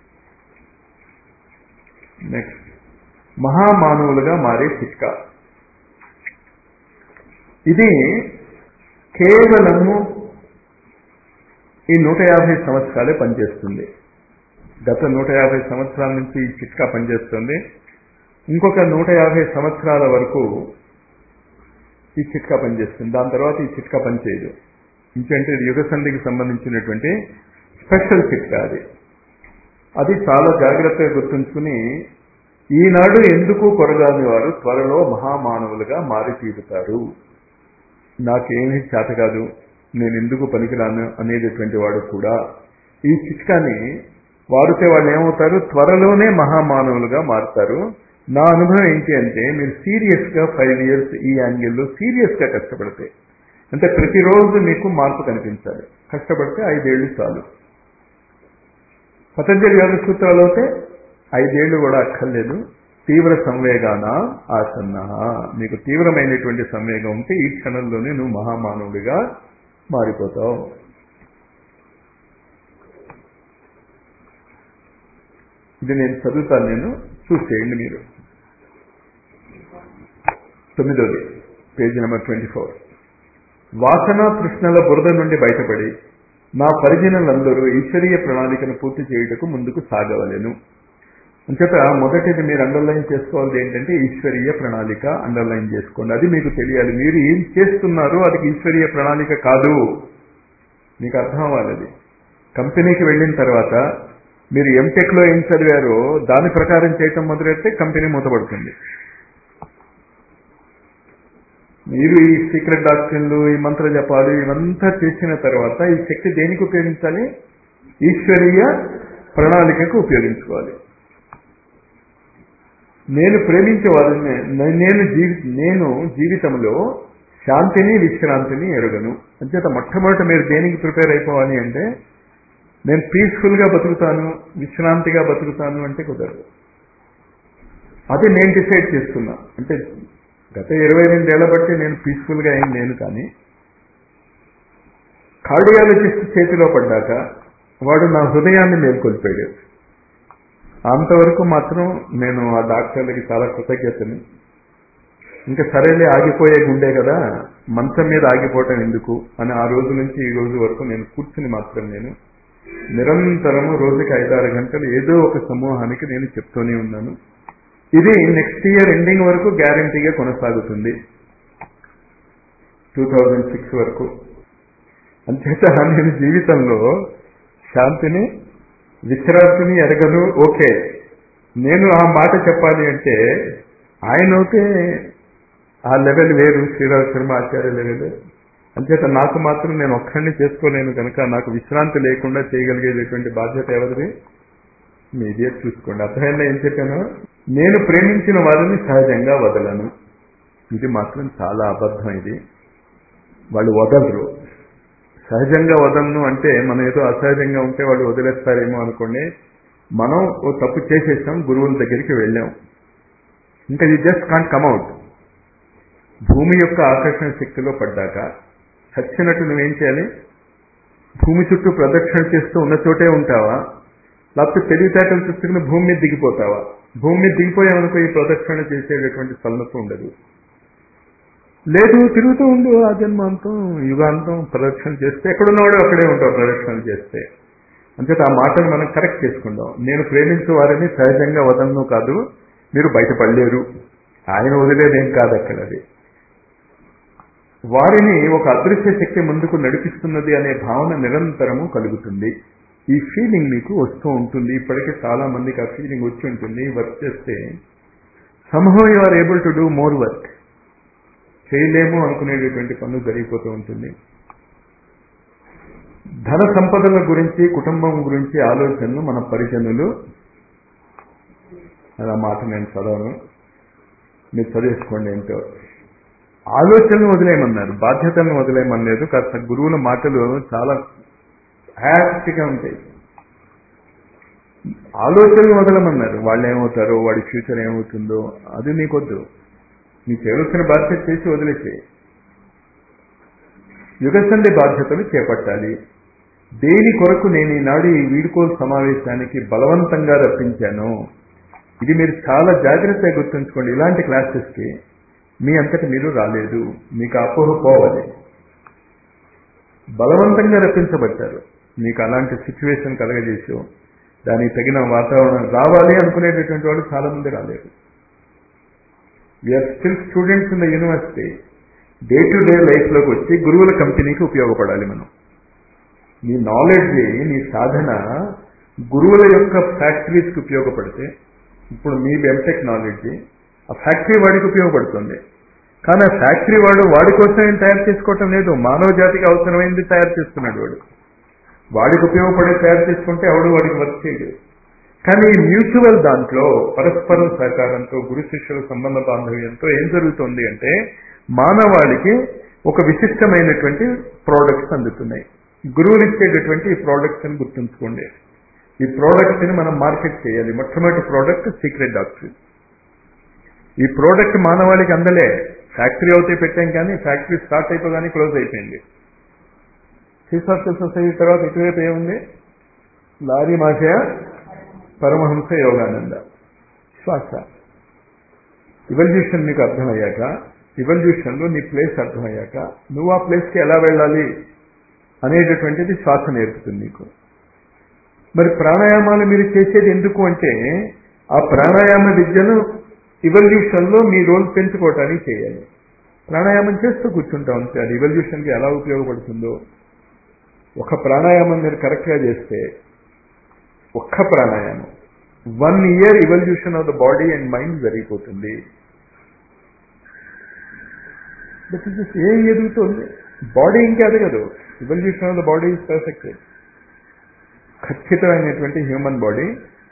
నెక్స్ట్ మహామానవులుగా మారే చిట్కా ఇది కేవలము ఈ నూట యాభై సంవత్సరాలే పనిచేస్తుంది గత నూట యాభై సంవత్సరాల నుంచి ఈ చిట్కా పనిచేస్తుంది ఇంకొక నూట యాభై సంవత్సరాల వరకు ఈ చిట్కా పనిచేస్తుంది దాని తర్వాత ఈ చిట్కా పనిచేయదు ఇంకంటే యుగ సంధికి సంబంధించినటువంటి స్పెషల్ చిట్కా అది అది చాలా జాగ్రత్తగా గుర్తుంచుకుని ఈనాడు ఎందుకు కొరగాని వారు త్వరలో మహామానవులుగా మారి తీరుతారు నాకేమీ చేత కాదు నేను ఎందుకు పనికిరాను అనేటటువంటి వాడు కూడా ఈ చిట్కాని వాడితే వాళ్ళు ఏమవుతారు త్వరలోనే మహామానవులుగా మారుతారు నా అనుభవం ఏంటి అంటే మీరు సీరియస్ గా ఫైవ్ ఇయర్స్ ఈ యాంగిల్లో సీరియస్ గా కష్టపడితే అంటే ప్రతిరోజు మీకు మార్పు కనిపించాలి కష్టపడితే ఐదేళ్లు చాలు పతంజలి యోగ సూత్రాలు అయితే ఐదేళ్లు కూడా అక్కర్లేదు తీవ్ర సంవేగాన ఆసన్న నీకు తీవ్రమైనటువంటి సంవేగం ఉంటే ఈ క్షణంలోనే నువ్వు మహామానవుడిగా మారిపోతావు ఇది నేను చదువుతాను నేను చూసేయండి మీరు తొమ్మిదోది పేజీ నెంబర్ ట్వంటీ ఫోర్ వాసన తృష్ణల బురద నుండి బయటపడి నా పరిజనులందరూ ఈశ్వరీయ ప్రణాళికను పూర్తి చేయుటకు ముందుకు సాగవలెను అంచేత మొదటిది మీరు అండర్లైన్ చేసుకోవాల్సి ఏంటంటే ఈశ్వరీయ ప్రణాళిక అండర్లైన్ చేసుకోండి అది మీకు తెలియాలి మీరు ఏం చేస్తున్నారో అది ఈశ్వరీయ ప్రణాళిక కాదు మీకు అర్థం అవ్వాలి అది కంపెనీకి వెళ్ళిన తర్వాత మీరు ఎంటెక్ లో ఏం చదివారో దాని ప్రకారం చేయటం మొదలెడితే కంపెనీ మూతపడుతుంది మీరు ఈ సీక్రెట్ డాక్టర్లు ఈ మంత్ర జపాలు ఇవంతా చేసిన తర్వాత ఈ శక్తి దేనికి ఉపయోగించాలి ఈశ్వరీయ ప్రణాళికకు ఉపయోగించుకోవాలి నేను ప్రేమించే వారిని నేను జీవి నేను జీవితంలో శాంతిని విశ్రాంతిని ఎరుగను అంచేత మొట్టమొదట మీరు దేనికి ప్రిపేర్ అయిపోవాలి అంటే నేను పీస్ఫుల్ గా బతుకుతాను విశ్రాంతిగా బతుకుతాను అంటే కుదరదు అది నేను డిసైడ్ చేస్తున్నా అంటే గత ఇరవై రెండేళ్ల బట్టి నేను పీస్ఫుల్ గా ఏం లేను కానీ కార్డియాలజిస్ట్ చేతిలో పడ్డాక వాడు నా హృదయాన్ని మేల్కొల్పాడు అంతవరకు మాత్రం నేను ఆ డాక్టర్లకి చాలా కృతజ్ఞతని ఇంకా సరేలే ఆగిపోయే గుండె కదా మంచం మీద ఆగిపోవటం ఎందుకు అని ఆ రోజు నుంచి ఈ రోజు వరకు నేను కూర్చుని మాత్రం నేను నిరంతరము రోజుకి ఐదారు గంటలు ఏదో ఒక సమూహానికి నేను చెప్తూనే ఉన్నాను ఇది నెక్స్ట్ ఇయర్ ఎండింగ్ వరకు గ్యారంటీగా కొనసాగుతుంది టూ థౌజండ్ సిక్స్ వరకు అంచేత నేను జీవితంలో శాంతిని విశ్రాంతిని ఎరగను ఓకే నేను ఆ మాట చెప్పాలి అంటే ఆయన అయితే ఆ లెవెల్ వేరు శ్రీరామ శర్మ ఆచార్య లెవెల్ అంచేత నాకు మాత్రం నేను ఒక్కడిని చేసుకోలేను కనుక నాకు విశ్రాంతి లేకుండా చేయగలిగేటటువంటి బాధ్యత ఎవరిది మీదే చూసుకోండి అర్థమైందా ఏం చెప్పాను నేను ప్రేమించిన వారిని సహజంగా వదలను ఇది మాత్రం చాలా అబద్ధం ఇది వాళ్ళు వదలరు సహజంగా వదలను అంటే మనం ఏదో అసహజంగా ఉంటే వాళ్ళు వదిలేస్తారేమో అనుకోండి మనం ఓ తప్పు చేసేసాం గురువుల దగ్గరికి వెళ్ళాం ఇంకా ఇది జస్ట్ కాంట్ కమ్అవుట్ భూమి యొక్క ఆకర్షణ శక్తిలో పడ్డాక చచ్చినట్టు నువ్వేం చేయాలి భూమి చుట్టూ ప్రదక్షిణ చేస్తూ ఉన్న చోటే ఉంటావా లేకపోతే తెలివితేటలు చుట్టుకుని భూమి మీద దిగిపోతావా భూమి మీద దిగిపోయామనుకో ఈ ప్రదక్షిణ చేసేటటువంటి సన్నత ఉండదు లేదు తిరుగుతూ ఉండు ఆ జన్మాంతం యుగాంతం ప్రదక్షిణ చేస్తే ఎక్కడున్నాడో అక్కడే ఉంటావు ప్రదక్షిణ చేస్తే అంచేత ఆ మాటను మనం కరెక్ట్ చేసుకుందాం నేను ప్రేమించే వారిని సహజంగా వదలను కాదు మీరు బయటపడలేరు ఆయన వదిలేదేం కాదు అక్కడ అది వారిని ఒక అదృశ్య శక్తి ముందుకు నడిపిస్తున్నది అనే భావన నిరంతరము కలుగుతుంది ఈ ఫీలింగ్ మీకు వస్తూ ఉంటుంది ఇప్పటికే చాలా మందికి ఆ ఫీలింగ్ వచ్చి ఉంటుంది వర్క్ చేస్తే somehow you are able to do more work చేయలేము అనుకునేటటువంటి పనులు జరిగిపోతూ ఉంటుంది ధన సంపదల గురించి కుటుంబం గురించి ఆలోచనలు మన పరిజనులు అలా మాట నేను చదవను మీరు చదివేసుకోండి ఏంటో ఆలోచనలు వదిలేయమన్నారు బాధ్యతలను వదిలేయమనలేదు కాస్త గురువుల మాటలు చాలా హ్యాపీగా ఉంటాయి ఆలోచనలు వదలమన్నారు వాళ్ళు ఏమవుతారో వాడి ఫ్యూచర్ ఏమవుతుందో అది నీకొద్దు నీ చేయవలసిన బాధ్యత చేసి వదిలేసే యుగసంధి బాధ్యతలు చేపట్టాలి దేని కొరకు నేను ఈనాడు ఈ వీడుకోలు సమావేశానికి బలవంతంగా రప్పించాను ఇది మీరు చాలా జాగ్రత్తగా గుర్తుంచుకోండి ఇలాంటి క్లాసెస్కి మీ అంతటి మీరు రాలేదు మీకు అపోహ పోవాలి బలవంతంగా రప్పించబడ్డారు మీకు అలాంటి సిచ్యువేషన్ కలగజేసో దానికి తగిన వాతావరణం రావాలి అనుకునేటటువంటి వాళ్ళు చాలా మంది రాలేదు we are still students in the university day to day లైఫ్లోకి వచ్చి గురువుల కంపెనీకి ఉపయోగపడాలి మనం నీ నాలెడ్జ్ నీ సాధన గురువుల యొక్క ఫ్యాక్టరీస్కి ఉపయోగపడితే ఇప్పుడు మీ ఎంటెక్ నాలెడ్జ్ ఆ ఫ్యాక్టరీ వాడికి ఉపయోగపడుతుంది కానీ ఆ ఫ్యాక్టరీ వాడు వాడి కోసం ఏం తయారు చేసుకోవటం లేదు మానవ జాతికి అవసరమైంది తయారు చేస్తున్నాడు వాడు వాడికి ఉపయోగపడే తయారు చేసుకుంటే ఎవడు వాడికి వర్క్ చేయడు కానీ ఈ మ్యూచువల్ దాంట్లో పరస్పరం సహకారంతో గురు శిష్యుల సంబంధ బాంధవ్యంతో ఏం జరుగుతుంది అంటే మానవాళికి ఒక విశిష్టమైనటువంటి ప్రోడక్ట్స్ అందుతున్నాయి గురువులు ఇచ్చేటటువంటి ఈ ప్రోడక్ట్స్ అని గుర్తుంచుకోండి ఈ ప్రోడక్ట్స్ ని మనం మార్కెట్ చేయాలి మొట్టమొదటి ప్రోడక్ట్ సీక్రెట్ డాక్టర్ ఈ ప్రోడక్ట్ మానవాళికి అందలే ఫ్యాక్టరీ అవుతే పెట్టాం కానీ ఫ్యాక్టరీ స్టార్ట్ అయిపోగానే క్లోజ్ అయిపోయింది థియోసాఫికల్ సొసైటీ తర్వాత ఇటువైపు ఏముంది లారీ మాషయ పరమహంస యోగానంద శ్వాస ఇవల్యూషన్ నీకు అర్థమయ్యాక ఇవల్యూషన్లో నీ ప్లేస్ అర్థమయ్యాక నువ్వు ఆ ప్లేస్కి ఎలా వెళ్ళాలి అనేటటువంటిది శ్వాస నేర్పుతుంది నీకు మరి ప్రాణాయామాలు మీరు చేసేది ఎందుకు అంటే ఆ ప్రాణాయామ విద్యను ఇవల్యూషన్లో మీ రోల్ పెంచుకోవటానికి చేయాలి ప్రాణాయామం చేస్తూ కూర్చుంటాం అంతే అది ఇవల్యూషన్కి ఎలా ఉపయోగపడుతుందో ఒక ప్రాణాయామం మీరు కరెక్ట్గా చేస్తే ఒక్క ప్రాణాయామం one year evolution of the body and mind జరిగిపోతుంది బట్ ఇది ఏం ఎదుగుతుంది బాడీ ఇంకా ఎదగదు evolution of the body is perfect ఖచ్చితమైనటువంటి హ్యూమన్ బాడీ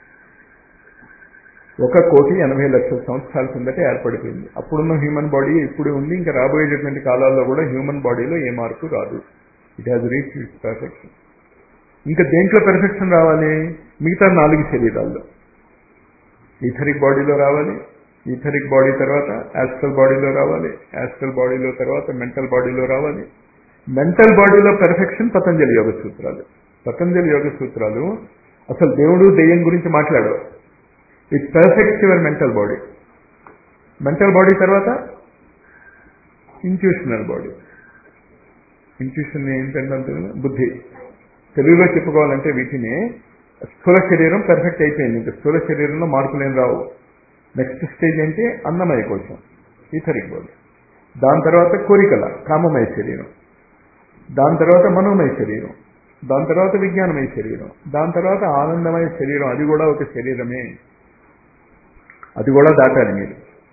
ఒక కోటి ఎనభై లక్షల సంవత్సరాల కిందటే ఏర్పడిపోయింది అప్పుడున్న హ్యూమన్ బాడీ ఇప్పుడు ఉంది ఇంకా రాబోయేటటువంటి కాలాల్లో కూడా హ్యూమన్ బాడీలో ఏ మార్పు రాదు it has reach its perfection ఇంకా దేంట్లో పెర్ఫెక్షన్ రావాలి మిగతా నాలుగు శరీరాల్లో ఈథరిక్ బాడీలో రావాలి ఈథరిక్ బాడీ తర్వాత యాస్ట్రల్ బాడీలో రావాలి యాస్ట్రల్ బాడీలో తర్వాత మెంటల్ బాడీలో రావాలి మెంటల్ బాడీలో పెర్ఫెక్షన్ పతంజలి యోగ సూత్రాలు పతంజలి యోగ సూత్రాలు అసలు దేవుడు దెయ్యం గురించి మాట్లాడవు it perfect your mental body mental body తర్వాత ఇంట్యూషనల్ బాడీ ఇంట్యూషన్ ఏంటంటే బుద్ధి తెలుగులో చెప్పుకోవాలంటే వీటిని స్థూల శరీరం పెర్ఫెక్ట్ అయిపోయింది ఇంకా స్థూల శరీరంలో మార్పులు ఏం రావు నెక్స్ట్ స్టేజ్ ఏంటి అన్నమయ కోసం ఈథరిక్ బాడీ దాని తర్వాత కోరికల కామమయ శరీరం దాని తర్వాత మనోమయ శరీరం దాని తర్వాత విజ్ఞానమయ శరీరం దాని తర్వాత ఆనందమయ శరీరం అది కూడా ఒక శరీరమే అది కూడా దాటాలి మీరు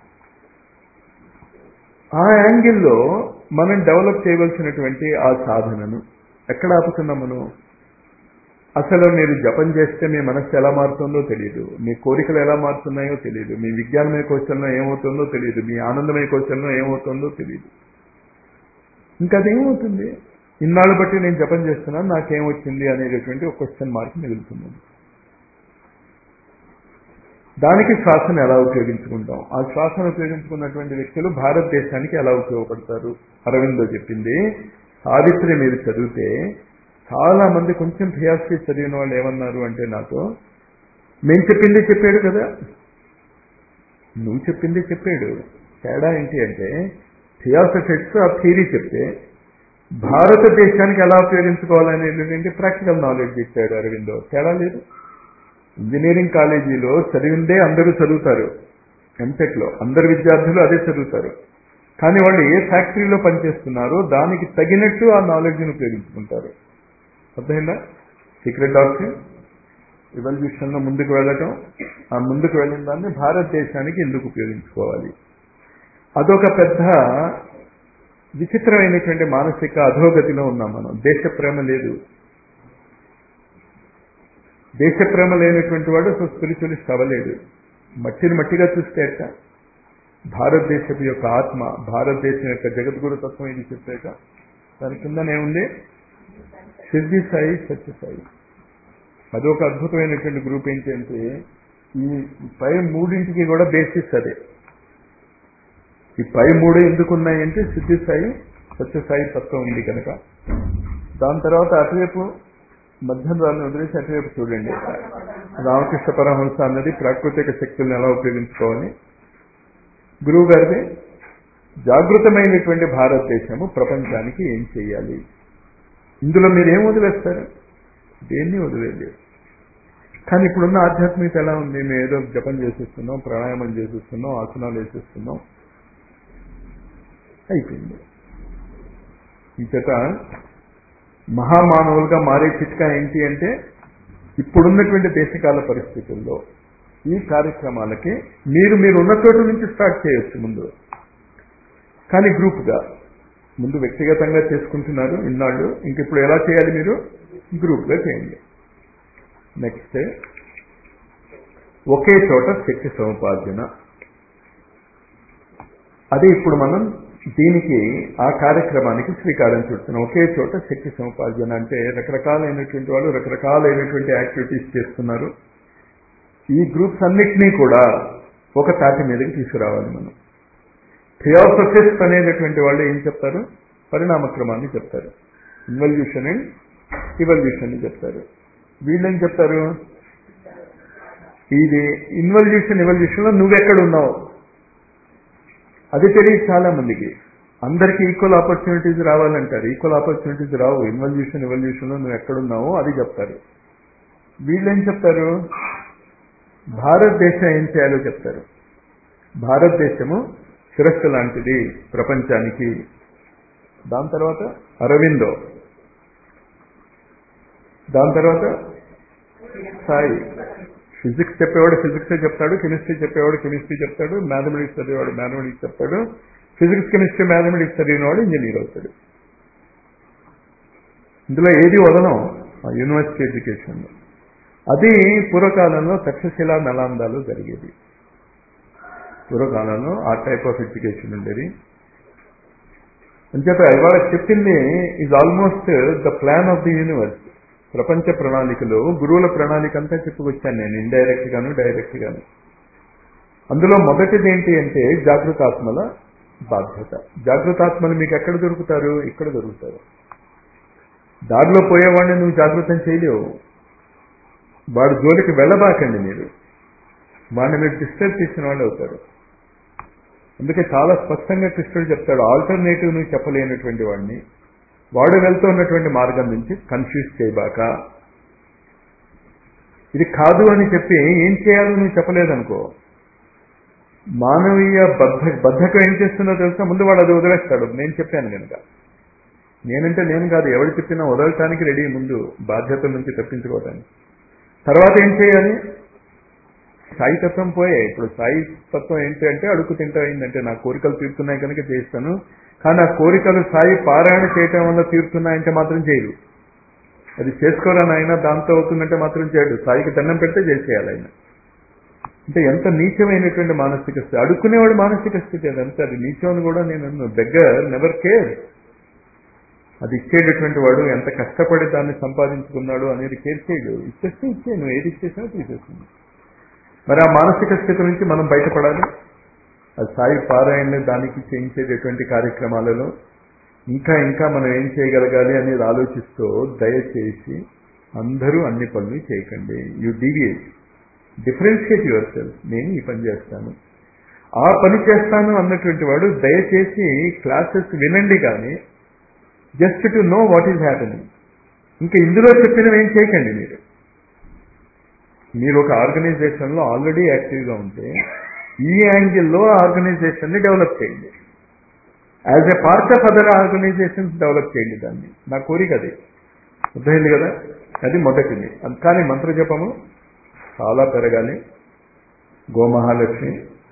ఆ యాంగిల్లో మనం డెవలప్ చేయవలసినటువంటి ఆ సాధనను ఎక్కడ ఆపుతున్నాం మనం అసలు మీరు జపం చేస్తే మీ మనస్సు ఎలా మారుతుందో తెలియదు మీ కోరికలు ఎలా మారుతున్నాయో తెలియదు మీ విజ్ఞానమయ క్వశ్చన్లో ఏమవుతుందో తెలియదు మీ ఆనందమయ క్వశ్చన్లో ఏమవుతుందో తెలియదు ఇంకా అదేమవుతుంది ఇన్నాళ్ళు బట్టి నేను జపం చేస్తున్నాను నాకేమొచ్చింది అనేటటువంటి ఒక క్వశ్చన్ మార్క్ మిగులుతున్నాను దానికి శ్వాసను ఎలా ఉపయోగించుకుంటాం ఆ శ్వాసను ఉపయోగించుకున్నటువంటి వ్యక్తులు భారతదేశానికి ఎలా ఉపయోగపడతారు అరవిందో చెప్పింది సావిత్రి మీరు చదివితే చాలా మంది కొంచెం ఫియాసఫీ చదివిన వాళ్ళు ఏమన్నారు అంటే నాతో మేము చెప్పింది చెప్పాడు కదా నువ్వు చెప్పింది చెప్పాడు తేడా ఏంటి అంటే థియాసఫిక్స్ ఆ థీరీ చెప్తే భారతదేశానికి ఎలా ఉపయోగించుకోవాలనేటువంటి ప్రాక్టికల్ నాలెడ్జ్ ఇచ్చాడు అరవిందో తేడా లేదు ఇంజనీరింగ్ కాలేజీలో చదివిందే అందరూ చదువుతారు ఎంటెక్లో అందరు విద్యార్థులు అదే చదువుతారు కానీ వాళ్ళు ఏ ఫ్యాక్టరీలో పనిచేస్తున్నారో దానికి తగినట్టు ఆ నాలెడ్జ్ని ఉపయోగించుకుంటారు అర్థమైందా సీక్రెట్ డాక్టర్ ఇవల్యూషన్లో ముందుకు వెళ్ళటం ఆ ముందుకు వెళ్ళిన దాన్ని భారతదేశానికి ఎందుకు ఉపయోగించుకోవాలి అదొక పెద్ద విచిత్రమైనటువంటి మానసిక అధోగతిలో ఉన్నాం మనం దేశ ప్రేమ లేదు దేశ ప్రేమ లేనటువంటి వాడు అసలు స్పిరిచువలిస్ట్ అవ్వలేడు మట్టిని మట్టిగా చూస్తే అట్ట భారతదేశపు యొక్క ఆత్మ భారతదేశం యొక్క జగద్గురు తత్వం ఇది చెప్పాక దాని కిందనేముంది సిద్ధి సాయి సత్య సాయి అదొక అద్భుతమైనటువంటి గ్రూప్ ఏంటి అంటే ఈ పై మూడింటికి కూడా బేసిస్ అదే ఈ పై మూడు ఎందుకు ఉన్నాయంటే సిద్ధి సాయి సత్య సాయి తత్వం ఉంది కనుక దాని తర్వాత అటువైపు మధ్యం దాన్ని వదిలేసి అటువైపు చూడండి రామకృష్ణ పరమహంస అన్నది ప్రాకృతిక శక్తులను ఎలా ఉపయోగించుకోవాలి గురువు గారిది జాగృతమైనటువంటి భారతదేశము ప్రపంచానికి ఏం చేయాలి ఇందులో మీరు ఏం వదిలేస్తారు దేన్ని వదిలేదు కానీ ఇప్పుడున్న ఆధ్యాత్మికత ఎలా ఉంది మేము ఏదో జపం చేసేస్తున్నాం ప్రాణాయామం చేసేస్తున్నాం ఆసనాలు వేసేస్తున్నాం అయిపోయింది ఇంచేత మహామానవులుగా మారే చిట్కా ఏంటి అంటే ఇప్పుడున్నటువంటి దేశకాల పరిస్థితుల్లో ఈ కార్యక్రమాలకి మీరు మీరు ఉన్న చోటు నుంచి స్టార్ట్ చేయొచ్చు ముందు కానీ గ్రూప్గా ముందు వ్యక్తిగతంగా చేసుకుంటున్నారు ఇన్నాళ్ళు ఇంక ఇప్పుడు ఎలా చేయాలి మీరు గ్రూప్గా చేయండి నెక్స్ట్ ఒకే చోట శక్తి సముపార్జన అది ఇప్పుడు మనం దీనికి ఆ కార్యక్రమానికి శ్రీకారం చుడుతున్నాం ఒకే చోట శక్తి సముపార్జన అంటే రకరకాలైనటువంటి వాళ్ళు రకరకాలైనటువంటి యాక్టివిటీస్ చేస్తున్నారు ఈ గ్రూప్స్ అన్నిటినీ కూడా ఒక తాటి మీదకి తీసుకురావాలి మనం థియోసఫిస్ట్ అనేటటువంటి వాళ్ళు ఏం చెప్తారు పరిణామక్రమాన్ని చెప్తారు ఇన్వల్యూషన్ అండ్ ఇవల్యూషన్ అని చెప్తారు వీళ్ళేం చెప్తారు ఇది ఇన్వల్యూషన్ ఇవల్యూషన్లో నువ్వెక్కడ ఉన్నావు అది తెలియదు చాలా మందికి అందరికీ ఈక్వల్ ఆపర్చునిటీస్ రావాలంటారు ఈక్వల్ ఆపర్చునిటీస్ రావు ఇన్వల్యూషన్ ఇవల్యూషన్లో నువ్వు ఎక్కడున్నావో అది చెప్తారు వీళ్ళేం చెప్తారు భారతదేశం ఏం చేయాలో చెప్తారు భారతదేశము శిరస్సు లాంటిది ప్రపంచానికి దాని తర్వాత అరవిందో దాని తర్వాత సాయి ఫిజిక్స్ చెప్పేవాడు ఫిజిక్సే చెప్తాడు కెమిస్ట్రీ చెప్పేవాడు కెమిస్ట్రీ చెప్తాడు మ్యాథమెటిక్స్ చదివేవాడు మ్యాథమెటిక్స్ చెప్తాడు ఫిజిక్స్ కెమిస్ట్రీ మ్యాథమెటిక్స్ చదివినవాడు ఇంజనీర్ అవుతాడు ఇందులో ఏది వదనం ఆ యూనివర్సిటీ ఎడ్యుకేషన్ అది పూర్వకాలంలో తక్షశిల నలాందాలు జరిగేది పూర్వకాలంలో ఆ టైప్ ఆఫ్ ఎడ్యుకేషన్ ఉండేది అంచేత ఇవాళ చెప్పింది is almost the plan of the universe ప్రపంచ ప్రణాళికలో గురువుల ప్రణాళిక అంతా చెప్పుకొచ్చాను నేను ఇండైరెక్ట్ గాను డైరెక్ట్ గాను అందులో మొదటిది ఏంటి అంటే జాగృతాత్మల బాధ్యత జాగృతాత్మలు మీకు ఎక్కడ దొరుకుతారు ఇక్కడ దొరుకుతారు దారిలో పోయేవాడిని నువ్వు జాగృతం చేయలేవు వాడు జోలికి వెళ్ళబాకండి మీరు వాడిని మీరు డిస్టర్బ్ చేసిన వాళ్ళు అవుతారు అందుకే చాలా స్పష్టంగా కృష్ణుడు చెప్తాడు ఆల్టర్నేటివ్ నువ్వు చెప్పలేనటువంటి వాడిని వాడు వెళ్తూ ఉన్నటువంటి మార్గం నుంచి కన్ఫ్యూజ్ చేయబాక ఇది కాదు అని చెప్పి ఏం చేయాలో నువ్వు చెప్పలేదనుకో మానవీయ బద్ధ బద్ధకం ఏం చేస్తుందో తెలుసా ముందు వాడు అది వదిలేస్తాడు నేను చెప్పాను కనుక నేనంటే నేను కాదు ఎవరు చెప్పినా వదలటానికి రెడీ ముందు బాధ్యతల నుంచి తప్పించుకోవడానికి తర్వాత ఏం చేయాలి సాయి తత్వం పోయే ఇప్పుడు సాయి తత్వం ఏంటి అంటే అడుగు తింటాయిందంటే నా కోరికలు తీరుతున్నాయి కనుక చేస్తాను కానీ ఆ కోరికలు సాయి పారాయణ చేయటం వల్ల తీరుతున్నాయంటే మాత్రం చేయరు అది చేసుకోరా నాయన దాంతో అవుతుందంటే మాత్రం చేయడు సాయికి దండం పెడితే చేసేయాలి ఆయన అంటే ఎంత నీచమైనటువంటి మానసిక స్థితి అడుక్కునేవాడు మానసిక స్థితి అదంతా అది నీచం కూడా నేను బెగ్గర్ నెవర్ కేర్ అది ఇచ్చేటటువంటి వాడు ఎంత కష్టపడి దాన్ని సంపాదించుకున్నాడు అనేది కేర్ చేయడు ఇచ్చేస్తే ఇచ్చే నువ్వు ఏది ఇచ్చేసినా తీసేస్తుంది మరి ఆ మానసిక స్థితి నుంచి మనం బయటపడాలి అది సాయి పారాయణ దానికి చేయించేటటువంటి కార్యక్రమాలలో ఇంకా ఇంకా మనం ఏం చేయగలగాలి అనేది ఆలోచిస్తూ దయచేసి అందరూ అన్ని పనులు చేయకండి you deviate differentiate yourself నేను ఈ పని చేస్తాను ఆ పని చేస్తాను అన్నటువంటి వాడు దయచేసి క్లాసెస్ వినండి కానీ just to know what is happening ఇంకా ఇందులో చెప్పినవి ఏం చేయకండి మీరు మీరు ఒక ఆర్గనైజేషన్లో ఆల్రెడీ యాక్టివ్గా ఉంటే ఈ యాంగిల్లో ఆర్గనైజేషన్ని డెవలప్ చేయండి as a part of other organizations develop చేయండి దాన్ని నా కోరిక అది అర్థమైంది కదా అది మొదటిది కానీ మంత్రజపము చాలా పెరగాలి గోమహాలక్ష్మి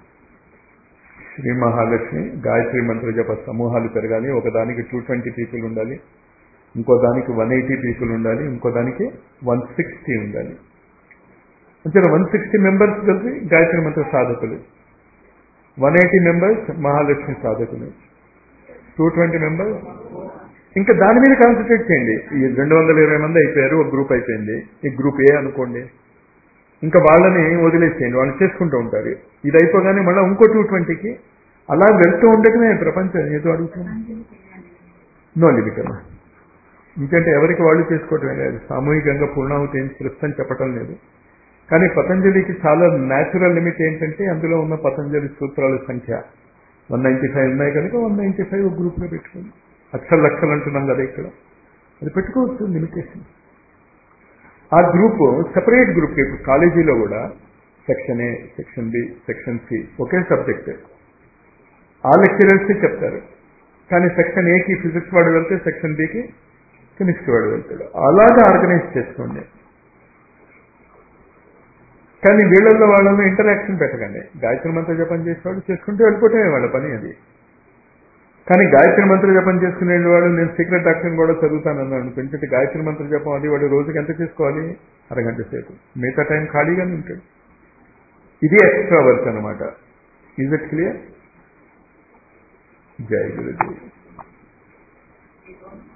శ్రీ మహాలక్ష్మి గాయత్రి మంత్రజప సమూహాలు పెరగాలి ఒకదానికి టూ ట్వంటీ పీపుల్ ఉండాలి ఇంకో దానికి వన్ ఎయిటీ పీపుల్ ఉండాలి ఇంకో దానికి వన్ సిక్స్టీ ఉండాలి అంటే వన్ సిక్స్టీ మెంబర్స్ కలిసి గాయత్రి మంత్ర సాధకులు వన్ ఎయిటీ మెంబర్స్ మహాలక్ష్మి సాధకులు టూ ట్వంటీ మెంబర్స్ ఇంకా దాని మీద కాన్సన్ట్రేట్ చేయండి ఈ రెండు వందల ఇరవై మంది అయిపోయారు ఒక గ్రూప్ అయిపోయింది ఈ గ్రూప్ ఏ అనుకోండి ఇంకా వాళ్ళని వదిలేసేయండి వాళ్ళు చేసుకుంటూ ఉంటారు ఇది అయిపోగానే మళ్ళీ ఇంకో టూ ట్వంటీకి అలా వెళ్తూ ఉండటమే ప్రపంచం ఏదో అడుగుతున్నాను నో లిమిట్ అమ్మా ఎందుకంటే ఎవరికి వాళ్ళు చేసుకోవటమే లేదు సామూహికంగా పూర్ణాహుతి ఏం ప్రస్తుతం చెప్పటం లేదు కానీ పతంజలికి చాలా న్యాచురల్ లిమిట్ ఏంటంటే అందులో ఉన్న పతంజలి సూత్రాల సంఖ్య వన్ నైంటీ ఫైవ్ ఉన్నాయి కనుక వన్ నైంటీ ఫైవ్ ఒక గ్రూప్లో పెట్టుకోండి లక్షలు లక్షలు అంటున్నాం కదా ఇక్కడ అది పెట్టుకోవచ్చు లిమిటేషన్ ఆ గ్రూప్ సెపరేట్ గ్రూప్ ఇప్పుడు కాలేజీలో కూడా section A section B section C ఒకే సబ్జెక్ట్ ఆ లెక్చరర్స్ చెప్తారు కానీ సెక్షన్ ఏకి ఫిజిక్స్ వాడు వెళ్తే సెక్షన్ బికి కెమిస్ట్రీ వాడు వెళ్తాడు అలాగా ఆర్గనైజ్ చేసుకోండి కానీ వీళ్ళల్లో వాళ్ళలో ఇంటరాక్షన్ పెట్టకండి గాయత్రి మంత్ర జపం చేసేవాడు చేసుకుంటూ వెళ్ళిపోవటమే వాళ్ళ పని అది కానీ గాయత్రి మంత్ర జపం చేసుకునే వాడు నేను సీక్రెట్ డాక్టర్ని కూడా చదువుతానన్నాను అనుకుంటే గాయత్రి మంత్ర జపం అది వాడు రోజుకి ఎంత చేసుకోవాలి అరగంట సేపు మిగతా టైం ఖాళీగానే ఉంటాడు ఇది ఎక్స్ట్రా వర్క్ అనమాట ఈజ్ ఇట్ క్లియర్ జై గురుదేవ్